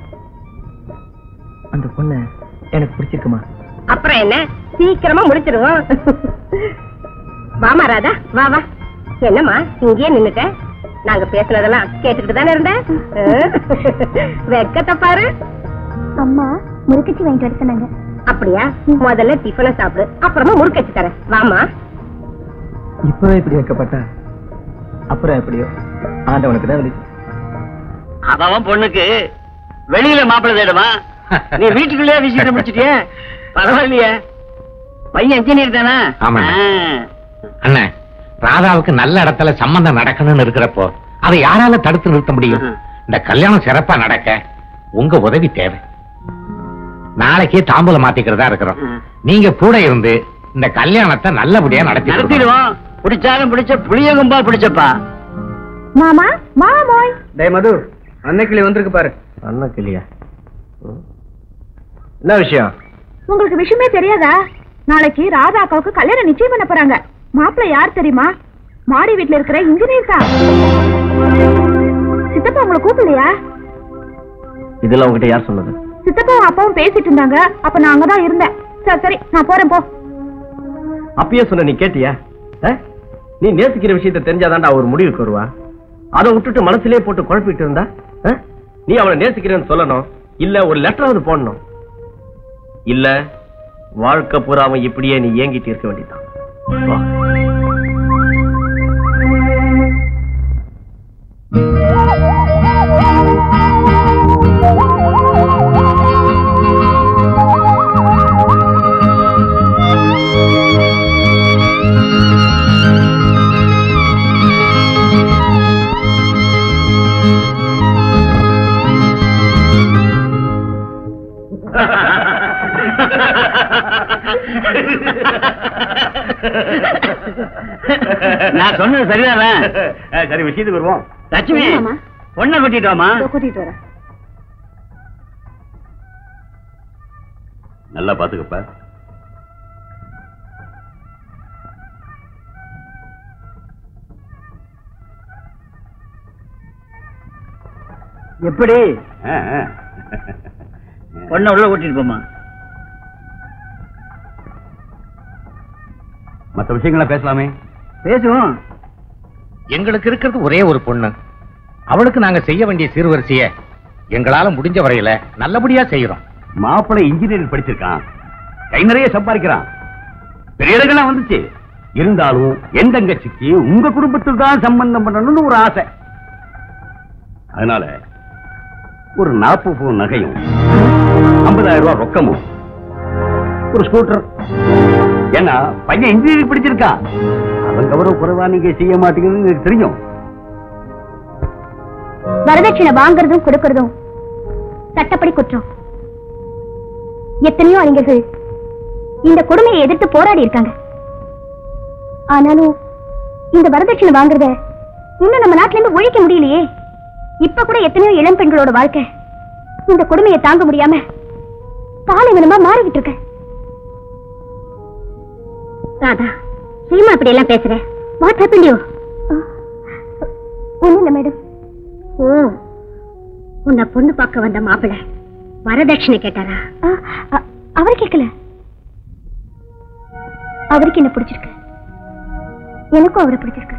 அந்த பொண்ணு எனக்கு பிடிச்சிருக்குமா அப்புறம் என்ன சீக்கிரமா முடிச்சிருவோம் வாமா ராதா வா வா என்னம்மா இங்கேயே நின்னுட்ட நாங்க பேசுனதெல்லாம் கேட்டுக்கிட்டு தானே இருந்தேன் வெக்கத்தை பாரு அம்மா முறுக்கச்சி வாங்கிட்டு வர சொன்னாங்க அப்படியா முதல்ல டிஃபனை சாப்பிடு அப்புறமா முறுக்கச்சு தரேன் வாமா இப்பவே இப்படி வைக்கப்பட்டா அப்புறம் எப்படியோ ஆண்டவனுக்கு தான் வெளிச்சு அவன் பொண்ணுக்கு வெளியில மாப்பிள்ளை தேடுமா நீ வீட்டுக்குள்ளேயே விசிட்ட முடிச்சிட்டியே பரவாயில்லையே பையன் இன்ஜினியர் தானா ஆமாண்ணே. ஆ. அண்ணே ராதாவுக்கு நல்ல இடத்துல சம்பந்தம் நடக்கணும்னு இருக்கிறப்போ அதை யாரால தடுத்து நிறுத்த முடியும் இந்த கல்யாணம் சிறப்பா நடக்க உங்க உதவி தேவை நாளைக்கே தாம்பூலம் மாத்திக்கிறதா இருக்கிறோம் நீங்க கூட இருந்து இந்த கல்யாணத்தை நல்லபடியா நடத்தி கொடுக்கணும். நடத்திடுவோம் பிடிச்சாலும் பிடிச்ச புளியகும்பா பிடிச்சப்பா மாமா மாமோய் டேய் மது அன்னைக்கிளி வந்திருக்கு பாரு அண்ணன் கிளியா ம். என்ன விஷயம் உங்களுக்கு விஷயமே தெரியாதா நாளைக்கு ராதா அக்காவுக்கு கல்யாணம் நிச்சயம் பண்ண போறாங்க மாப்பிள்ளை யார் தெரியுமா மாடி வீட்ல இருக்கிற இன்ஜினியர் தான் சித்தப்பா உங்களை கூப்பிடலையா இதெல்லாம் உங்ககிட்ட யார் சொன்னது சித்தப்பாவும் அப்பாவும் பேசிட்டு இருந்தாங்க அப்ப நான் அங்கதான் இருந்தேன் சரி சரி நான் போறேன் போ அப்பயே சொன்ன நீ கேட்டியா ஆ? நீ நேசிக்கிற விஷயத்தை தெரிஞ்சாதான்டா ஒரு முடிவுக்கு வருவா அதை விட்டுட்டு மனசுலயே போட்டு குழப்பிட்டு இருந்தா ஆ? நீ அவளை நேசிக்கிறேன்னு சொல்லணும் இல்ல ஒரு லெட்டராவது போடணும் இல்ல வாழ்க்கை பூராம இப்படியே நீ ஏங்கிட்டு இருக்க வேண்டியதான் வா. நான் சொன்னது சரிதானே சரி விஷயத்துக்கு வருவோம் லட்சுமி என்னம்மா? பொண்ணை கூட்டிட்டோமா இதோ கூட்டிட்டு வரேன் நல்லா பாத்துக்கப்பா எப்படி பொண்ணை உள்ள கூட்டிட்டு போமா மத்த விஷயங்கள பேசலாமே பேசுவோம் எங்களுக்கு இருக்கிறது ஒரே ஒரு பொண்ணு அவளுக்கு நாங்க செய்ய வேண்டிய சீர்வரிசைய எங்களால முடிஞ்ச வரையில நல்லபடியா செய்யறோம் மாப்பிள்ளை இன்ஜினியரிங் படிச்சிருக்கான் கை நிறைய சம்பாதிக்கிறான் பெரிய இடங்கள்லாம் வந்துச்சு இருந்தாலும் என் தங்கச்சிக்கு உங்க குடும்பத்தில் தான் சம்பந்தம் பண்ணணும்னு ஒரு ஆசை அதனால ஒரு நாற்பது பவுன் நகையும் ஐம்பதாயிரம் ரூபாய் ரொக்கமும் ஒரு ஸ்கூட்டர் ஏன்னா பையன் இன்ஜினியரிங் படிச்சிருக்கான் அவன் கௌரவ குறைவா நீங்க செய்ய மாட்டீங்கன்னு எனக்கு தெரியும் வரதட்சணை வாங்குறதும் கொடுக்கறதும் சட்டப்படி குற்றம் எத்தனையோ அறிஞர்கள் இந்த கொடுமையை எதிர்த்து போராடி இருக்காங்க ஆனாலும் இந்த வரதட்சணை வாங்குறத இன்னும் நம்ம நாட்டுல இருந்து ஒழிக்க முடியலையே இப்ப கூட எத்தனையோ இளம் பெண்களோட வாழ்க்கை இந்த கொடுமையை தாங்க முடியாம பாலைவனமா மாறிக்கிட்டு இருக்க ராதா ஏமா அப்படி எல்லாம் பேசுற வாட் ஹேப்பன் யூ ஒண்ணும் இல்ல மேடம் ஓ உன்னை பொண்ணு பார்க்க வந்த மாப்பிள்ளை வரதட்சணை கேட்டாரா அவர் கேட்கல அவருக்கு என்ன பிடிச்சிருக்கு எனக்கும் அவரை பிடிச்சிருக்கு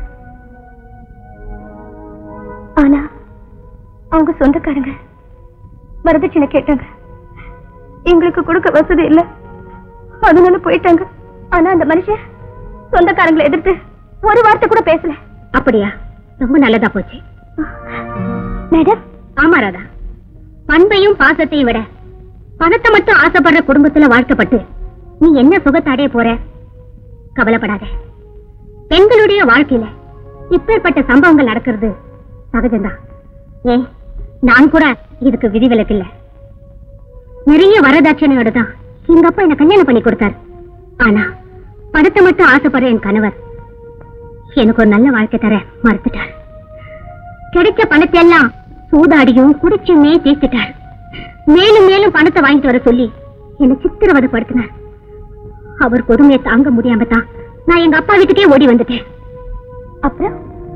ஆனா அவங்க சொந்தக்காரங்க வரதட்சணை கேட்டாங்க எங்களுக்கு கொடுக்க வசதி இல்ல அதனால போயிட்டாங்க ஆனா அந்த மனுஷன் சொந்தக்காரங்களை எதிர்த்து ஒரு வார்த்தை கூட பேசல அப்படியா ரொம்ப நல்லதா போச்சு மேடம் ஆமா ராதா பண்பையும் பாசத்தையும் விட பணத்தை மட்டும் ஆசைப்படுற குடும்பத்துல வாழ்க்கப்பட்டு நீ என்ன சுகத்தை அடைய போற கவலைப்படாத பெண்களுடைய வாழ்க்கையில இப்பேற்பட்ட சம்பவங்கள் நடக்கிறது சகஜம்தான் ஏன் நான் கூட இதுக்கு விதிவிலக்கு இல்ல நிறைய வரதட்சணையோட தான் எங்க அப்பா என்ன கல்யாணம் பண்ணி கொடுத்தாரு ஆனா பணத்தை மட்டும் ஆசைப்படுற என் கணவர் எனக்கு ஒரு நல்ல வாழ்க்கை தர மறுத்துட்டார் கிடைச்ச பணத்தை எல்லாம் சூதாடியும் குடிச்சுமே தீர்த்துட்டார் மேலும் மேலும் பணத்தை வாங்கிட்டு வர சொல்லி என்னை சித்திரவதைப்படுத்தினார் அவர் கொடுமையை தாங்க முடியாம தான் நான் எங்க அப்பா வீட்டுக்கே ஓடி வந்துட்டேன் அப்புறம்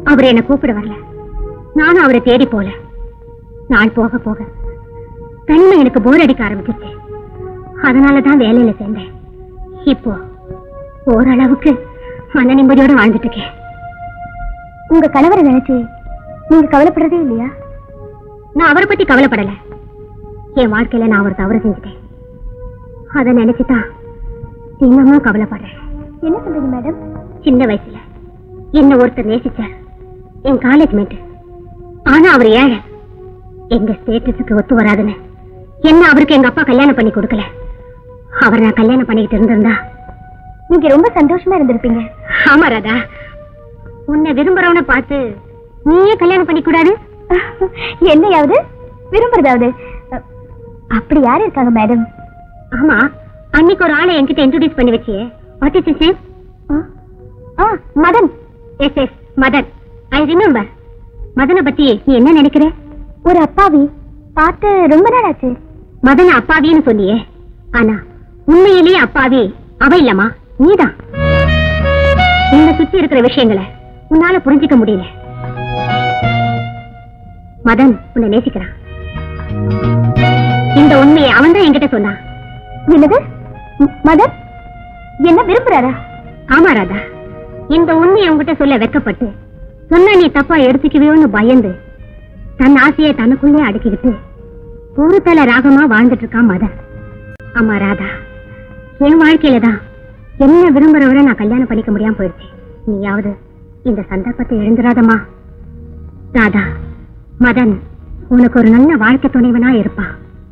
அவர் என்ன கூப்பிட வரல நானும் அவரை தேடி போல நாள் போக போக தனிமை எனக்கு போர் அடிக்க ஆரம்பிச்சிருச்சு அதனாலதான் வேலையில சேர்ந்தேன் இப்போ ஓரளவுக்கு மன நிம்மதியோட வாழ்ந்துட்டு இருக்கேன் உங்க கணவரை நினைச்சு நீங்க கவலைப்படுறதே இல்லையா நான் அவரை பத்தி கவலைப்படல என் வாழ்க்கையில நான் ஒரு தவறு செஞ்சுட்டேன் அதை நினைச்சுதான் இன்னமும் கவலைப்படுறேன் என்ன சொல்றீங்க மேடம் சின்ன வயசுல என்ன ஒருத்தர் நேசிச்சார் என் காலேஜ் மேட் ஆனா அவர் ஏழை எங்க ஸ்டேட்டஸுக்கு ஒத்து வராதுன்னு என்ன அவருக்கு எங்க அப்பா கல்யாணம் பண்ணி கொடுக்கல அவர் நான் கல்யாணம் பண்ணிக்கிட்டு இருந்திருந்தா நீங்க ரொம்ப சந்தோஷமா இருந்திருப்பீங்க ஆமா ராதா உன்னை விரும்புறவனை பார்த்து நீயே கல்யாணம் பண்ணி கூடாது என்னையாவது விரும்புறதாவது அ- அப்படி யாரு இருக்காங்க மேடம் ஆமா அன்னைக்கு ஒரு ஆளை என்கிட்ட இன்ட்ரோடியூஸ் பண்ணி வச்சியே what is name ah Madan yes yes Madan I remember மதனை பத்தி நீ என்ன நினைக்கிற ஒரு அப்பாவி பார்த்து ரொம்ப நாள் ஆச்சு மதன அப்பாவின்னு சொன்னியே ஆனா உண்மையிலேயே அப்பாவி அவ இல்லம்மா நீதான் உன்னை சுத்தி இருக்கிற விஷயங்களை உன்னால புரிஞ்சுக்க முடியல மதன் உன்னை நேசிக்கிறான் இந்த உண்மையை அவன் தான் என்கிட்ட சொன்னான் என்னது ம், மதன் என்ன விரும்புறாரா ஆமா ராதா இந்த உண்மையை உன்கிட்ட சொல்ல வெக்கப்பட்டு சொன்னா நீ தப்பா எடுத்துக்குவியோன்னு பயந்து தன் ஆசையை தனக்குள்ளே அடக்கிக்கிட்டு ஒரு தல ராகமா வாழ்ந்துட்டு இருக்கான் மதன் ஆமா ராதா என் வாழ்க்கையில தான் என்ன விரும்புறவரை நான் கல்யாணம் பண்ணிக்க முடியாம போயிடுச்சு நீயாவது இந்த சந்தர்ப்பத்தை எழுந்துராதம்மா ராதா மதன் உனக்கு ஒரு நல்ல வாழ்க்கை துணைவனா இருப்பான்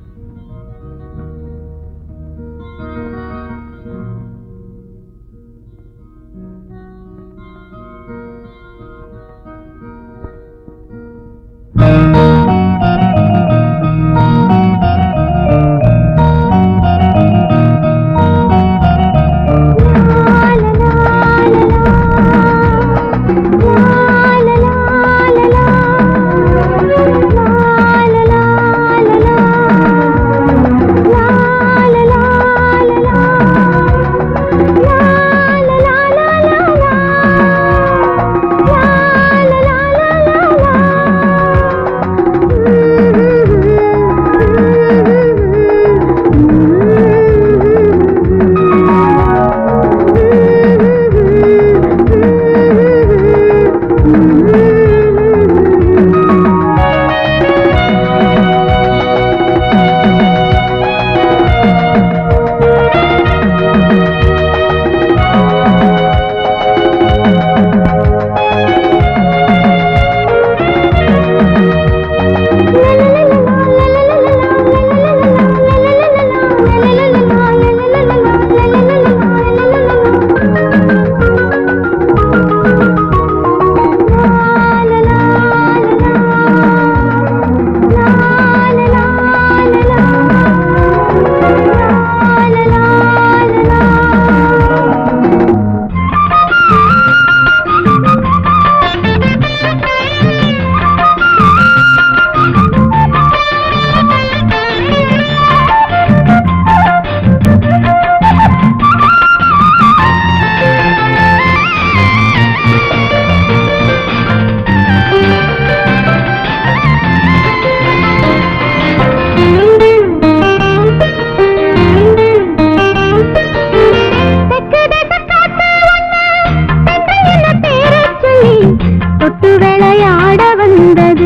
தொட்டு விளையாட வந்தது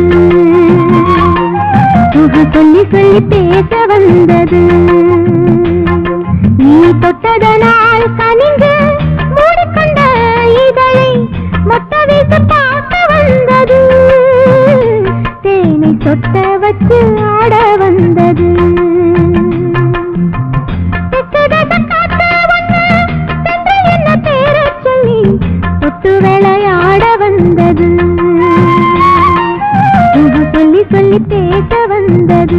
சுக சொல்லி சொல்லி பேச வந்தது நீ தொட்டதனால் கனிந்து மூடிக்கொண்ட இதழை மொட்ட வைத்து பார்க்க வந்தது தேனை சொட்ட வச்சு ஆட வந்தது தெற்குதேச காத்து ஒண்ணு தென்றல் என்ன பேரச் சொல்லி தொட்டு விளையாட வந்தது இது சொல்லி சொல்லி பேச வந்தது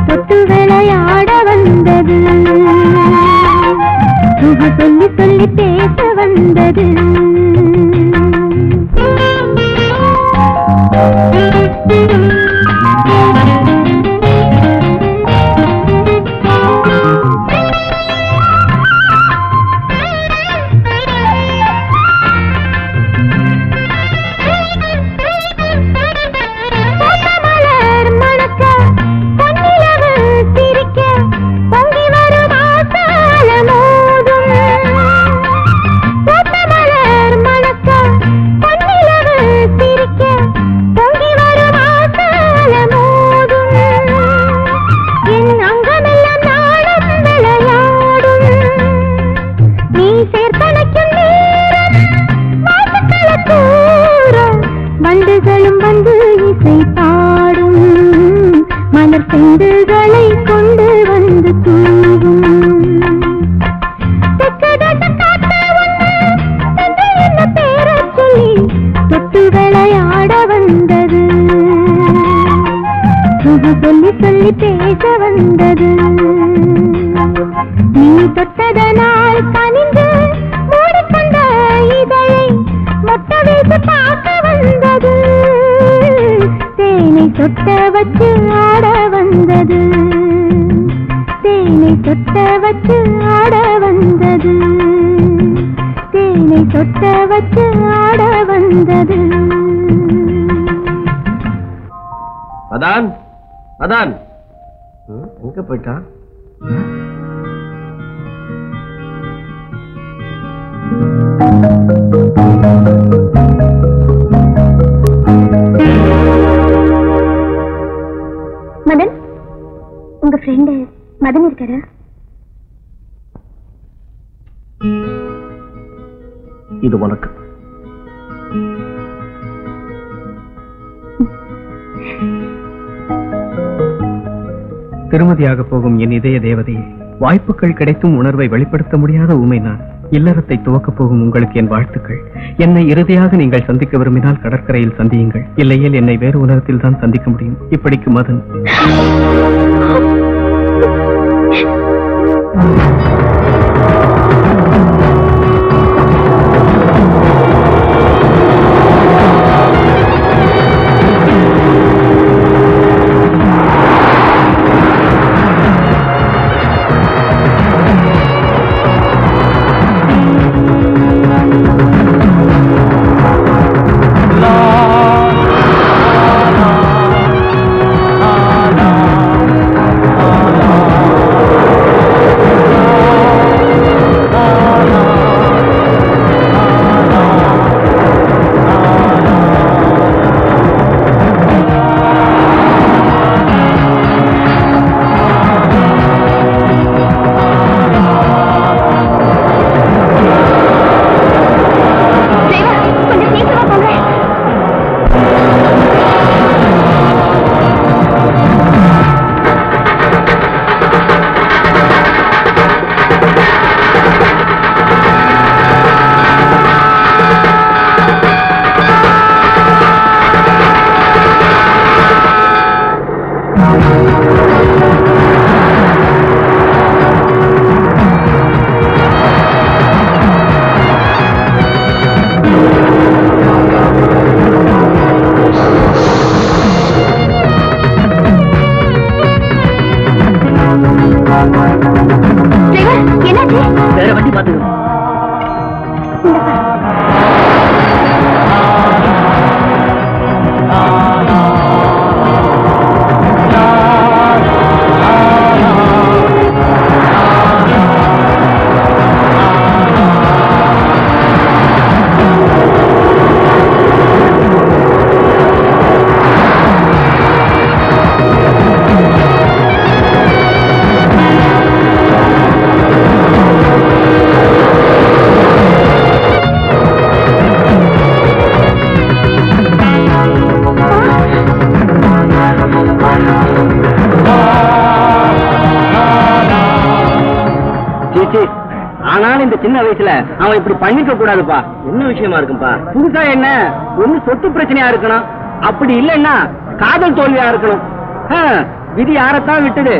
தொட்டு விளையாட வந்தது சுக சொல்லி சொல்லி பேச வந்தது மலர் மணக்க பொன்னிலவு சிரிக்க பொங்கி வரும் ஆசால மோதும் மலர் மணக்க பொன்னிலவு சிரிக்க பொங்கி வரும் ஆசால மோதும் என் அங்கமெல்லாம் நாளும் விளையாடும் நீ சேர்த்தனைக்கும் நேரம் வாசக்கள தூரம் வண்டுகளும் வந்து இசை பாடும் மலர் செண்டுகளை கொண்டு வந்து தூவும் தெற்கதட்ட காத்த ஒன்று தந்தை என்ன பேரச் சொல்லி தொட்டு விளையாட வந்தது சுகு சொல்லி சொல்லி பேச வந்தது நீ தொட்டதனால் கனிந்து மூடிக்கொண்ட இதழை மொத்த வீட்டு பார்க்க வந்தது தேனை தொட்ட வச்சு ஆட வந்தது தேனை தொட்ட வச்சு ஆட வந்தது தேனை தொட்ட வச்சு ஆட வந்தது அதான் அதான் ம், எங்க போயிட்டான் மதன் உங்க ஃப்ரெண்டு மதன் இருக்காரா இது உனக்கு திருமதியாக போகும் என் இதய தேவதையே வாய்ப்புகள் கிடைத்தும் உணர்வை வெளிப்படுத்த முடியாத ஊமை நான் இல்லறத்தை துவக்கப் போகும் உங்களுக்கு என் வாழ்த்துக்கள் என்னை இறுதியாக நீங்கள் சந்திக்க விரும்பினால் கடற்கரையில் சந்தியுங்கள் இல்லையேல் என்னை வேறு உலகத்தில் தான் சந்திக்க முடியும் இப்படிக்கு மதன் கொஞ்சம் சீக்கிரமா போங்க டிரைவர் என்னாச்சு வேற வண்டி பாத்துக்கோ சீச்சி ஆனாலும் இந்த சின்ன வயசுல அவன் இப்படி பண்ணிக்க கூடாதுப்பா என்ன விஷயமா இருக்கும்பா புதுசா என்ன ஒண்ணு சொத்து பிரச்சனையா இருக்கணும் அப்படி இல்லைன்னா காதல் தோல்வியா இருக்கணும் ஆ, விதி யாரைத்தான் விட்டுடு